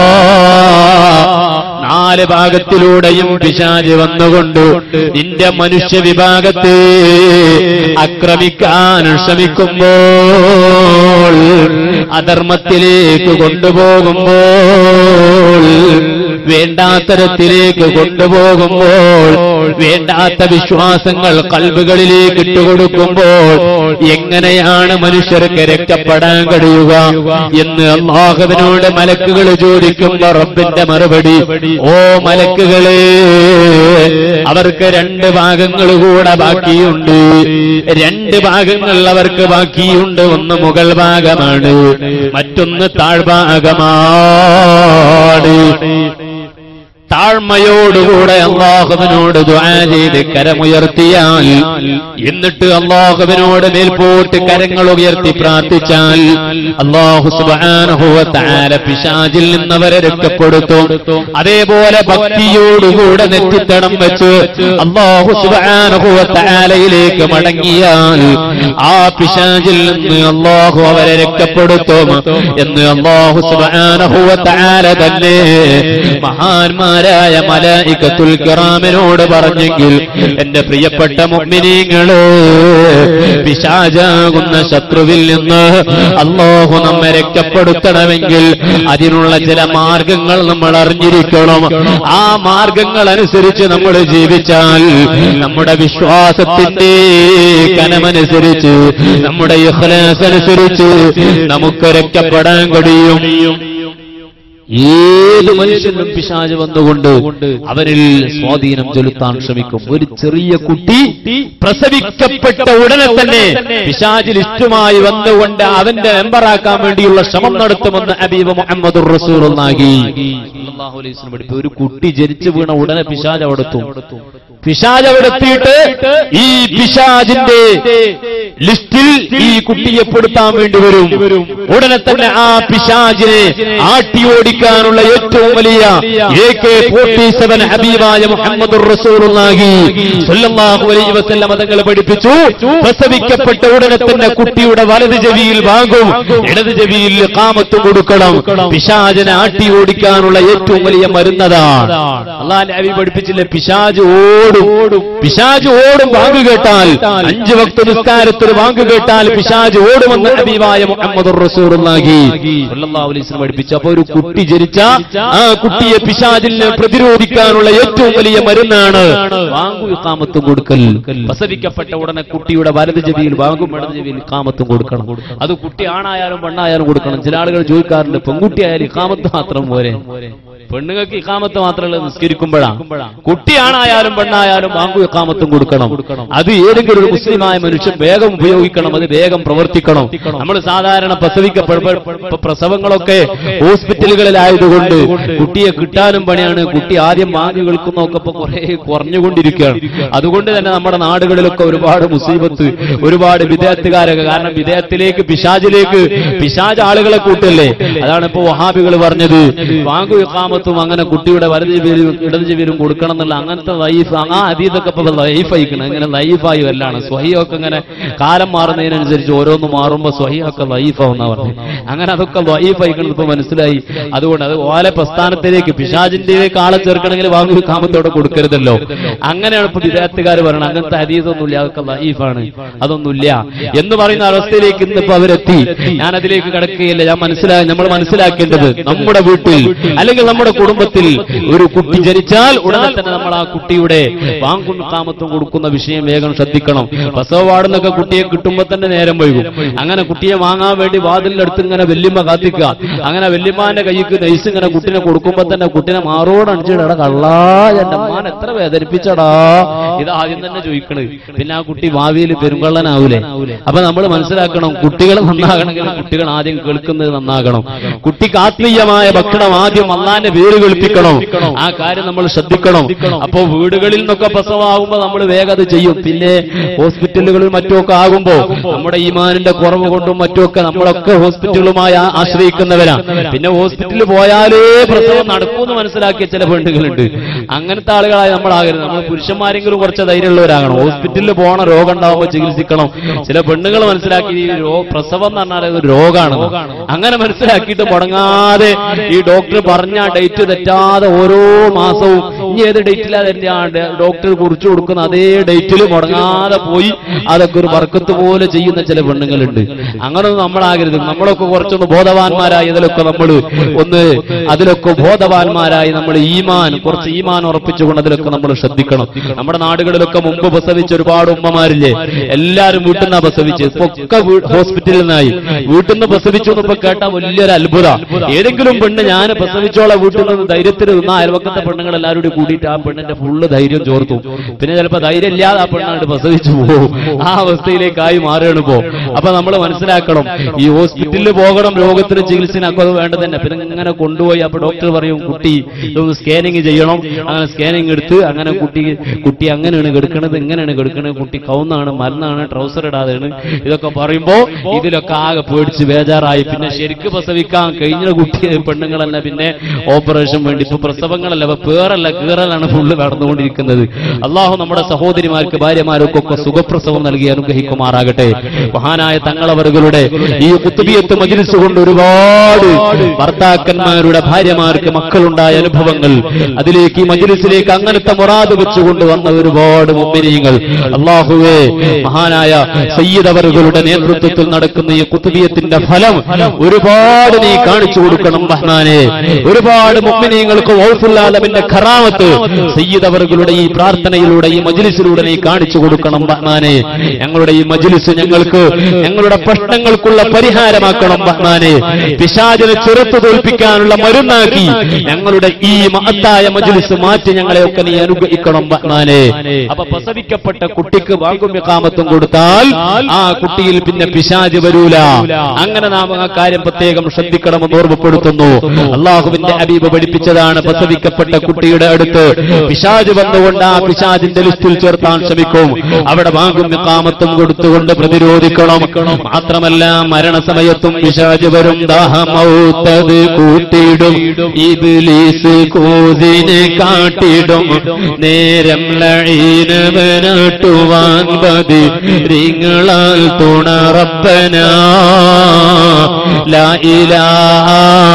നാല് ഭാഗത്തിലൂടെയും പിശാജ് വന്നുകൊണ്ട് നിന്റെ മനുഷ്യ വിഭാഗത്തെ ആക്രമിക്കാൻ ശ്രമിക്കുമ്പോൾ അധർമ്മത്തിലേക്ക് കൊണ്ടുപോകുമ്പോൾ വേണ്ടാത്തരത്തിലേക്ക് കൊണ്ടുപോകുമ്പോൾ വേണ്ടാത്ത വിശ്വാസങ്ങൾ കൽബുകളിലേക്ക് ഇട്ടുകൊടുക്കുമ്പോൾ എങ്ങനെയാണ് മനുഷ്യർക്ക് രക്ഷപ്പെടാൻ കഴിയുക എന്ന് അള്ളാഹുവിനോട് മലക്കുകൾ ചോദിക്കുമ്പോ റബ്ബിന്റെ മറുപടി ഓ മലക്കുകളെ അവർക്ക് രണ്ട് ഭാഗങ്ങൾ കൂടെ ബാക്കിയുണ്ട് രണ്ട് ഭാഗങ്ങൾ അവർക്ക് ബാക്കിയുണ്ട് ഒന്ന് മുകൾ ഭാഗമാണ് മറ്റൊന്ന് താഴ്ഭാഗമാണ് താഴ്മയോടുകൂടെ അള്ളാഹുവിനോട് ദുആ ചെയ്ത് കരമുയർത്തിയാൽ എന്നിട്ട് അള്ളാഹുവിനോട് മേൽപോട്ട് കരങ്ങൾ ഉയർത്തി പ്രാർത്ഥിച്ചാൽ അള്ളാഹു സുബ്ഹാനഹു തആല പിശാചിൽ നിന്നവരെ രക്ഷപ്പെടുത്തും അതേപോലെ ഭക്തിയോടുകൂടെ നെറ്റിത്തടം വെച്ച് അള്ളാഹു സുബ്ഹാനഹു തആലയിലേക്ക് മടങ്ങിയാൽ ആ പിശാചിൽ നിന്ന് അള്ളാഹു അവരെ രക്ഷപ്പെടുത്തും എന്ന് അള്ളാഹു സുബ്ഹാനഹു തആല തന്നെ മഹാന്മാർ മഹാന്മാരായ മലായിക്കത്തുൽ കിറാമിനോട് പറഞ്ഞെങ്കിൽ എന്റെ പ്രിയപ്പെട്ട മുഅ്മിനീങ്ങള് പിശാചാകുന്ന ശത്രുവിൽ നിന്ന് അള്ളാഹു നമ്മെ രക്ഷപ്പെടുത്തണമെങ്കിൽ അതിനുള്ള ചില മാർഗങ്ങൾ നമ്മൾ അറിഞ്ഞിരിക്കണം ആ മാർഗങ്ങൾ അനുസരിച്ച് നമ്മൾ ജീവിച്ചാൽ നമ്മുടെ വിശ്വാസത്തിന്റെ കനമനുസരിച്ച് നമ്മുടെ ഇഖ്ലാസ് അനുസരിച്ച് നമുക്ക് രക്ഷപ്പെടാൻ കഴിയും ഏത് മനുഷ്യനും പിശാജ് വന്നുകൊണ്ട് അവരിൽ സ്വാധീനം ചെലുത്താൻ ശ്രമിക്കും ഒരു ചെറിയ കുട്ടി പ്രസവിക്കപ്പെട്ട ഉടനെ തന്നെ പിശാജിൽ ഇഷ്ടമായി വന്നുകൊണ്ട് അവന്റെ മെമ്പറാക്കാൻ വേണ്ടിയുള്ള ശ്രമം നടത്തുമെന്ന് അബീബ് മുഹമ്മദ് റസൂറുന്നാകി ഒരു കുട്ടി ജനിച്ചു വീണ ഉടനെ പിശാജ് അവിടെത്തും പിശാജ് അവിടെ എത്തിയിട്ട് ഈ പിശാജിന്റെ ലിസ്റ്റിൽ ഈ കുട്ടിയെ പെടുത്താൻ വേണ്ടി വരും ഉടനെ തന്നെ ആ പിശാജിനെ ആട്ടിയോടിക്കാനുള്ള ഏറ്റവും വലിയ എ കെ ഫോർട്ടി സെവൻ ഹബീബായ മുഹമ്മദ് റസൂലുള്ളാഹി സ്വല്ലല്ലാഹു അലൈഹി വസല്ലം തങ്ങൾ പഠിപ്പിച്ചു പ്രസവിക്കപ്പെട്ട ഉടനെ തന്നെ കുട്ടിയുടെ വലത് ചെവിയിൽ വാങ്ങും ഇടത് ചെവിയിൽ കാമത്ത് കൊടുക്കണം പിശാചിനെ ആട്ടി ഓടിക്കാനുള്ള ഏറ്റവും വലിയ മരുന്നതാണ് അള്ളാന്റെ അബി പഠിപ്പിച്ചില്ലേ പിശാജ് ഓടും പിശാജ് ഓടും വാങ്ങു കേട്ടാൽ അഞ്ചു ഭക്ത നിസ്കാരത്തിൽ വാങ്ങു കേട്ടാൽ പിശാജ് ഓടുമെന്ന് ഹബീബായ മുഹമ്മദ് റസൂലുള്ളാഹി സ്വല്ലല്ലാഹു അലൈഹി വസല്ലം പഠിപ്പിച്ചു അപ്പൊ ഒരു കുട്ടി ജനിച്ച ആ കുട്ടിയെ പിശാചിനെ പ്രതിരോധിക്കാനുള്ള ഏറ്റവും വലിയ മരുന്നാണ് വാങ്ങു കാമത്തും കൊടുക്കൽ പ്രസവിക്കപ്പെട്ട ഉടനെ കുട്ടിയുടെ വലത് ചെവിയിൽ വാങ്ങും ഇടത് ചെവിയിൽ കാമത്തും കൊടുക്കണം അത് കുട്ടി ആണായാലും പെണ്ണായാലും കൊടുക്കണം ചില ആളുകൾ ചോദിക്കാറുണ്ട് പെൺകുട്ടി ആയാലും കാമത്ത് മാത്രം പോരെ പെണ്ണുങ്ങൾക്ക് ഇക്കാമത്ത് മാത്രമല്ല നിസ്കരിക്കുമ്പോഴാണ് കുട്ടിയാണായാലും പെണ്ണായാലും ബാങ്കു ഇക്കാമത്തും കൊടുക്കണം അത് ഏതെങ്കിലും ഒരു മുസ്ലിമായ മനുഷ്യൻ വേഗം ഉപയോഗിക്കണം അത് വേഗം പ്രവർത്തിക്കണം നമ്മൾ സാധാരണ പ്രസവിക്കപ്പെടുമ്പോൾ പ്രസവങ്ങളൊക്കെ ഹോസ്പിറ്റലുകളിലായതുകൊണ്ട് കുട്ടിയെ കിട്ടാനും പണിയാണ് കുട്ടി ആദ്യം ബാങ്ക് കേൾക്കുന്നൊക്കെ ഇപ്പൊ കുറെ കുറഞ്ഞുകൊണ്ടിരിക്കുകയാണ് അതുകൊണ്ട് തന്നെ നമ്മുടെ നാടുകളിലൊക്കെ ഒരുപാട് മുസീബത്ത് ഒരുപാട് വിദേഹത്തുകാരൊക്കെ കാരണം വിദേഹത്തിലേക്ക് പിശാചിലേക്ക് പിശാജ് ആളുകളെ കൂട്ടല്ലേ അതാണ് ഇപ്പൊ വഹാബികൾ പറഞ്ഞത് ബാങ്കു ഇക്കാമത്തും അങ്ങനെ കുട്ടിയുടെ വലത് ചെവിയിലും ഇടത് ചെവിയിലും കൊടുക്കണം എന്നുള്ള അങ്ങനത്തെ ലൈഫ് ആ അതീതൊക്കെ ഇപ്പൊ ലൈഫ് അയക്കണം അങ്ങനെ ലൈഫായി വല്ലാണ് സ്വഹിയൊക്കെ ഇങ്ങനെ കാലം മാറുന്നതിനനുസരിച്ച് ഓരോന്ന് മാറുമ്പോ സ്വഹിയൊക്കെ ലൈഫാവുന്ന പറഞ്ഞു അങ്ങനെ അതൊക്കെ ലൈഫ് അയക്കണം ഇപ്പൊ മനസ്സിലായി അതുകൊണ്ട് അത് ഓലെ പ്രസ്ഥാനത്തിലേക്ക് പിശാജിന്റെലേക്ക് ആളെ ചേർക്കണമെങ്കിൽ ബാങ്കു ഇക്കാമത്തോടെ കൊടുക്കരുതല്ലോ അങ്ങനെയാണ് ഇപ്പൊ വിദേഹത്തുകാർ പറയുന്നത് അങ്ങനത്തെ അതീതൊന്നുമില്ല അതൊക്കെ ലൈഫാണ് അതൊന്നുമില്ല എന്ന് പറയുന്ന അവസ്ഥയിലേക്ക് ഇന്നിപ്പോ അവരെത്തി ഞാൻ അതിലേക്ക് കിടക്കുകയില്ല ഞാൻ മനസ്സിലാക്കി നമ്മൾ മനസ്സിലാക്കേണ്ടത് നമ്മുടെ വീട്ടിൽ അല്ലെങ്കിൽ നമ്മുടെ കുടുംബത്തിൽ ഒരു കുട്ടി ജനിച്ചാൽ ഉടനെ തന്നെ നമ്മൾ ആ കുട്ടിയുടെ വാങ്ങും കാമത്തും കൊടുക്കുന്ന വിഷയം വേഗം ശ്രദ്ധിക്കണം പ്രസവ വാർഡിന്നൊക്കെ കുട്ടിയെ കിട്ടുമ്പോൾ തന്നെ നേരം വൈകും അങ്ങനെ കുട്ടിയെ വാങ്ങാൻ വേണ്ടി വാതിലിന്റെ അടുത്ത് ഇങ്ങനെ വല്യമ്മ കാത്തിക്കുക അങ്ങനെ വല്യമ്മാന്റെ കൈക്ക് നൈസ് ഇങ്ങനെ കുട്ടിനെ കൊടുക്കുമ്പോ തന്നെ കുട്ടിനെ മാറോട് അണിച്ചിടടാ കള്ളാ എന്റെ അമ്മാൻ എത്ര വേദനിപ്പിച്ചടാ ഇത് ആദ്യം തന്നെ ചോദിക്കണ് പിന്നെ ആ കുട്ടി ഭാവിയിൽ പെരുങ്കള്ളനാവൂലേ അപ്പൊ നമ്മൾ മനസ്സിലാക്കണം കുട്ടികൾ നന്നാകണമെങ്കിൽ കുട്ടികൾ ആദ്യം കേൾക്കുന്നത് നന്നാകണം കുട്ടിക്ക് ആത്മീയമായ ഭക്ഷണം ആദ്യം അള്ളാന്റെ പേര് കേൾപ്പിക്കണം ആ കാര്യം നമ്മൾ ശ്രദ്ധിക്കണം അപ്പോ വീടുകളിൽ നിന്നൊക്കെ പ്രസവമാകുമ്പോ നമ്മൾ വേഗം അത് ചെയ്യും പിന്നെ ഹോസ്പിറ്റലുകളിൽ മറ്റുമൊക്കെ ആകുമ്പോ നമ്മുടെ ഈമാനിന്റെ കുറവ് കൊണ്ടും മറ്റുമൊക്കെ നമ്മളൊക്കെ ഹോസ്പിറ്റലുമായി ആ- ആശ്രയിക്കുന്നവരാണ് പിന്നെ ഹോസ്പിറ്റലിൽ പോയാലേ പ്രസവം നടക്കുമെന്ന് മനസ്സിലാക്കിയ ചില പെണ്ണുകളുണ്ട് അങ്ങനത്തെ ആളുകളായി നമ്മളാകരുത് നമ്മൾ പുരുഷന്മാരെങ്കിലും കുറച്ച് ധൈര്യമുള്ളവരാകണം ഹോസ്പിറ്റലിൽ പോകണം രോഗം ഉണ്ടാവുമ്പോൾ ചികിത്സിക്കണം ചില പെണ്ണുങ്ങൾ മനസ്സിലാക്കി ഈ രോ- പ്രസവം എന്ന് പറഞ്ഞാൽ അത് ഒരു രോഗമാണ് അങ്ങനെ മനസ്സിലാക്കിയിട്ട് മുടങ്ങാതെ ഈ ഡോക്ടർ പറഞ്ഞ ഡേറ്റ് തെറ്റാതെ ഓരോ മാസവും ഇനി ഏത് ഡേറ്റിലാ തന്റെ ആ ഡ- ഡോക്ടർ കുറിച്ചു കൊടുക്കുന്ന അതേ ഡേറ്റിൽ മുടങ്ങാതെ പോയി അതൊക്കെ ഒരു വർക്കത്ത് പോലെ ചെയ്യുന്ന ചില പെണ്ണുങ്ങളുണ്ട് അങ്ങനൊന്നും നമ്മളാകരുത് നമ്മളൊക്കെ കുറച്ചൊന്ന് ബോധവാന്മാരായി ഇതിലൊക്കെ നമ്മൾ ഒന്ന് അതിലൊക്കെ ബോധവാന്മാരായി നമ്മൾ ഈമാൻ കുറച്ച് ഈമാൻ ഉറപ്പിച്ചുകൊണ്ട് അതിലൊക്കെ നമ്മൾ ശ്രദ്ധിക്കണം നമ്മുടെ നാടുകളിലൊക്കെ മുമ്പ് പ്രസവിച്ച ഒരുപാട് ഉമ്മമാരില്ലേ എല്ലാരും വീട്ടിൽ നിന്നാ പ്രസവിച്ച് ഇപ്പൊ ഒക്കെ വീ- ഹോസ്പിറ്റലിൽ നിന്നായി വീട്ടിൽ നിന്ന് പ്രസവിച്ചു എന്നിപ്പോ കേട്ടാ വലിയൊരു അത്ഭുത ഏതെങ്കിലും പെണ്ണ് ഞാൻ പ്രസവിച്ചോളെ വീട്ടിൽ നിന്ന് ധൈര്യത്തിൽ നിന്ന അയൽവക്കത്തെ പെണ്ണുങ്ങൾ എല്ലാവരും കൂടി കൂടിയിട്ട് ആ പെണ്ണിന്റെ ഫുള്ള് ധൈര്യം ചോർത്തു പിന്നെ ചിലപ്പോ ധൈര്യം ഇല്ലാതെ ആ പെണ്ണാണ്ട് പ്രസവിച്ചു പോകും ആ അവസ്ഥയിലേക്കായി മാറുകയാണ് ഇപ്പോ അപ്പൊ നമ്മൾ മനസ്സിലാക്കണം ഈ ഹോസ്പിറ്റലിൽ പോകണം രോഗത്തിന് ചികിത്സനൊക്കെ അത് വേണ്ടത് തന്നെ പിന്നെ ഇങ്ങനെ കൊണ്ടുപോയി അപ്പൊ ഡോക്ടർ പറയും കുട്ടി ഇതൊന്ന് സ്കാനിങ് ചെയ്യണം അങ്ങനെ സ്കാനിങ് എടുത്ത് അങ്ങനെ കുട്ടി കുട്ടി അങ്ങനെയാണ് കെടുക്കണത് ഇങ്ങനെയാണ് കെടുക്കണത് കുട്ടി കൗന്നാണ് മരുന്നാണ് ട്രൗസർ ഇടാതെയാണ് ഇതൊക്കെ പറയുമ്പോ ഇതിലൊക്കെ ആകെ പേടിച്ച് ബേജാറായി പിന്നെ ശരിക്ക് പ്രസവിക്കാൻ കഴിഞ്ഞ കുട്ടി പെണ്ണുങ്ങളല്ല പിന്നെ ഓപ്പറേഷൻ വേണ്ടി ഇപ്പൊ പ്രസവങ്ങളല്ല ഇപ്പൊ പേറല്ല കീറലാണ് ഫുള്ള് നടന്നുകൊണ്ടിരിക്കുന്നത് അള്ളാഹു നമ്മുടെ സഹോദരിമാർക്ക് ഭാര്യമാർക്കൊക്കെ സുഖപ്രസവം നൽകി അനുഗ്രഹിക്കുമാറാകട്ടെ മഹാനായ തങ്ങളവറുകളുടെ ഈ കുത്തുബിയത്ത് മജിലിസ് കൊണ്ട് ഒരുപാട് ഭർത്താക്കന്മാരുടെ ഭാര്യമാർക്ക് മക്കളുണ്ടായ അനുഭവങ്ങൾ അതിലേക്ക് ഈ മജിലിസിലേക്ക് അങ്ങനത്തെ മുറാദ് വെച്ചുകൊണ്ട് വന്ന ഒരുപാട് മുമ്പിനീങ്ങൾ അള്ളാഹുവേ മഹാനായ സയ്യിദവറുകളുടെ നേതൃത്വത്തിൽ നടക്കുന്ന ഈ കുത്തുബിയത്തിന്റെ ഫലം ഒരുപാട് നീ കാണിച്ചു കൊടുക്കണം റഹ്മാനെ ഒരുപാട് മുമ്പിനീങ്ങൾക്ക് ഓൾഫുല്ലാലമിന്റെ ഖറാമത്ത് സയ്യിദവറുകളുടെ ഈ പ്രാർത്ഥനയിലൂടെ ഈ മജിലിസിലൂടെ നീ കാണിച്ചു കൊടുക്കണം റഹ്മാനെ ഞങ്ങളുടെ ഈ മജിലിസ് ഞങ്ങൾക്ക് ഞങ്ങളുടെ പ്രശ്നങ്ങൾക്കുള്ള പരിഹാരമാക്കണം റഹ്മാനെ പിശാചിനെ ചെറുത്തു തോൽപ്പിക്കാനുള്ള മരുന്നാക്കി ഞങ്ങളുടെ ഈ മഹത്തായ മജിലിസ് മാറ്റി ഞങ്ങളെയൊക്കെ നീ അനുഗ്രഹിക്കണം റഹ്മാനെ അപ്പൊ പ്രസവിക്കപ്പെട്ട കുട്ടിക്ക് വാങ്കുമ്യകാമത്വം കൊടുത്താൽ ആ കുട്ടിയിൽ പിന്നെ പിശാജ് വരൂല അങ്ങനെ നാം ആ കാര്യം പ്രത്യേകം ശ്രദ്ധിക്കണമെന്ന് ഓർമ്മപ്പെടുത്തുന്നു അള്ളാഹുവിന്റെ അബീബ് പഠിപ്പിച്ചതാണ് പ്രസവിക്കപ്പെട്ട കുട്ടിയുടെ അടുത്ത് പിശാജ് വന്നുകൊണ്ട് ആ പിശാജിന്റെ ലിസ്റ്റിൽ ചേർത്താൻ ശ്രമിക്കും അവിടെ വാങ്ങും കാമത്തും കൊടുത്തുകൊണ്ട് പ്രതിരോധിക്കണം മാത്രമല്ല മരണസമയത്തും പിശാജ് വരും ദാഹമൗത്തത് കൂട്ടിയിടും ഇബിലീസ് കൂതിനെ കാട്ടിടും നേരം ലഴീനവനാട്ടുവാൻ പതി റിങ്ങളാൽ തുണറപ്പന ലാ ഇലാഹ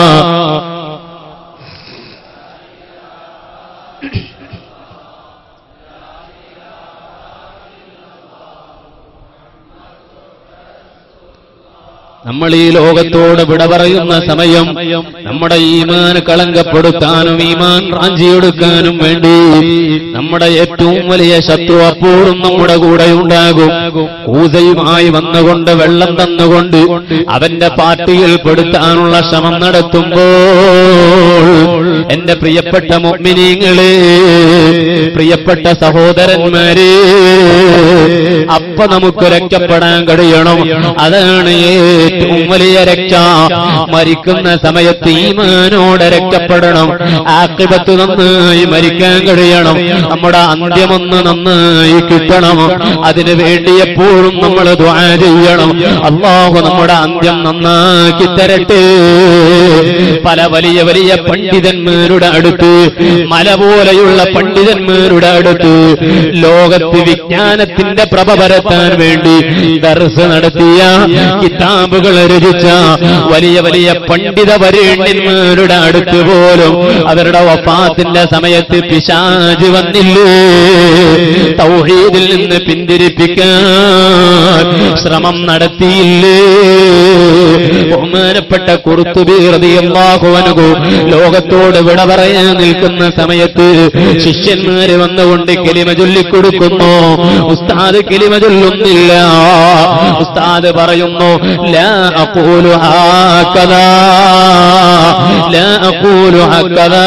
നമ്മൾ ഈ ലോകത്തോട് വിട പറയുന്ന സമയം നമ്മുടെ ഈമാൻ കളങ്കപ്പെടുത്താനും ഈമാൻ റാഞ്ചിയെടുക്കാനും വേണ്ടി നമ്മുടെ ഏറ്റവും വലിയ ശത്രു അപ്പോഴും നമ്മുടെ കൂടെ ഉണ്ടാകും കൂതയുമായി വന്നുകൊണ്ട് വെള്ളം തന്നുകൊണ്ട് അവന്റെ പാർട്ടിയിൽ പെടുത്താനുള്ള ശ്രമം നടത്തുമ്പോൾ എന്റെ പ്രിയപ്പെട്ട മുഅ്മിനീങ്ങളെ പ്രിയപ്പെട്ട സഹോദരന്മാരെ അപ്പൊ നമുക്ക് രക്ഷപ്പെടാൻ കഴിയണം അതാണ് ഏറ്റവും വലിയ രക്ഷ മരിക്കുന്ന സമയത്ത് ഈമാനോടെ രക്ഷപ്പെടണം ആക്കിബത്ത് നന്നായി മരിക്കാൻ കഴിയണം നമ്മുടെ അന്ത്യമൊന്ന് നന്നായി കിട്ടണം അതിനു വേണ്ടി എപ്പോഴും നമ്മൾ ദ്വാ ചെയ്യണം അള്ളാഹു നമ്മുടെ അന്ത്യം നന്നാക്കി തരട്ടെ പല വലിയ വലിയ പണ്ഡിതന്മാരുടെ അടുത്ത് മല പോലെയുള്ള പണ്ഡിതന്മാരുടെ അടുത്ത് ലോകത്ത് വിജ്ഞാനത്തിന്റെ പ്രഭ പരത്താൻ വേണ്ടി ദർസ് നടത്തിയ കിതാബുകൾ രചിച്ച വലിയ വലിയ പണ്ഡിത വരേണ്യന്മാരുടെ അടുത്ത് പോലും അവരുടെ വഫാത്തിന്റെ സമയത്ത് പിശാജ് വന്നില്ലേ തൗഹീദിൽ നിന്ന് പിന്തിരിപ്പിക്കാൻ ശ്രമം നടത്തിയില്ലേ ബഹുമാനപ്പെട്ട കുറുത്തുബി റളിയല്ലാഹുവൻഹു ലോകത്തോട് വിട പറയാൻ നിൽക്കുന്ന സമയത്ത് ശിഷ്യന്മാര് വന്നുകൊണ്ട് കെലിമ ചൊല്ലിക്കൊടുക്കുന്നു ഉസ്താദ് കെലിമ ചൊല്ലുന്നില്ല ഉസ്താദ് പറയുന്നു ലാ അഖൂലു ഹാക്കദാ ലാ അഖൂലു ഹാക്കദാ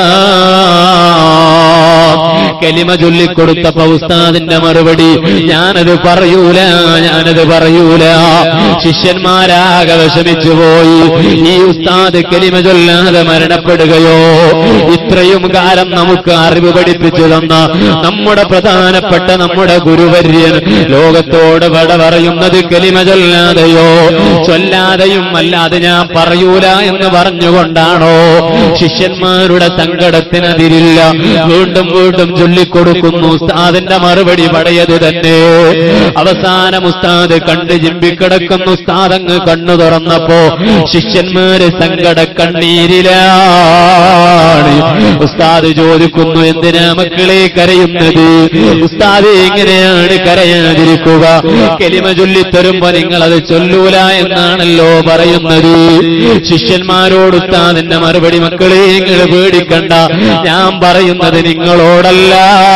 കലിമ ചൊല്ലിക്കൊടുത്തപ്പോ ഉസ്താദിന്റെ മറുപടി ഞാനത് പറയൂല ഞാനത് പറയൂല ശിഷ്യന്മാരാകെ വിഷമിച്ചു പോയി ഈ ഉസ്താദ് കലിമ ചൊല്ലാതെ മരണപ്പെടുകയോ ഇത്രയും കാലം നമുക്ക് അറിവ് പഠിപ്പിച്ചു തന്ന നമ്മുടെ പ്രധാനപ്പെട്ട നമ്മുടെ ഗുരുവര്യൻ ലോകത്തോട് വട പറയുന്നത് കലിമ ചൊല്ലാതെയോ ചൊല്ലാതെയും അല്ലാതെ ഞാൻ പറയൂല എന്ന് പറഞ്ഞുകൊണ്ടാണോ ശിഷ്യന്മാരുടെ സങ്കടത്തിനതിരില്ല വീണ്ടും വീണ്ടും ചൊല്ലിക്കൊടുക്കുന്നു ഉസ്താദിന്റെ മറുപടി പടയത് തന്നെ അവസാനം ഉസ്താദ് കണ്ട് ചിമ്പിക്കിടക്കുന്നു ഉസ്താദ് അങ്ങ് കണ്ണു തുറന്നപ്പോ ശിഷ്യന്മാര് സങ്കട കണ്ണീരിലാണ് ഉസ്താദ് ചോദിക്കുന്നു എന്തിനാ മക്കളെ കരയുന്നത് ഉസ്താദ് എങ്ങനെയാണ് കരയാതിരിക്കുക കെലിമ ചൊല്ലിത്തരുമ്പോ നിങ്ങൾ അത് ചൊല്ലൂല എന്നാണല്ലോ പറയുന്നത് ശിഷ്യന്മാരോട് ഉസ്താദിന്റെ മറുപടി മക്കളെ നിങ്ങൾ പേടിക്കണ്ട ഞാൻ പറയുന്നത് നിങ്ങളോടല്ല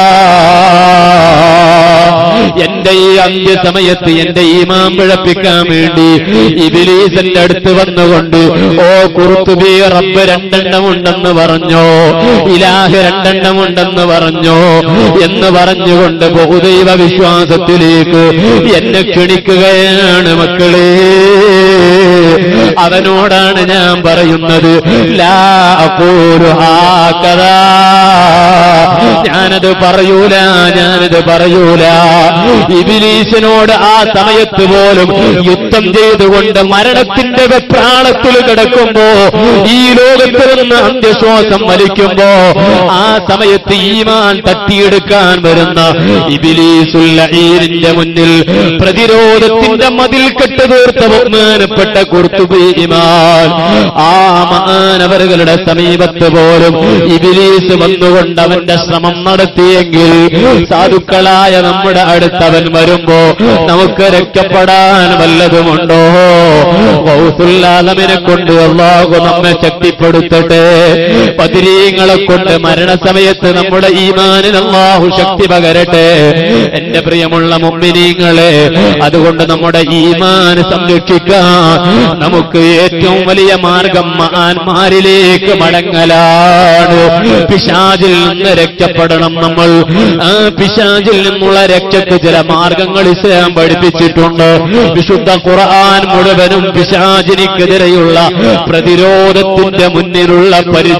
എന്റെ ഈ അന്ത്യസമയത്ത് എന്റെ ഈമാൻ പിഴപ്പിക്കാൻ വേണ്ടി ഇബിലീസിന്റെ അടുത്ത് വന്നുകൊണ്ട് ഓ കുറുത്തുബി റബ്ബ് രണ്ടെണ്ണമുണ്ടെന്ന് പറഞ്ഞോ ഇലാഹ് രണ്ടെണ്ണമുണ്ടെന്ന് പറഞ്ഞോ എന്ന് പറഞ്ഞുകൊണ്ട് ബഹുദൈവ വിശ്വാസത്തിലേക്ക് എന്നെ ക്ഷണിക്കുകയാണ് മക്കളേ അവനോടാണ് ഞാൻ പറയുന്നത് ലാ അഖൂലു ഹാക്കദാ ഞാനത് പറയൂല ഞാനത് പറയൂല ഇബിലീസിനോട് ആ സമയത്ത് പോലും യുദ്ധം ചെയ്തുകൊണ്ട് മരണത്തിന്റെ വെപ്രാളത്തിൽ കിടക്കുമ്പോ ഈ ലോകത്ത് നിന്ന് അന്ത്യശ്വാസം വലിക്കുമ്പോ ആ സമയത്ത് ഈമാൻ തട്ടിയെടുക്കാൻ വരുന്ന ഇബിലീസുല്ലീരിന്റെ മുന്നിൽ പ്രതിരോധത്തിന്റെ മതിൽ കെട്ട് തീർത്ത ബഹുമാനപ്പെട്ട കുർത്തുബീമാൻ ആ മാനവറുകളുടെ സമീപത്ത് പോലും ഇബിലീസ് വന്നുകൊണ്ട് അവന്റെ ശ്രമം നടത്തിയെങ്കിൽ സാധുക്കളായ നമ്മുടെ അടുത്തവൻ വരുമ്പോ നമുക്ക് രക്ഷപ്പെടാൻ വല്ലതുമുണ്ടോ വൗസുല്ലാലമിനെ കൊണ്ട് അള്ളാഹു നമ്മെ ശക്തിപ്പെടുത്തട്ടെ പതിരീങ്ങളെ കൊണ്ട് മരണസമയത്ത് നമ്മുടെ ഈമാനിന് അള്ളാഹു ശക്തി പകരട്ടെ എന്റെ പ്രിയമുള്ള മുമ്പിനീങ്ങളെ അതുകൊണ്ട് നമ്മുടെ ഈമാൻ സംരക്ഷിക്കാൻ നമുക്ക് ഏറ്റവും വലിയ മാർഗം മഹാന്മാരിലേക്ക് മടങ്ങലാണ് പിശാചിൽ നിന്ന് രക്ഷപ്പെടണം നമ്മൾ ആ പിശാചിൽ നിന്നുള്ള രക്ഷയ്ക്ക് ചില മാർഗങ്ങൾ ഇസ്ലാം പഠിപ്പിച്ചിട്ടുണ്ട് വിശുദ്ധ ഖുർആൻ മുഴുവനും പിശാചിനിക്കെതിരെയുള്ള പ്രതിരോധത്തിന്റെ മുന്നിലുള്ള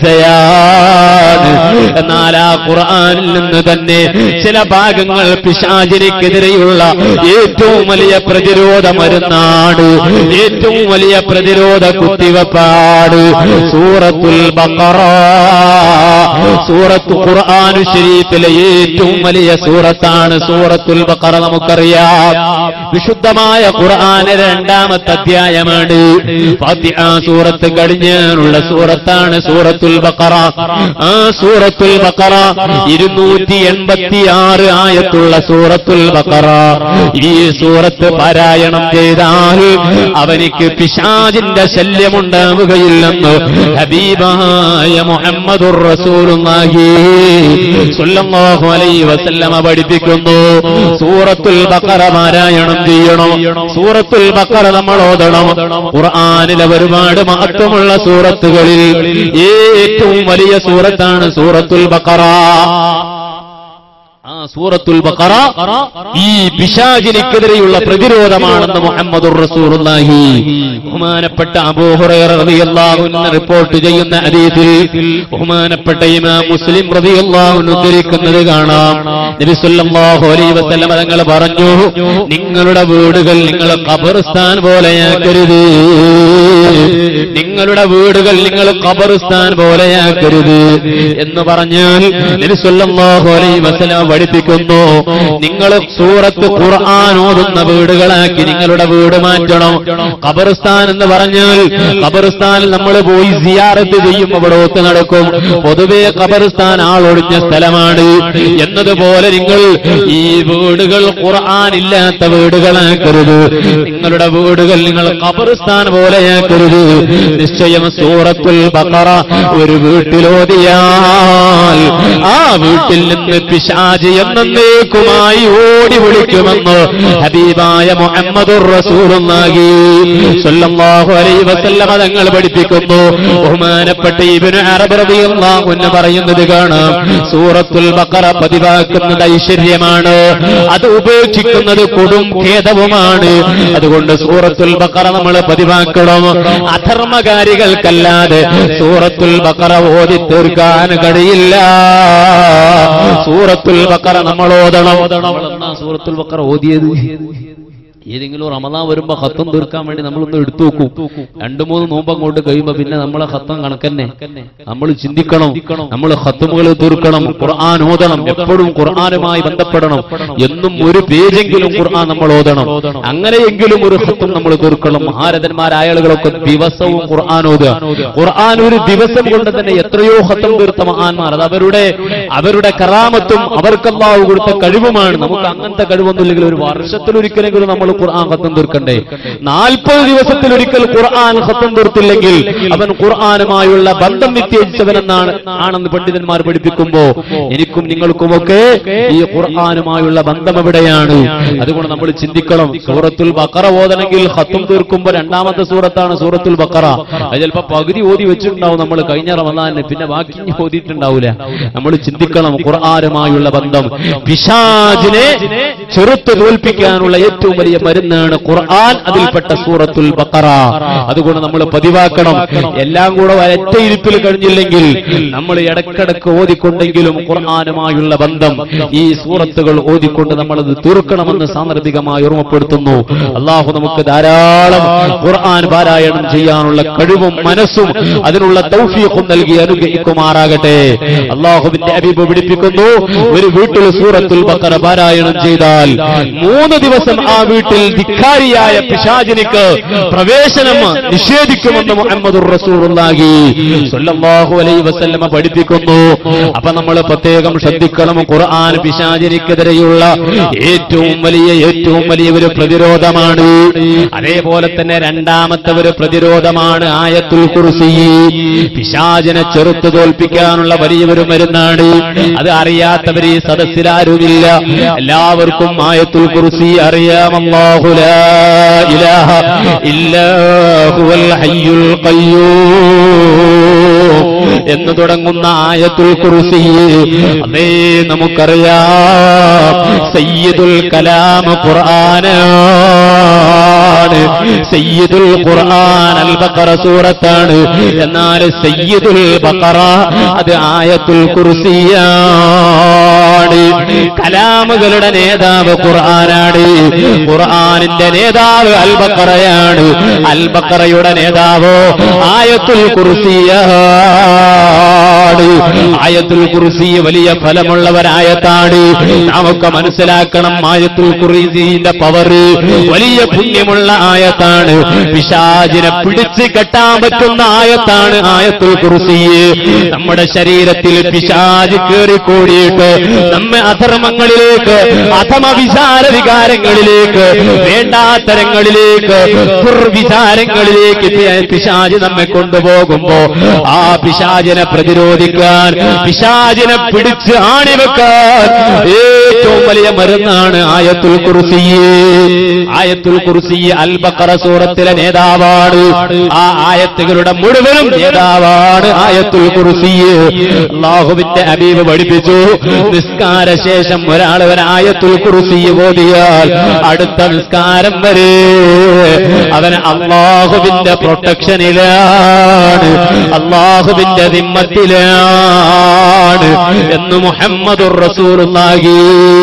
പരിചയാണ് എന്നാൽ ആ ഖുർആനിൽ നിന്ന് തന്നെ ചില ഭാഗങ്ങൾ പിശാചിനിക്കെതിരെയുള്ള ഏറ്റവും വലിയ പ്രതിരോധ മരുന്നാണ് ഏറ്റവും വലിയ പ്രതിരോധ കുത്തിവപ്പാട് സൂറത്തുൽ ബഖറ സൂറത്ത് ഖുർആനു ഷരീഫിലെ ഏറ്റവും വലിയ സൂറത്താണ് സൂറത്തുൽ ബഖറ നമുക്കറിയാം വിശുദ്ധമായ ഖുർആന് രണ്ടാമത്തെ അധ്യായമാണ് ഫാത്തിഹ സൂറത്ത് കഴിഞ്ഞാനുള്ള സൂറത്താണ് സൂറത്തുൽ ബഖറ ആ സൂറത്തുൽ ബഖറ ഇരുന്നൂറ്റി എൺപത്തിയാറ് ആയത്തുള്ള സൂറത്തുൽ ബഖറ ഈ സൂറത്ത് പാരായണം ചെയ്താൽ അവനിക്ക് പിശാജിന്റെ ശല്യമുണ്ടാവുകയില്ലെന്ന് ഹബീബായ മുഹമ്മദുർ റസൂൽ റസൂലുള്ളാഹി സ്വല്ലല്ലാഹു അലൈഹി വസല്ലമ പഠിപ്പിക്കുന്നു സൂറത്തുൽ ബഖറ പാരായണം ചെയ്യണം സൂറത്തുൽ ബഖറ നമ്മൾ ഓതണം ഖുർആനിലെ ഒരുപാട് മഹത്വമുള്ള സൂറത്തുകളിൽ ഏറ്റവും വലിയ സൂറത്താണ് സൂറത്തുൽ ബഖറ ആ സൂറത്തുൽ ബഖറ ഈ പിശാചിനിക്കെതിരെയുള്ള പ്രതിരോധമാണെന്ന് മുഹമ്മദുർ റസൂലുള്ളാഹി ബഹുമാനപ്പെട്ട അബൂ ഹുറൈറ റളിയല്ലാഹു അൻഹു റിപ്പോർട്ട് ചെയ്യുന്ന ഹദീസിൽ ബഹുമാനപ്പെട്ട ഇമാം മുസ്ലിം റളിയല്ലാഹു അൻഹു ഉദ്ധരിക്കുന്നത് കാണാം നബി സല്ലല്ലാഹു അലൈഹി വസല്ലം തങ്ങൾ പറഞ്ഞു നിങ്ങളുടെ വീടുകൾ നിങ്ങൾ ഖബർസ്ഥാൻ പോലെയാക്കരുത് നിങ്ങളുടെ വീടുകൾ നിങ്ങൾ ഖബർസ്ഥാൻ പോലെയാക്കരുത് എന്ന് പറഞ്ഞാൽ നബി സല്ലല്ലാഹു അലൈഹി വസല്ലം പഠിപ്പിക്കുന്നു നിങ്ങൾ സൂറത്ത് ഖുർആൻ ഓതുന്ന വീടുകളാക്കി നിങ്ങളുടെ വീട് മാറ്റണം ഖബർസ്ഥാൻ എന്ന് പറഞ്ഞാൽ ഖബർസ്ഥാനിൽ നമ്മൾ പോയി സിയാറത്ത് ചെയ്യും അവിടെ ഒത്തു നടക്കും പൊതുവെ ഖബർസ്ഥാൻ ആളൊഴിഞ്ഞ സ്ഥലമാണ് എന്നതുപോലെ നിങ്ങൾ ഈ വീടുകൾ ഖുർആൻ ഇല്ലാത്ത വീടുകളാക്കരുത് നിങ്ങളുടെ വീടുകൾ നിങ്ങൾ ഖബർസ്ഥാൻ പോലെയാക്കരുത് നിശ്ചയം സൂറത്തുൽ ബഖറ ഒരു വീട്ടിലോതിയാൽ ആ വീട്ടിൽ നിന്ന് പിശാജ് എന്നേക്കുമായി ഓടി വിളിക്കുമെന്ന് ഹബീബായ മുഹമ്മദുർ റസൂലുള്ളാഹി സ്വല്ലല്ലാഹു അലൈഹി വസല്ലമ തങ്ങൾ പഠിപ്പിക്കുന്നു ബഹുമാനപ്പെട്ട ഇബ്നു അറബ് റളിയല്ലാഹു അൻഹു പറയുന്നത് കാണാം സൂറത്തുൽ ബഖറ പതിവാക്കുന്നത് ഐശ്വര്യമാണ് അത് ഉപേക്ഷിക്കുന്നത് കൊടും ഖേദവുമാണ് അതുകൊണ്ട് സൂറത്തുൽ ബഖറ നമ്മൾ പതിവാക്കണം അധർമ്മകാരികൾക്കല്ലാതെ സൂറത്തുൽ ബഖറ ഓതി തീർക്കാൻ കഴിയില്ല സൂറത്തുൽ ബഖറ നമ്മൾ ഓതണം നമ്മളെന്നാ സൂറത്തുൽ ബഖറ ഓതിയത് ഏതെങ്കിലും റമദാൻ വരുമ്പോ ഹത്തം തീർക്കാൻ വേണ്ടി നമ്മളൊന്ന് എടുത്തു നോക്കും രണ്ടു മൂന്ന് നോമ്പ് അങ്ങോട്ട് കഴിയുമ്പോ പിന്നെ നമ്മളെ ഹത്തം കണക്കന്നെ നമ്മൾ ചിന്തിക്കണം നമ്മൾ ഹത്തമുകൾ തീർക്കണം ഖുർആൻ ഓതണം എപ്പോഴും ഖുർആനുമായി ബന്ധപ്പെടണം എന്നും ഒരു പേജെങ്കിലും ഖുർആൻ നമ്മൾ ഓതണം അങ്ങനെയെങ്കിലും ഒരു ഹത്തം നമ്മൾ തീർക്കണം മഹാരഥന്മാരായ ആളുകളൊക്കെ ദിവസവും ഖുർആൻ ഓതുക ഖുർആൻ ഒരു ദിവസം കൊണ്ട് തന്നെ എത്രയോ ഹത്തം തീർത്ത മഹാന്മാർ അത് അവരുടെ അവരുടെ കറാമത്തും അവർക്കല്ലാവ് കൊടുത്ത കഴിവുമാണ് നമുക്ക് അങ്ങനത്തെ കഴിവൊന്നുമില്ലെങ്കിൽ ഒരു വർഷത്തിലൊരിക്കലെങ്കിലും നമ്മൾ ഖുർആൻ ഖത്തം തീർക്കണ്ടേ നാൽപ്പത് ദിവസത്തിലൊരിക്കൽ ഖുർആൻ ഖത്തം തീർത്തില്ലെങ്കിൽ അവൻ ഖുർആനുമായുള്ള ബന്ധം നിത്യേജിച്ചവനെന്നാണ് ആണെന്ന് പണ്ഡിതന്മാർ പഠിപ്പിക്കുമ്പോ എനിക്കും നിങ്ങൾക്കുമൊക്കെ ഈ ഖുർആനുമായുള്ള ബന്ധം എവിടെയാണ് അതുകൊണ്ട് നമ്മൾ ചിന്തിക്കണം സൂറത്തുൽ ബക്കറ ഓതണമെങ്കിൽ ഖത്തം തീർക്കുമ്പോ രണ്ടാമത്തെ സൂറത്താണ് സൂറത്തുൽ ബക്കറ അത് ചിലപ്പോ പകുതി ഓതി വെച്ചിട്ടുണ്ടാവും നമ്മൾ കഴിഞ്ഞ റമദാന് പിന്നെ ബാക്കി ഇനി ഓതിയിട്ടുണ്ടാവില്ല നമ്മൾ ചിന്തിക്കണം ഖുർആനുമായുള്ള ബന്ധം പിശാജിനെ ചെറുത്ത് തോൽപ്പിക്കാനുള്ള ഏറ്റവും വലിയ മരുന്നാണ് ഖുർആൻ അതിൽപ്പെട്ട സൂറത്തുൽ ബക്കറ അതുകൊണ്ട് നമ്മൾ പതിവാക്കണം എല്ലാം കൂടെ ഒറ്റ ഇരിപ്പിൽ കഴിഞ്ഞില്ലെങ്കിൽ നമ്മൾ ഇടക്കിടക്ക് ഓതിക്കൊണ്ടെങ്കിലും ഖുർആനുമായുള്ള ബന്ധം ഈ സൂറത്തുകൾ ഓതിക്കൊണ്ട് നമ്മൾ അത് തീർക്കണമെന്ന് സാന്ദർഭികമായി ഓർമ്മപ്പെടുത്തുന്നു അള്ളാഹു നമുക്ക് ധാരാളം ഖുർആൻ പാരായണം ചെയ്യാനുള്ള കഴിവും മനസ്സും അതിനുള്ള തൗഫീഖും നൽകി അനുഗ്രഹിക്കുമാറാകട്ടെ അള്ളാഹുവിന്റെ അബീബ് പിടിപ്പിക്കുന്നു ഒരു വീട്ടിൽ സൂറത്തുൽ ബക്കറ പാരായണം ചെയ്താൽ മൂന്ന് ദിവസം ആ വീട്ടിൽ ധിക്കാരിയായ പിശാചിനിക്ക് പ്രവേശനം നിഷേധിക്കുമെന്ന് മുഹമ്മദ് റസൂറുള്ളാഹി സ്വല്ലല്ലാഹു അലൈഹി വസല്ലമ പഠിപ്പിക്കുന്നു അപ്പൊ നമ്മൾ പ്രത്യേകം ശ്രദ്ധിക്കണം ഖുർആൻ പിശാചിനിക്കെതിരെയുള്ള ഏറ്റവും വലിയ ഏറ്റവും വലിയ ഒരു പ്രതിരോധമാണ് അതേപോലെ തന്നെ രണ്ടാമത്തെ ഒരു പ്രതിരോധമാണ് ആയത്തുൽ കുർസി പിശാചിനെ ചെറുത്ത് തോൽപ്പിക്കാനുള്ള വലിയൊരു മരുന്നാണ് അത് അറിയാത്തവർ ഈ സദസ്സിലാരുമില്ല എല്ലാവർക്കും ആയത്തുൽ കുർസി അറിയാം അല്ലാഹു ലാ ഇലാഹ ഇല്ലാ ഹുവൽ ഹയ്യുൽ ഖയ്യൂം എന്ന് തുടങ്ങുന്ന ആയത്തുൽ കുർസി അതേ നമുക്കറിയാം സയ്യിദുൽ കലാം ഖുർആനാണ് സയ്യിദുൽ ഖുർആൻ അൽ ബഖറ സൂറത്താണ് എന്നാൽ സയ്യിദുൽ ബഖറ അത് ആയത്തുൽ കുർസിയാണ് കലാമുകളുടെ നേതാവ് ഖുർആനാണ് ഖുർആനിന്റെ നേതാവ് അൽ ബഖറയാണ് അൽ ബഖറയുടെ നേതാവോ ആയത്തുൽ കുർസിയാണ് ആയത്തുൽ കുർസി വലിയ ഫലമുള്ളവരായത്താണ് നമുക്ക് മനസ്സിലാക്കണം ആയത്തുൽ കുർസിന്റെ പവർ വലിയ പുണ്യമുള്ള ആയത്താണ് പിശാചിനെ പിടിച്ച് കെട്ടാൻ പറ്റുന്ന ആയത്താണ് ആയത്തുൽ കുർസി നമ്മുടെ ശരീരത്തിൽ പിശാജ് കയറിക്കൂടിയിട്ട് നമ്മെ അധർമ്മങ്ങളിലേക്ക് അധമ വിചാര വികാരങ്ങളിലേക്ക് വേണ്ടാത്തരങ്ങളിലേക്ക് ദുർവിചാരങ്ങളിലേക്ക് പി- പിശാജ് നമ്മെ കൊണ്ടുപോകുമ്പോ ആ പിശാചിനെ പ്രതിരോധിക്കാൻ ചെയ്യാൻ പിശാചിനെ പിടിച്ച് ആണിവെക്കാൻ ഏറ്റവും വലിയ മരുന്നാണ് ആയത്തുൽ കുർസി ആയത്തുൽ കുർസി അൽ ബഖറ സൂറത്തിലെ നേതാവാണ് ആ ആയത്തുകളുടെ മുഴുവനും നേതാവാണ് ആയത്തുൽ കുർസി അള്ളാഹുവിന്റെ ഹബീബ് പഠിപ്പിച്ചു നിസ്കാര ശേഷം ഒരാൾ ഒരു ആയത്തുൽ കുർസി ഓതിയാൽ അടുത്ത നിസ്കാരം വരെ അവൻ അള്ളാഹുവിന്റെ പ്രൊട്ടക്ഷനിലാണ് അള്ളാഹുവിന്റെ ദിമ്മത്തിലാണ് എന്ന് മുഹമ്മദുർ റസൂലുള്ളാഹി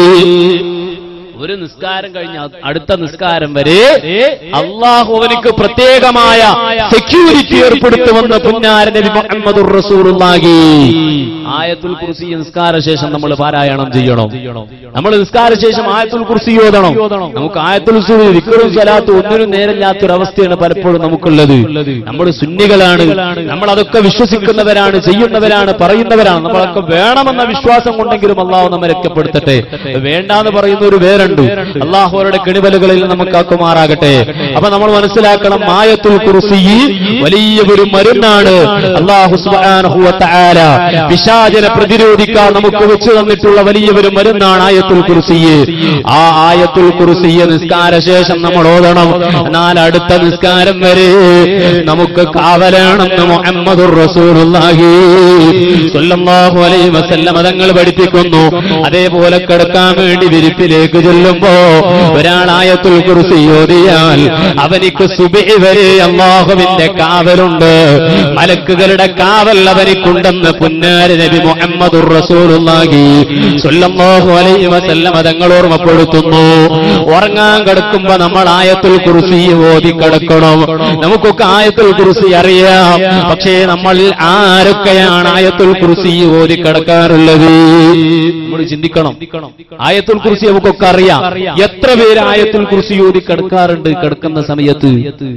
ഒരു നിസ്കാരം കഴിഞ്ഞ അടുത്ത നിസ്കാരം വരെ അള്ളാഹു അവനിക്ക് പ്രത്യേകമായ സെക്യൂരിറ്റി ഏർപ്പെടുത്തുമെന്ന് പുന്നാര നബി മുഹമ്മദ് റസൂലുള്ളാഹി ആയത്തുൽ കുർസി നിസ്കാര ശേഷം നമ്മൾ പാരായണം ചെയ്യണം നമ്മൾ നിസ്കാര ശേഷം ആയത്തുൽ കുർസി ഓതണം നമുക്ക് ആയത്തുൽ കുർസി വിക്രും സ്വലാത്ത് ഒന്നിനും നേരമില്ലാത്തൊരു അവസ്ഥയാണ് പലപ്പോഴും നമുക്കുള്ളത് നമ്മൾ സുന്നികളാണ് നമ്മൾ അതൊക്കെ വിശ്വസിക്കുന്നവരാണ് ചെയ്യുന്നവരാണ് പറയുന്നവരാണ് നമ്മളൊക്കെ വേണമെന്ന വിശ്വാസം കൊണ്ടെങ്കിലും അള്ളാഹു നമ്മെ രക്ഷപ്പെടുത്തട്ടെ വേണ്ടാന്ന് പറയുന്ന ഒരു പേരുണ്ട് അള്ളാഹുവരുടെ കിണിവലുകളിൽ നമുക്ക് ആക്കുമാറാകട്ടെ അപ്പൊ നമ്മൾ മനസ്സിലാക്കണം ആയത്തുൽ കുർസി വലിയ ഒരു മരുന്നാണ് അള്ളാഹു സുബ്ഹാനഹു വ തആല പിശാചിനെ പ്രതിരോധിക്കാൻ നമുക്ക് വെച്ചു തന്നിട്ടുള്ള വലിയ ഒരു മരുന്നാണ് ആയത്തുൽ കുർസി ആ ആയത്തുൽ കുർസി നിസ്കാര ശേഷം നമ്മൾ ഓതണം എന്നാൽ അടുത്ത നിസ്കാരം വരെ നമുക്ക് കാവലാണെന്ന് മുഹമ്മദുർ റസൂലുള്ളാഹി സ്വല്ലല്ലാഹു അലൈഹി വസല്ലം തങ്ങൾ പഠിപ്പിക്കുന്നു അതേപോലെ കിടക്കാൻ വേണ്ടി വിരിപ്പിലേക്ക് ചെല്ലുമ്പോ ഒരാൾ ആയത്തുൽ കുർസി ഓതിയാൽ അവനിക്ക് സുബഹി വരെ അള്ളാഹുവിന്റെ കാവലുണ്ട് മലക്കുകളുടെ കാവൽ അവനിക്കുണ്ടെന്ന് പുന്നാരി നബി മുഹമ്മദുർ റസൂലുള്ളാഹി സ്വല്ലല്ലാഹു അലൈഹി വസല്ലം തങ്ങൾ ഓർമ്മപ്പെടുത്തുന്നു ഉറങ്ങാൻ കിടക്കുമ്പോ നമ്മൾ ആയത്തുൽ കുർസി ഓതി കിടക്കണം നമുക്കൊക്കെ ആയത്തുൽ കുർസി അറിയാം പക്ഷേ നമ്മളിൽ ആരൊക്കെയാണ് ആയത്തുൽ കുർസി ഓതി കിടക്കാറുള്ളത് നമ്മൾ ചിന്തിക്കണം ആയത്തുൽ കുർസി നമുക്കൊക്കെ അറിയാം എത്ര പേര് ആയത്തുൽ കുർസി ഓതി കിടക്കാറുണ്ട് കിടക്കുന്ന സമയത്ത്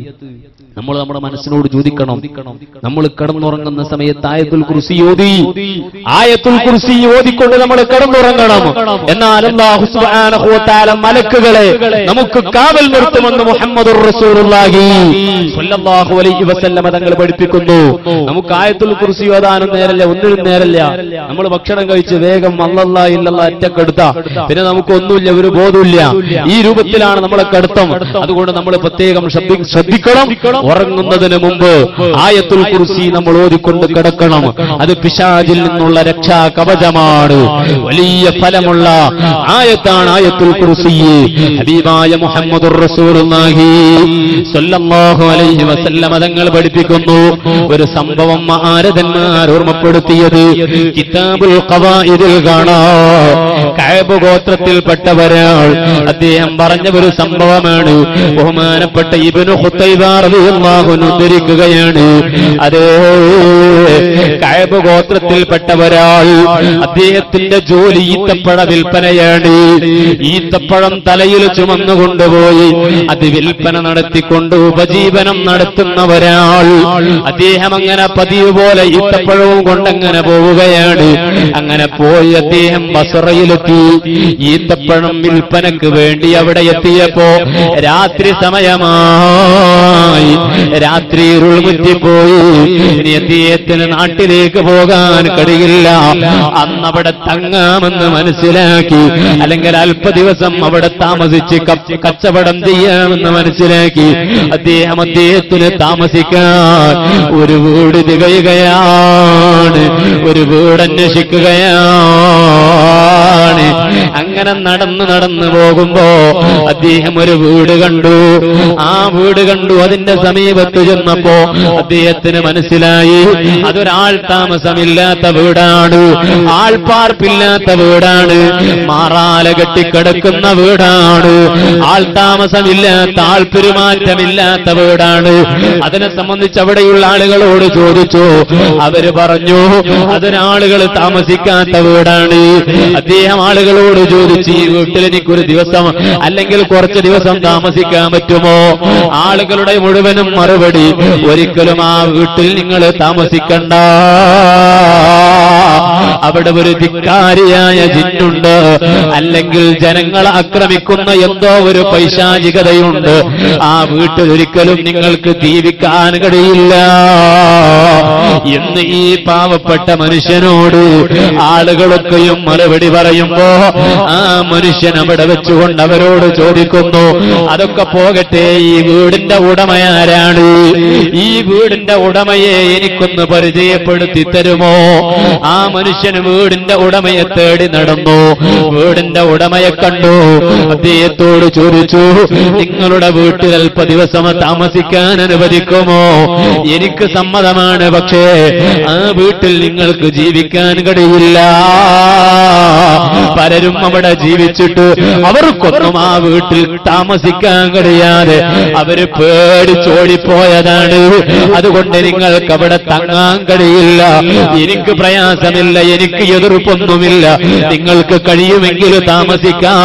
നമ്മൾ നമ്മുടെ മനസ്സിനോട് ചോദിക്കണം നമ്മൾ കിടന്നുറങ്ങുന്ന സമയത്ത് ആയത്തുൽ കുർസി ഓതി ആയത്തുൽ കുർസി ഓതിക്കൊണ്ട് നമ്മൾ കിടന്നുറങ്ങണം എന്നാൽ അല്ലാഹു സുബ്ഹാനഹു വ തആല മലക്കുകളെ നമുക്ക് കാവൽ നിർത്തുമെന്ന് മുഹമ്മദുർ റസൂലുള്ളാഹി സ്വല്ലല്ലാഹു അലൈഹി വസല്ലമ തങ്ങൾ പഠിപ്പിക്കുന്നു നമുക്ക് ആയത്തുൽ കുർസി ഓതാനും നേരല്ല ഒന്നിനും നേരല്ല നമ്മൾ ഭക്ഷണം കഴിച്ച് വേഗം അല്ലല്ലാ ഇല്ലല്ലാ ഒറ്റക്കെടുത്ത പിന്നെ നമുക്ക് ഒന്നുമില്ല ഒരു ബോധമില്ല ഈ രൂപത്തിലാണ് നമ്മളെ കടുത്തം അതുകൊണ്ട് നമ്മൾ പ്രത്യേകം ശ്രദ്ധി- ശ്രദ്ധിക്കണം ഉറങ്ങുന്നതിന് മുമ്പ് ആയത്തുൽ കുർസി നമ്മൾ ഓതിക്കൊണ്ട് കിടക്കണം അത് പിശാചിൽ നിന്നുള്ള രക്ഷാ കവചമാണ് വലിയ ഫലമുള്ള ആയത്താണ് ആയത്തുൽ കുർസി ഹബീബായ മുഹമ്മദുർ റസൂലുള്ളാഹി സ്വല്ലല്ലാഹു അലൈഹി വസല്ലം തങ്ങൾ പഠിപ്പിക്കുന്നു ഒരു സംഭവം മഹാരഥന്മാർ ഓർമ്മപ്പെടുത്തിയത് കിതാബുൽ ഖവായിദിൽ കാണാം കഅബ് ഗോത്രത്തിൽപ്പെട്ടവരാൾ അദ്ദേഹം പറഞ്ഞ ഒരു സംഭവമാണ് ബഹുമാനപ്പെട്ട ഇബ്നു ഖുത്തൈബ റളിയല്ലാഹു അൻഹു ഉദ്ധരിക്കുകയാണ് അതേ കഅബ് ഗോത്രത്തിൽപ്പെട്ടവരാൾ അദ്ദേഹത്തിന്റെ ജോലി ഈത്തപ്പഴ വിൽപ്പനയാണ് ഈത്തപ്പഴം തലയിൽ ചുമന്നു കൊണ്ടുപോയി അത് വിൽപ്പന നടത്തിക്കൊണ്ട് ഉപജീവനം നടത്തുന്ന ഒരാൾ അദ്ദേഹം അങ്ങനെ പതിവ് പോലെ ഈത്തപ്പഴവും കൊണ്ടങ്ങനെ പോവുകയാണ് അങ്ങനെ പോയി അദ്ദേഹം ബസറയിലെത്തി ഈത്തപ്പഴം വിൽപ്പനക്ക് വേണ്ടി അവിടെ എത്തിയപ്പോ രാത്രി സമയമായി രാത്രി ഇരുൾമുറ്റിപ്പോയി ഇനി അദ്ദേഹത്തിന് നാട്ടിലേക്ക് പോകാൻ കഴിയില്ല അന്നവിടെ തങ്ങാമെന്ന് മനസ്സിലാക്കി അല്ലെങ്കിൽ അല്പ ദിവസം അവിടെ താമസിച്ച് കച്ച- കച്ചവടം ചെയ്യാമെന്ന് മനസ്സിലാക്കി അദ്ദേഹം അദ്ദേഹത്തിന് താമസിക്കാൻ ഒരു വീട് തികയുകയാണ് ഒരു വീട് അന്വേഷിക്കുകയാണ് അങ്ങനെ നടന്നു നടന്നു പോകുമ്പോ അദ്ദേഹം ഒരു വീട് കണ്ടു ആ വീട് കണ്ടു അതിന്റെ സമീപത്ത് ചെന്നപ്പോ അദ്ദേഹത്തിന് മനസ്സിലായി അതൊരാൾ താമസമില്ലാത്ത വീടാണ് ആൾപ്പാർപ്പില്ലാത്ത വീടാണ് മാറാല കെട്ടിക്കിടക്കുന്ന വീടാണ് ആൾ താമസമില്ലാത്ത ആൾ പെരുമാറ്റമില്ലാത്ത വീടാണ് അതിനെ സംബന്ധിച്ച് അവിടെയുള്ള ആളുകളോട് ചോദിച്ചു അവര് പറഞ്ഞു അതിനാളുകൾ താമസിക്കാത്ത വീടാണ് അദ്ദേഹം ആളുകളോട് ചോദിച്ചു ഈ വീട്ടിൽ എനിക്കൊരു ദിവസം അല്ലെങ്കിൽ കുറച്ച് ദിവസം താമസിക്കാൻ പറ്റുമോ ആളുകളുടെ മുഴുവനും മറുപടി ഒരിക്കലും ആ വീട്ടിൽ നിങ്ങൾ താമസിക്കണ്ട അവിടെ ഒരു ധിക്കാരിയായ ജിന്നുണ്ട് അല്ലെങ്കിൽ ജനങ്ങളെ ആക്രമിക്കുന്ന എന്തോ ഒരു പൈശാചികതയുണ്ട് ആ വീട്ടിൽ ഒരിക്കലും നിങ്ങൾക്ക് ജീവിക്കാൻ കഴിയില്ല എന്ന് ഈ പാവപ്പെട്ട മനുഷ്യനോട് ആളുകളൊക്കെയും മറുപടി പറയുമ്പോ ആ മനുഷ്യൻ അവിടെ വെച്ചുകൊണ്ട് അവരോട് ചോദിക്കുന്നു അതൊക്കെ പോകട്ടെ ഈ വീടിന്റെ ഉടമയാരാണ് ഈ വീടിന്റെ ഉടമയെ എനിക്കൊന്ന് പരിചയപ്പെടുത്തി തരുമോ ആ മനുഷ്യന് വീടിന്റെ ഉടമയെ തേടി നടന്നു വീടിന്റെ ഉടമയെ കണ്ടു അദ്ദേഹത്തോട് ചോദിച്ചു നിങ്ങളുടെ വീട്ടിൽ അല്പ ദിവസം താമസിക്കാൻ അനുവദിക്കുമോ എനിക്ക് സമ്മതമാണ് പക്ഷേ ആ വീട്ടിൽ നിങ്ങൾക്ക് ജീവിക്കാൻ കഴിയില്ല പലരും അവിടെ ജീവിച്ചിട്ട് അവർക്കൊന്നും ആ വീട്ടിൽ താമസിക്കാൻ കഴിയാതെ അവര് പേടിച്ചോടിപ്പോയതാണ് അതുകൊണ്ട് നിങ്ങൾക്ക് അവിടെ തങ്ങാൻ കഴിയില്ല എനിക്ക് പ്രയാസമില്ല എനിക്ക് എതിർപ്പൊന്നുമില്ല നിങ്ങൾക്ക് കഴിയുമെങ്കിൽ താമസിക്കാം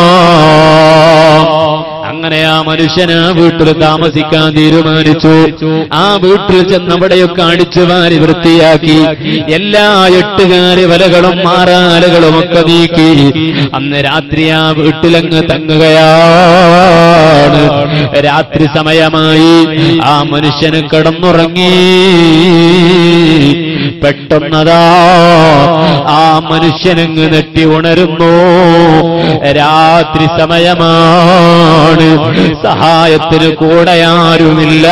അങ്ങനെ ആ മനുഷ്യൻ ആ വീട്ടിൽ താമസിക്കാൻ തീരുമാനിച്ചു ആ വീട്ടിൽ ചെന്നവിടെയൊക്കെ അടിച്ചു വാരി വൃത്തിയാക്കി എല്ലാ എട്ടുകാരി വലകളും മാറാലകളും ഒക്കെ നീക്കി അന്ന് രാത്രി ആ വീട്ടിലങ്ങ് തങ്ങുകയാണ് രാത്രി സമയമായി ആ മനുഷ്യന് കിടന്നുറങ്ങി പെട്ടെന്നതാ ആ മനുഷ്യനങ്ങ് നെട്ടി ഉണരുന്നു രാത്രി സമയമാണ് സഹായത്തിന് കൂടെ ആരുമില്ല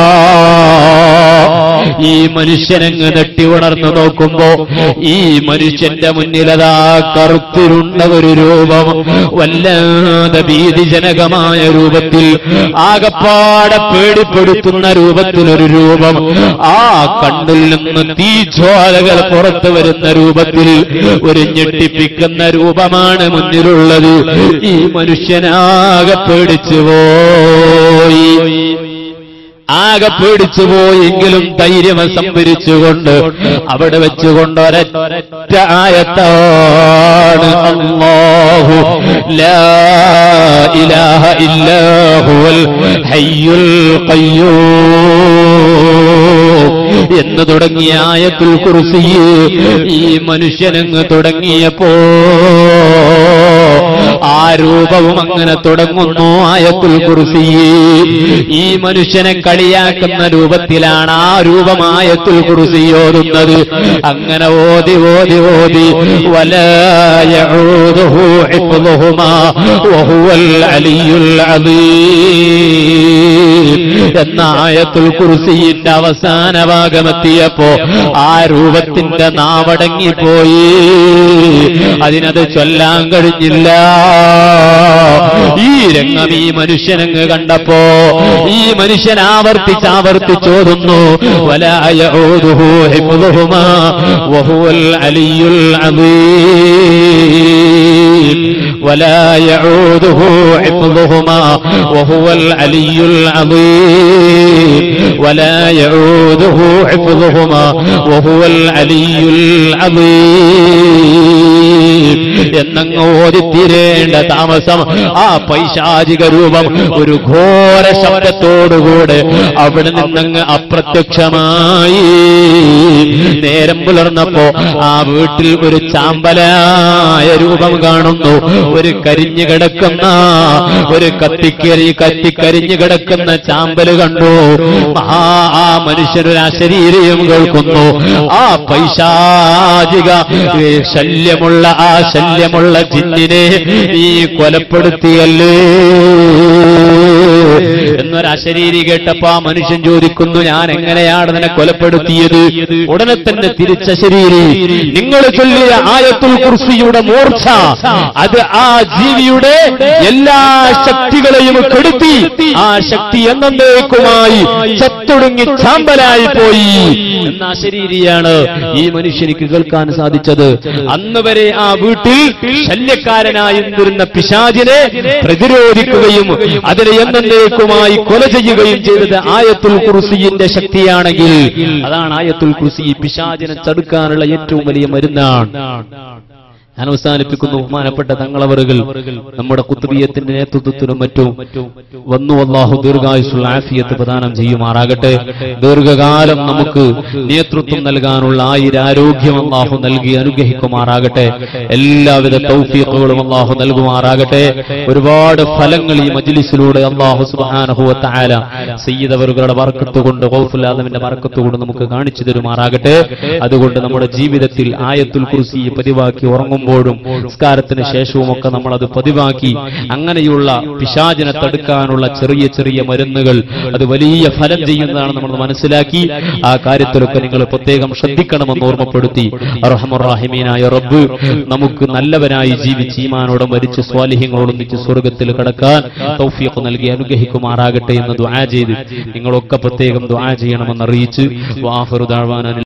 ഈ മനുഷ്യനങ്ങ് നെട്ടി ഉണർന്നു നോക്കുമ്പോ ഈ മനുഷ്യന്റെ മുന്നിലതാ കറുത്തിരുണ്ട ഒരു രൂപം വല്ലാതെ ഭീതിജനകമായ രൂപത്തിൽ ആകപ്പാടെ പേടിപ്പെടുത്തുന്ന രൂപത്തിലൊരു രൂപം ആ കണ്ണിൽ നിന്ന് തീജ്വാലകൾ പുറത്തു വരുന്ന രൂപത്തിൽ ഒരു ഞെട്ടിപ്പിക്കുന്ന രൂപമാണ് മുന്നിലുള്ളത് ഈ മനുഷ്യനാകെ പേടിച്ചു പോയി ആകെ പേടിച്ചു പോയെങ്കിലും ധൈര്യം സംഭരിച്ചുകൊണ്ട് അവിടെ വെച്ചുകൊണ്ട് ഒരൊറ്റ ആയത്താണ് അല്ലാഹു ലാ ഇലാഹ ഇല്ലാഹുവൽ ഹയ്യുൽ ഖയ്യൂം എന്ന് തുടങ്ങിയ ആയത്തുൽ കുറിസി ഈ മനുഷ്യനങ്ങ് തുടങ്ങിയപ്പോ ആ രൂപവും അങ്ങനെ തുടങ്ങുന്നു ആയത്തുൽ കുറിസി ഈ മനുഷ്യനെ കളിയാക്കുന്ന രൂപത്തിലാണ് ആ രൂപം ആയത്തുൽ കുറിസി ഓതുന്നത് അങ്ങനെ ഓതി ഓതി ഓതി വലയൂതുഹു ഹിഫ്ളുഹുമാ വഹുവൽ അലിയുൽ അലീം എന്ന ആയത്തുൽ കുറിസിന്റെ അവസാന ഭാഗമെത്തിയപ്പോ ആ രൂപത്തിന്റെ നാവടങ്ങിപ്പോയി അതിനത് ചൊല്ലാൻ കഴിഞ്ഞില്ല ഈ രംഗം ഈ മനുഷ്യനങ്ങ് കണ്ടപ്പോ ഈ മനുഷ്യൻ ആവർത്തിച്ച് ആവർത്തിച്ചോതുന്നു വലായ ഓതുഹു ഹിഫ്ളുഹുമാ വഹുവൽ അലിയുൽ അലീം ولا يعوده حفظهما وهو العلي العظيم ولا يعوده حفظهما وهو العلي العظيم എന്നങ്ങ് ഓതിത്തീരേണ്ട താമസം ആ പൈശാചിക രൂപം ഒരു ഘോര ശബ്ദത്തോടുകൂടെ അവിടെ നിന്നങ്ങ് അപ്രത്യക്ഷമായി നേരം പുലർന്നപ്പോ ആ വീട്ടിൽ ഒരു ചാമ്പലായ രൂപം കാണുന്നു ഒരു കരിഞ്ഞു കിടക്കുന്ന ഒരു കത്തിക്കരി കത്തിക്കരിഞ്ഞു കിടക്കുന്ന ചാമ്പല് കണ്ടു ആ ആ മനുഷ്യനൊരു അശരീരയും കേൾക്കുന്നു ആ പൈശാചിക ഏ, ശല്യമുള്ള ആ ശല്യമുള്ള ജിന്നിനെ നീ കൊലപ്പെടുത്തിയല്ലേ എന്നൊരു അശരീരി കേട്ടപ്പോ ആ മനുഷ്യൻ ചോദിക്കുന്നു ഞാൻ എങ്ങനെയാണ് നിന്നെ കൊലപ്പെടുത്തിയത് ഉടനെ തന്നെ തിരിച്ച ശരീരി നിങ്ങൾ ചൊല്ലിയ ആയത്തുൽ കുർസിയുടെ മൂർച്ച അത് ആ ജീവിയുടെ എല്ലാ ശക്തികളെയും കെടുത്തി ആ ശക്തി എന്നേക്കുമായി ചത്തൊടുങ്ങി ചാമ്പലായി പോയി എന്ന അശരീരിയാണ് ഈ മനുഷ്യനിക്ക് കേൾക്കാൻ സാധിച്ചത് അന്ന് വരെ ആ വീട്ടിൽ ശല്യക്കാരനായി നിന്നിരുന്ന പിശാചിനെ പ്രതിരോധിക്കുകയും അതിനെ എന്നേക്കുമായി കൊല ചെയ്യുകയും ചെയ്തത് ആയത്തുൽ കുർസിന്റെ ശക്തിയാണെങ്കിൽ അതാണ് ആയത്തുൽ കുർസി പിശാചിനെ തടുക്കാനുള്ള ഏറ്റവും വലിയ മരുന്നാണ് ഞാൻ അവസാനിപ്പിക്കുന്നു ബഹുമാനപ്പെട്ട തങ്ങളവറുകൾ നമ്മുടെ കുത്തുബീയത്തിന്റെ നേതൃത്വത്തിലും മറ്റും വന്നു അള്ളാഹു ദീർഘായുസുള്ള ആഫിയത്ത് പ്രദാനം ചെയ്യുമാറാകട്ടെ ദീർഘകാലം നമുക്ക് നേതൃത്വം നൽകാനുള്ള ആയിരാരോഗ്യം അള്ളാഹു നൽകി അനുഗ്രഹിക്കുമാറാകട്ടെ എല്ലാവിധ തൗഫീഖുകളും അള്ളാഹു നൽകുമാറാകട്ടെ ഒരുപാട് ഫലങ്ങൾ ഈ മജ്ലിസിലൂടെ അള്ളാഹു സുബാനഹുവത്ത ആല സയ്യിദവറുകളുടെ വർക്കത്ത് കൊണ്ട് ഗൗഫുല്ലാദമിന്റെ വർക്കത്ത് കൊണ്ട് നമുക്ക് കാണിച്ചു തരുമാറാകട്ടെ അതുകൊണ്ട് നമ്മുടെ ജീവിതത്തിൽ ആയത്തുൽ കുർസി പതിവാക്കി ഉറങ്ങുമ്പോഴും സംസ്കാരത്തിന് ശേഷവും ഒക്കെ നമ്മൾ അത് പതിവാക്കി അങ്ങനെയുള്ള പിശാചിനെ തടുക്കാനുള്ള ചെറിയ ചെറിയ മരുന്നുകൾ അത് വലിയ ഫലം ചെയ്യുന്നതാണ് നമ്മൾ മനസ്സിലാക്കി ആ കാര്യത്തിലൊക്കെ നിങ്ങൾ പ്രത്യേകം ശ്രദ്ധിക്കണമെന്ന് ഓർമ്മപ്പെടുത്തി അർഹമുറാഹിമീനായ റബ്ബ് നമുക്ക് നല്ലവനായി ജീവിച്ച് ഈമാനോടും മരിച്ച് സ്വാലിഹ്യങ്ങളോടൊന്നിച്ച് സ്വർഗത്തിൽ കടക്കാൻ തൗഫീഖ് നൽകി അനുഗ്രഹിക്കുമാറാകട്ടെ എന്ന് ദുആ ചെയ്ത് നിങ്ങളൊക്കെ പ്രത്യേകം ദുആ ചെയ്യണമെന്ന് അറിയിച്ച് വാഹുറുദാഴ്വാൻ